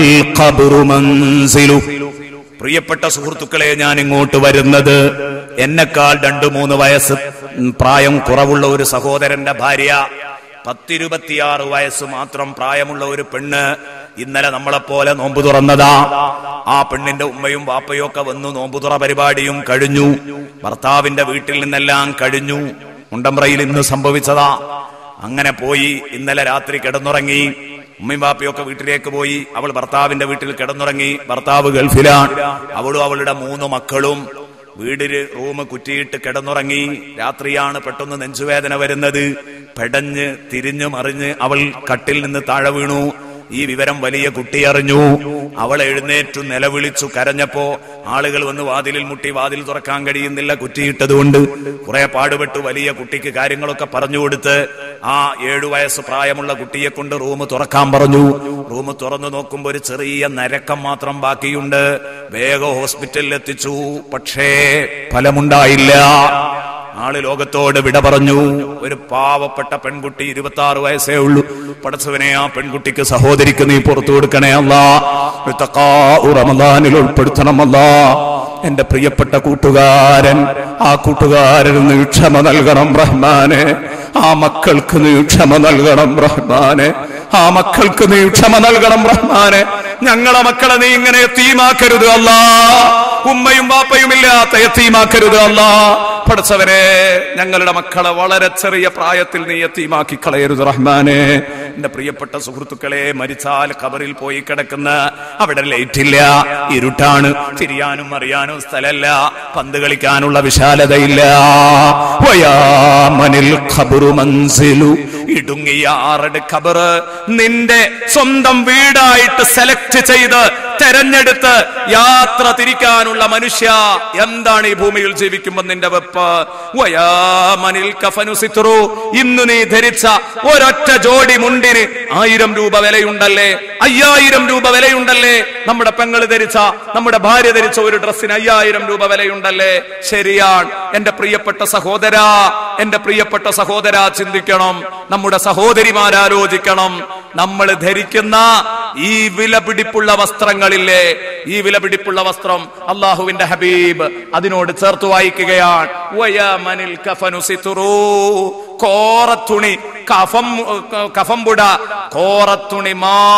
S1: പ്രിയപ്പെട്ട സുഹൃത്തുക്കളെ ഞാൻ ഇങ്ങോട്ട് വരുന്നത് എന്നെക്കാൾ രണ്ടു മൂന്ന് വയസ്സ് പ്രായം കുറവുള്ള ഒരു സഹോദരന്റെ ഭാര്യ പത്തിരുപത്തിയാറ് വയസ്സ് മാത്രം പ്രായമുള്ള ഒരു പെണ്ണ് ഇന്നലെ നമ്മളെപ്പോലെ നോമ്പ് തുറന്നതാ ആ പെണ്ണിന്റെ ഉമ്മയും വാപ്പയും ഒക്കെ വന്നു നോമ്പ് തുറ പരിപാടിയും കഴിഞ്ഞു ഭർത്താവിന്റെ വീട്ടിൽ നിന്നെല്ലാം കഴിഞ്ഞു മുണ്ടമ്പ്രയിൽ ഇന്ന് സംഭവിച്ചതാ അങ്ങനെ പോയി ഇന്നലെ രാത്രി കിടന്നുറങ്ങി ഉമ്മയും വാപ്പയും ഒക്കെ വീട്ടിലേക്ക് പോയി അവൾ ഭർത്താവിന്റെ വീട്ടിൽ കിടന്നുറങ്ങി ഭർത്താവ് ഗൾഫിലാണ് അവളും അവളുടെ മൂന്ന് മക്കളും വീടില് റൂം കുറ്റിയിട്ട് കിടന്നുറങ്ങി രാത്രിയാണ് പെട്ടെന്ന് നെഞ്ചുവേദന വരുന്നത് പെടഞ്ഞ് തിരിഞ്ഞു മറിഞ്ഞ് അവൾ കട്ടിൽ നിന്ന് താഴെ വീണു ഈ വിവരം വലിയ കുട്ടി അറിഞ്ഞു അവൾ എഴുന്നേറ്റു നിലവിളിച്ചു കരഞ്ഞപ്പോ ആളുകൾ വന്ന് വാതിലിൽ മുട്ടി വാതിൽ തുറക്കാൻ കഴിയുന്നില്ല കുറ്റിയിട്ടതുകൊണ്ട് കുറെ പാടുപെട്ടു വലിയ കുട്ടിക്ക് കാര്യങ്ങളൊക്കെ പറഞ്ഞു കൊടുത്ത് ആ ഏഴു വയസ്സ് പ്രായമുള്ള കുട്ടിയെ കൊണ്ട് റൂം തുറക്കാൻ പറഞ്ഞു റൂം തുറന്നു നോക്കുമ്പോ ഒരു ചെറിയ നരക്കം മാത്രം ബാക്കിയുണ്ട് വേഗം ഹോസ്പിറ്റലിൽ എത്തിച്ചു പക്ഷേ ഫലമുണ്ടായില്ല ആള് ലോകത്തോട് വിട പറഞ്ഞു ഒരു പാവപ്പെട്ട പെൺകുട്ടി ഇരുപത്തി ആറ് വയസ്സേ ഉള്ളൂ പടച്ചവനെ ആ പെൺകുട്ടിക്ക് സഹോദരിക്ക് നീ പുറത്തു കൊടുക്കണേ അല്ലാ റമദാനിൽ ഉൾപ്പെടുത്തണമല്ല എന്റെ പ്രിയപ്പെട്ട കൂട്ടുകാരൻ ആ കൂട്ടുകാരന് നീ ക്ഷമ നൽകണം റഹ്മാനെ ആ മക്കൾക്ക് നീ ക്ഷമ നൽകണം റഹ്മാനെ ആ മക്കൾക്ക് നീ ക്ഷമ നൽകണം റഹ്മാനെ ഞങ്ങളെ മക്കളെ നീ ഇങ്ങനെ എത്തീമാക്കരുത് അല്ലാ ഉമ്മയും വാപ്പയും ഇല്ലാത്ത എത്തീമാക്കരുത് അല്ലാ പഠിച്ചവരെ ഞങ്ങളുടെ മക്കളെ വളരെ ചെറിയ പ്രായത്തിൽ നീ എത്തീമാക്കി കളയരുത് റഹ്മാനെ എന്റെ പ്രിയപ്പെട്ട സുഹൃത്തുക്കളെ മരിച്ചാൽ ഖബറിൽ പോയി കിടക്കുന്ന അവിടെ ലൈറ്റ് ഇല്ല ഇരുട്ടാണ് തിരിയാനും അറിയാനും സ്ഥലമല്ല പന്ത് കളിക്കാനുള്ള വിശാലതയില്ല വയാമനിൽ ഖബറു മൻസിലു ഇടുങ്ങിയ ആറട് ഖബറ് നിന്റെ സ്വന്തം വീടായിട്ട് സെലക്ട് ചെയ്ത് തെരഞ്ഞെടുത്ത് യാത്ര തിരിക്കാനുള്ള മനുഷ്യ എന്താണ് ഈ ഭൂമിയിൽ ജീവിക്കുമ്പോൾ നിന്റെ വെപ്പ് വയാമനിൽ കഫനു സിത്രു ഇന്ന് നീ ധരിച്ച ഒരൊറ്റ ജോഡി മുണ്ടിന് ആയിരം രൂപ വിലയുണ്ടല്ലേ അയ്യായിരം രൂപ വിലയുണ്ടല്ലേ നമ്മുടെ പെങ്ങൾ ധരിച്ച നമ്മുടെ ഭാര്യ ധരിച്ച ഒരു ഡ്രസ്സിന് അയ്യായിരം രൂപ വിലയുണ്ടല്ലേ ശരിയാണ് എന്റെ പ്രിയപ്പെട്ട സഹോദര എന്റെ പ്രിയപ്പെട്ട സഹോദര ചിന്തിക്കണം നമ്മുടെ സഹോദരിമാരാലോചിക്കണം നമ്മൾ ധരിക്കുന്ന ഈ വിലപിടിപ്പുള്ള വസ്ത്രങ്ങളില്ലേ ഈ വിലപിടിപ്പുള്ള വസ്ത്രം അള്ളാഹുവിന്റെ ഹബീബ് അതിനോട് ചേർത്ത് വായിക്കുകയാണ് വയമനിൽ കഫനു സിതുറൂ. കോറത്തുണി കഫം കഫംപുട കോറത്തുണി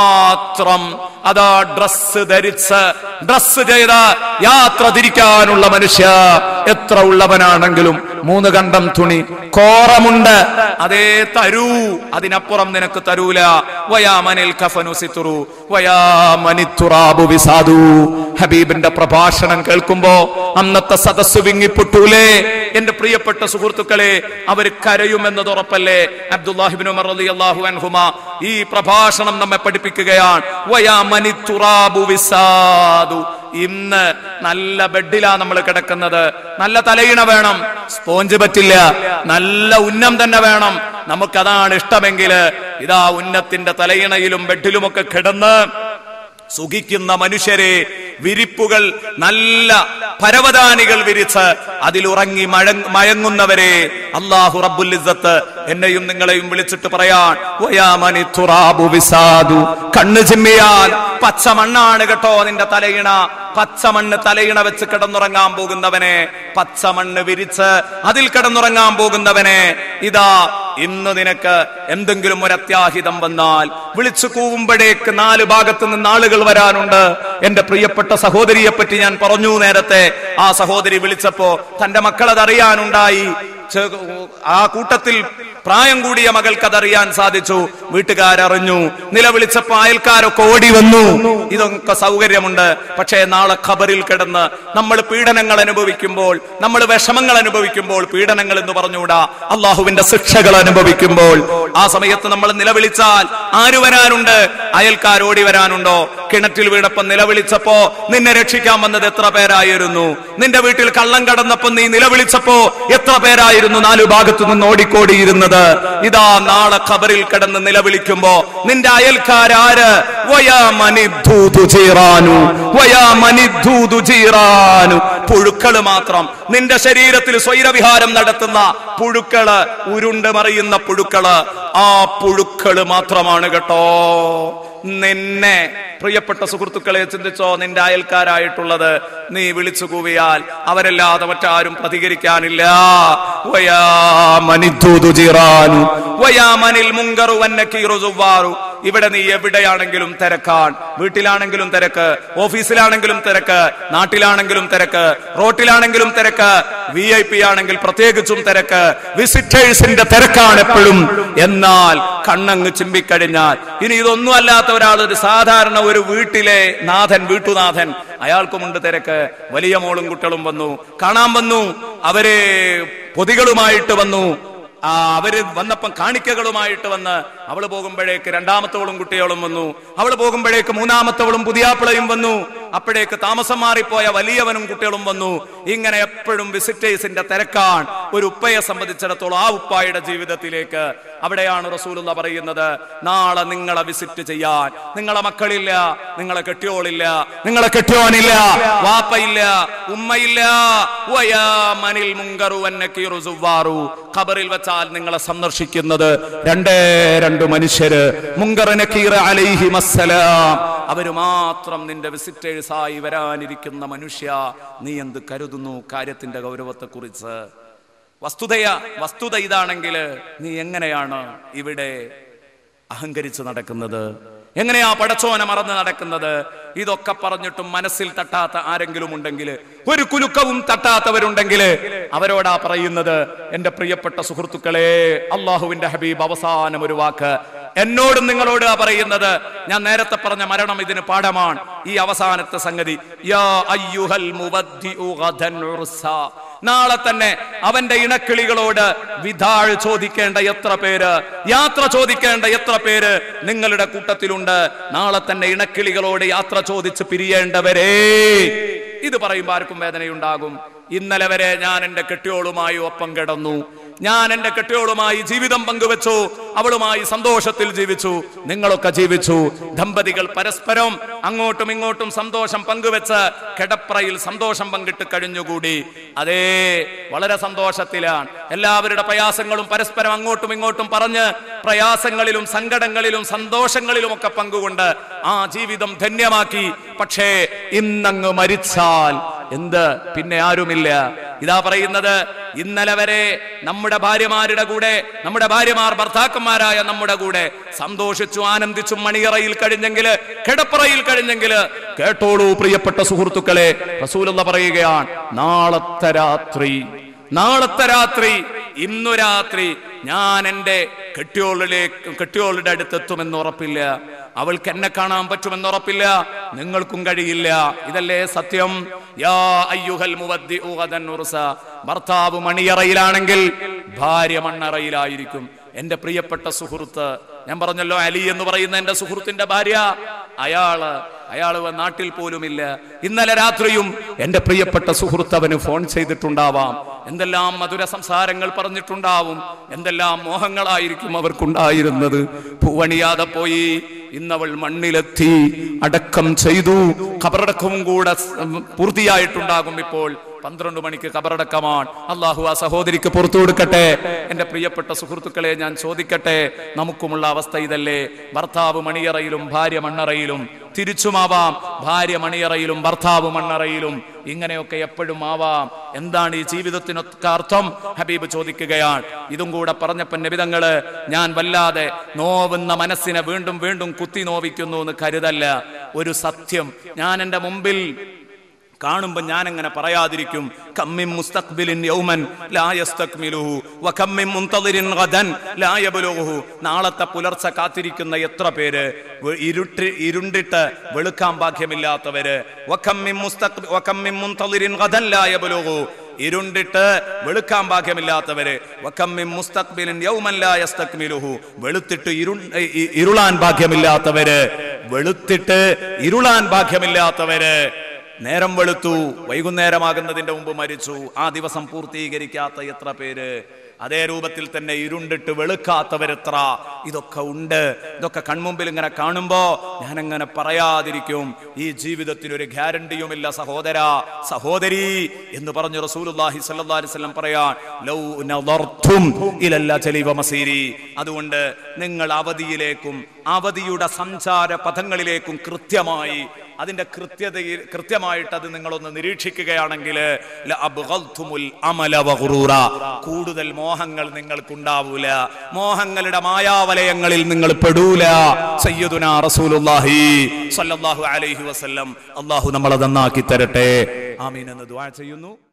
S1: മാത്രം അതാ ഡ്രസ് ധരിച്ച് ഡ്രസ് ചെയ്ത് യാത്ര തിരിക്കാനുള്ള മനുഷ്യ എത്ര ഉള്ളവനാണെങ്കിലും മൂന്ന് കണ്ടം തുണി കോറമുണ്ട് അതേ തരൂ അതിനപ്പുറം നിനക്ക് തരൂല വയാമനിൽ കഫനു സിത്തുറു വയാമനിത്തുറാബു വിസാദു ഹബീബിന്റെ പ്രഭാഷണം കേൾക്കുമ്പോ അന്നത്തെ സദസ് വിങ്ങിപ്പൊട്ടൂലേ എന്റെ പ്രിയപ്പെട്ട സുഹൃത്തുക്കളെ അവർ കരയുമെന്നത് ഉറപ്പല്ലേ അബ്ദുല്ലാഹിബിൻ ഉമർ റളിയല്ലാഹു അൻഹുമ ഈ പ്രഭാഷണം നമ്മെ പഠിപ്പിക്കുകയാണ് വയാമനിത്തുറാബു വിസാദു ഇന്ന് നല്ല ബെഡിലാ നമ്മൾ കിടക്കുന്നത് നല്ല തലയിണ വേണം സ്പോഞ്ച് പറ്റില്ല നല്ല ഉന്നം തന്നെ വേണം നമുക്കതാണ് ഇഷ്ടമെങ്കിൽ ഇതാ ഉന്നത്തിന്റെ തലയിണയിലും ബെഡിലുമൊക്കെ കിടന്ന് സുഖിക്കുന്ന മനുഷ്യരെ വിരിപ്പുകൾ നല്ല പരവതാനികൾ വിരിച്ച് അതിലുറങ്ങി മഴ- മയങ്ങുന്നവരെ അള്ളാഹു റബ്ബുൽ ഇസ്സത്ത് എന്നെയും നിങ്ങളെയും വിളിച്ചിട്ട് പറയാൻ വയാമനി തുറാബു വിസാദു കണ്ണു ചിമ്മിയാൽ പച്ച മണ്ണാണ് കേട്ടോ നിന്റെ തലയിണ പച്ചമണ്ണ് തലയിണ വെച്ച് കിടന്നുറങ്ങാൻ പോകുന്നവനെ പച്ചമണ്ണ് വിരിച്ച് അതിൽ കിടന്നുറങ്ങാൻ പോകുന്നവനെ ഇതാ ഇന്ന് നിനക്ക് എന്തെങ്കിലും ഒരു അത്യാഹിതം വന്നാൽ വിളിച്ചു കൂവുമ്പോഴേക്ക് നാല് ഭാഗത്തു നിന്ന് ആളുകൾ വരാനുണ്ട് എന്റെ പ്രിയപ്പെട്ട സഹോദരിയെ പറ്റി ഞാൻ പറഞ്ഞു നേരത്തെ ആ സഹോദരി വിളിച്ചപ്പോ തന്റെ മക്കളത് അറിയാനുണ്ടായി ചെ- ആ കൂട്ടത്തിൽ പ്രായം കൂടിയ മകൾക്ക് അതറിയാൻ സാധിച്ചു വീട്ടുകാരറിഞ്ഞു നിലവിളിച്ചപ്പോ അയൽക്കാരൊക്കെ ഓടി വന്നു ഇതൊക്കെ സൗകര്യമുണ്ട് പക്ഷേ നാളെ ഖബറിൽ കിടന്ന് നമ്മൾ പീഡനങ്ങൾ അനുഭവിക്കുമ്പോൾ നമ്മൾ വിഷമങ്ങൾ അനുഭവിക്കുമ്പോൾ പീഡനങ്ങൾ എന്ന് പറഞ്ഞുകൂടാ അള്ളാഹുവിന്റെ ശിക്ഷകൾ അനുഭവിക്കുമ്പോൾ ആ സമയത്ത് നമ്മൾ നിലവിളിച്ചാൽ ആര് വരാനുണ്ട് അയൽക്കാർ ഓടി വരാനുണ്ടോ കിണറ്റിൽ വീണപ്പം നിലവിളിച്ചപ്പോ നിന്നെ രക്ഷിക്കാൻ വന്നത് എത്ര പേരായിരുന്നു നിന്റെ വീട്ടിൽ കള്ളം കടന്നപ്പോ നീ നിലവിളിച്ചപ്പോ എത്ര പേരായിരുന്നു നാലു ഭാഗത്തു നിന്ന് ഓടിക്കോടിയിരുന്നത് ഇതാ നാളെ ഖബറിൽ കിടന്ന് നിലവിളിക്കുമ്പോ നിന്റെ അയൽക്കാരാര് വയാമനിദ്ധൂതു ചീറാനു വയാമനിദ്ധൂതു ചീറാനു പുഴുക്കള് മാത്രം നിന്റെ ശരീരത്തിൽ സ്വൈരവിഹാരം നടത്തുന്ന പുഴുക്കള് ഉരുണ്ട് മറിയുന്ന പുഴുക്കള് ആ പുഴുക്കള് മാത്രമാണ് കേട്ടോ നിന്നെ പ്രിയപ്പെട്ട സുഹൃത്തുക്കളെ ചിന്തിച്ചോ നിന്റെ അയൽക്കാരായിട്ടുള്ളത് നീ വിളിച്ചു കൂവിയാൽ അവരല്ലാതെ മറ്റാരും പ്രതികരിക്കാനില്ല വയാമനിദ്ധൂതു ചീറാനു വയാമനിൽ മുങ്കറു വന്നക്കീറു സുവ്വാറു ഇവിടെ നീ എവിടെയാണെങ്കിലും തിരക്കാൻ വീട്ടിലാണെങ്കിലും തിരക്ക് ഓഫീസിലാണെങ്കിലും തിരക്ക് നാട്ടിലാണെങ്കിലും തിരക്ക് റോട്ടിലാണെങ്കിലും തിരക്ക് വി ഐ പി ആണെങ്കിൽ പ്രത്യേകിച്ചും തിരക്ക് വിസിറ്റേഴ്സിന്റെ തിരക്കാണ് എപ്പോഴും എന്നാൽ കണ്ണങ്ങ് ചിമ്പിക്കഴിഞ്ഞാൽ ഇനി ഇതൊന്നും അല്ലാത്ത ഒരാൾ ഒരു സാധാരണ ഒരു വീട്ടിലെ നാഥൻ വീട്ടുനാഥൻ അയാൾക്കുമുണ്ട് തിരക്ക് വലിയ മോളും കുട്ടികളും വന്നു കാണാൻ വന്നു അവരെ പൊതികളുമായിട്ട് വന്നു ആ അവര് വന്നപ്പം കാണിക്കകളുമായിട്ട് വന്ന് അവള് പോകുമ്പോഴേക്ക് രണ്ടാമത്തവളും കുട്ടികളും വന്നു അവള് പോകുമ്പോഴേക്ക് മൂന്നാമത്തവളും പുതിയാപ്പിളയും വന്നു അപ്പോഴേക്ക് താമസം മാറിപ്പോയ വലിയവനും കുട്ടികളും വന്നു ഇങ്ങനെ എപ്പോഴും വിസിറ്റേഴ്സിന്റെ തിരക്കാണ് ഒരു ഉപ്പയെ സംബന്ധിച്ചിടത്തോളം ആ ഉപ്പായുടെ ജീവിതത്തിലേക്ക് അവിടെയാണ് റസൂലുള്ള പറയുന്നത് നാളെ നിങ്ങളെ വിസിറ്റ് ചെയ്യാൻ നിങ്ങളെ മക്കളില്ല നിങ്ങളെ കെട്ടിയോളില്ല നിങ്ങളെ കെട്ടിയോനില്ല വാപ്പയില്ല ഉമ്മയില്ല വയാ മനിൽ മുങ്കറു വന്നക്കീറു സുവ്വാറു ഖബറിൽ വെച്ചാൽ നിങ്ങളെ സന്ദർശിക്കുന്നത് രണ്ടേ രണ്ട് മനുഷ്യര് മുങ്കർ നക്കീർ അലൈഹി മസ്സലാം അവര് മാത്രം നിന്റെ വിസിറ്റേഴ്സ് ആയി വരാനിരിക്കുന്ന മനുഷ്യ നീ എന്ത് കരുതുന്നു കാര്യത്തിന്റെ ഗൗരവത്തെ കുറിച്ച് വസ്തുതയ വസ്തുത ഇതാണെങ്കിൽ നീ എങ്ങനെയാണ് ഇവിടെ അഹങ്കരിച്ച് നടക്കുന്നത് എങ്ങനെയാ പടച്ചോനെ മറന്ന് നടക്കുന്നത് ഇതൊക്കെ പറഞ്ഞിട്ടും മനസ്സിൽ തട്ടാത്ത ആരെങ്കിലും ഉണ്ടെങ്കിൽ ഒരു കുലുക്കവും തട്ടാത്തവരുണ്ടെങ്കിൽ അവരോടാ പറയുന്നത് എന്റെ പ്രിയപ്പെട്ട സുഹൃത്തുക്കളെ അള്ളാഹുവിന്റെ ഹബീബ് അവസാനം ഒരു വാക്ക് എന്നോടും നിങ്ങളോട് ആ പറയുന്നത് ഞാൻ നേരത്തെ പറഞ്ഞ മരണം ഇതിന് പാഠമാണ് ഈ അവസാനത്തെ സംഗതി യാ അയ്യുഹൽ മുബദ്ദിഉ ഗദൻ ഉർസ. നാളെ തന്നെ അവന്റെ ഇണക്കിളികളോട് വിധാഴ് ചോദിക്കേണ്ട എത്ര പേര് യാത്ര ചോദിക്കേണ്ട എത്ര പേര് നിങ്ങളുടെ കൂട്ടത്തിലുണ്ട് നാളെ തന്നെ ഇണക്കിളികളോട് യാത്ര ചോദിച്ച് പിരിയേണ്ടവരേ ഇത് പറയുമ്പോൾ ആർക്കും വേദനയുണ്ടാകും ഇന്നലെ വരെ ഞാൻ എന്റെ കെട്ടിയോളുമായി ഒപ്പം കിടന്നു ഞാൻ എന്റെ കെട്ടിയോളുമായി ജീവിതം പങ്കുവെച്ചു അവളുമായി സന്തോഷത്തിൽ ജീവിച്ചു നിങ്ങളൊക്കെ ജീവിച്ചു ദമ്പതികൾ പരസ്പരം അങ്ങോട്ടും ഇങ്ങോട്ടും സന്തോഷം പങ്കുവെച്ച് കിടപ്രയിൽ സന്തോഷം പങ്കിട്ട് കഴിഞ്ഞുകൂടി അതേ വളരെ സന്തോഷത്തിലാണ് എല്ലാവരുടെ പ്രയാസങ്ങളും പരസ്പരം അങ്ങോട്ടും ഇങ്ങോട്ടും പറഞ്ഞ് പ്രയാസങ്ങളിലും സങ്കടങ്ങളിലും സന്തോഷങ്ങളിലും ഒക്കെ പങ്കുകൊണ്ട് ആ ജീവിതം ധന്യമാക്കി പക്ഷേ ഇന്നങ്ങ് മരിച്ചാൽ എന്ത് പിന്നെ ആരുമില്ല ഇതാ പറയുന്നത് ഇന്നലെ വരെ നമ്മുടെ ഭാര്യമാരുടെ കൂടെ നമ്മുടെ ഭാര്യമാർ ഭർത്താക്കന്മാരായ നമ്മുടെ കൂടെ സന്തോഷിച്ചു ആനന്ദിച്ചു മണിയറയിൽ കഴിഞ്ഞെങ്കിൽ കിടപ്പറയിൽ കഴിഞ്ഞെങ്കിൽ കേട്ടോളൂ പ്രിയപ്പെട്ട സുഹൃത്തുക്കളെ റസൂലുള്ള പറയുകയാണ് നാളത്തെ രാത്രി നാളത്തെ രാത്രി ഇന്നു രാത്രി ഞാൻ എൻ്റെ കെട്ടിയോളിലേക്ക് കെട്ടിയോളുടെ അടുത്തെത്തുമെന്ന് ഉറപ്പില്ല അവൾക്ക് എന്നെ കാണാൻ പറ്റുമെന്ന് ഉറപ്പില്ല നിങ്ങൾക്കും കഴിയില്ല ഇതല്ലേ സത്യം യാ അയ്യുഹൽ മുവദ്ദിഉ ഗദൻ ഉർസ. ഭർത്താവ് മണിയറയിലാണെങ്കിൽ ഭാര്യ മണ്ണറയിലായിരിക്കും എന്റെ പ്രിയപ്പെട്ട സുഹൃത്ത് ഞാൻ പറഞ്ഞല്ലോ അലി എന്ന് പറയുന്ന എന്റെ സുഹൃത്തിന്റെ ഭാര്യ അയാള് അയാള് നാട്ടിൽ പോലുമില്ല ഇന്നലെ രാത്രിയും എന്റെ പ്രിയപ്പെട്ട സുഹൃത്ത് അവന് ഫോൺ ചെയ്തിട്ടുണ്ടാവാം എന്തെല്ലാം മധുര സംസാരങ്ങൾ പറഞ്ഞിട്ടുണ്ടാവും എന്തെല്ലാം മോഹങ്ങളായിരിക്കും അവർക്കുണ്ടായിരുന്നത് പൂവണിയാതെ പോയി ഇന്നവൾ മണ്ണിലെത്തി അടക്കം ചെയ്തു ഖബറടക്കവും കൂടെ സ്- പൂർത്തിയായിട്ടുണ്ടാകും ഇപ്പോൾ പന്ത്രണ്ട് മണിക്ക് ഖബറടക്കമാണ് അള്ളാഹു ആ സഹോദരിക്ക് പുറത്തു കൊടുക്കട്ടെ എന്റെ പ്രിയപ്പെട്ട സുഹൃത്തുക്കളെ ഞാൻ ചോദിക്കട്ടെ നമുക്കുമുള്ള അവസ്ഥ ഇതല്ലേ ഭർത്താവ് മണിയറയിലും ഭാര്യ മണ്ണറയിലും തിരിച്ചുമാവാം ഭാര്യ മണിയറയിലും ഭർത്താവ് മണ്ണറയിലും ഇങ്ങനെയൊക്കെ എപ്പോഴും ആവാം എന്താണ് ഈ ജീവിതത്തിനൊക്കെ അർത്ഥം ഹബീബ് ചോദിക്കുകയാണ് ഇതും കൂടെ പറഞ്ഞപ്പോ നബിതങ്ങള് ഞാൻ വല്ലാതെ നോവുന്ന മനസ്സിനെ വീണ്ടും വീണ്ടും കുത്തി നോവിക്കുന്നു എന്ന് കരുതല്ല ഒരു സത്യം ഞാൻ എൻ്റെ മുമ്പിൽ കാണുമ്പോൾ ഞാൻ അങ്ങനെ പറയാതിരിക്കും കമ്മിൻ മുസ്തഖ്ബിലിൻ യൗമൻ ലാ യസ്തക്മിലുഹു വകമ്മിൻ മുൻതദിരിൻ ഗദൻ ലാ യബ്ലുഹു നാളത്തെ പുലർച്ചെ കാത്തിരിക്കുന്ന എത്ര പേര് വെ- ഇരുട്ട് ഇരുണ്ടിട്ട് വെളുക്കാൻ ഭാഗ്യമില്ലാത്തവര് വകമ്മിൻ മുസ്തഖ് വകമ്മിൻ മുൻതദിരിൻ ഗദൻ ലാ യബ്ലുഹു ഇരുണ്ടിട്ട് വെളുക്കാൻ ഭാഗ്യമില്ലാത്തവര് വകമ്മിൻ മുസ്തഖ്ബിലിൻ യൗമൻ ലാ യസ്തക്മിലുഹു വെളുത്തിട്ട് ഇരുൺ ഇ- ഇരുളാൻ ഭാഗ്യമില്ലാത്തവര് വെളുത്തിട്ട് ഇരുളാൻ ഭാഗ്യമില്ലാത്തവര് നേരം വെളുത്തു വൈകുന്നേരമാകുന്നതിന്റെ മുമ്പ് മരിച്ചു ആ ദിവസം പൂർത്തീകരിക്കാത്ത എത്ര പേര് അതേ രൂപത്തിൽ തന്നെ ഇരുണ്ടിട്ട് വെളുക്കാത്തവരെത്ര ഇതൊക്കെ ഉണ്ട് ഇതൊക്കെ കൺമുമ്പിൽ ഇങ്ങനെ കാണുമ്പോ ഞാൻ അങ്ങനെ പറയാതിരിക്കും ഈ ജീവിതത്തിൽ ഒരു ഗ്യാരണ്ടിയുമില്ല സഹോദര സഹോദരി എന്ന് പറഞ്ഞു റസൂലുള്ളാഹി സ്വല്ലല്ലാഹി അലൈഹി വസല്ലം പറയാൻ ലൗ നദർതും ഇലല്ല ജലീവ മസീരി അതുകൊണ്ട് നിങ്ങൾ അവധിയിലേക്കും അവധിയുടെ സഞ്ചാര പഥങ്ങളിലേക്കും കൃത്യമായി അതിന്റെ കൃത്യതയിൽ കൃത്യമായിട്ട് അത് നിങ്ങളൊന്ന് നിരീക്ഷിക്കുകയാണെങ്കിൽ ലഅബ്ഗൽതുമുൽ അമല വഗുറൂറ. കൂടുതൽ മോഹങ്ങൾ നിങ്ങൾക്കുണ്ടാവൂല മോഹങ്ങളുടെ മായാവലയങ്ങളിൽ നിങ്ങൾ പെടൂല സയ്യിദുനാ റസൂലുള്ളാഹി സ്വല്ലല്ലാഹു അലൈഹി വസല്ലം അള്ളാഹു നമ്മളെ നന്നാക്കി തരട്ടെ ആമീൻ എന്ന് ദുആ ചെയ്യുന്നു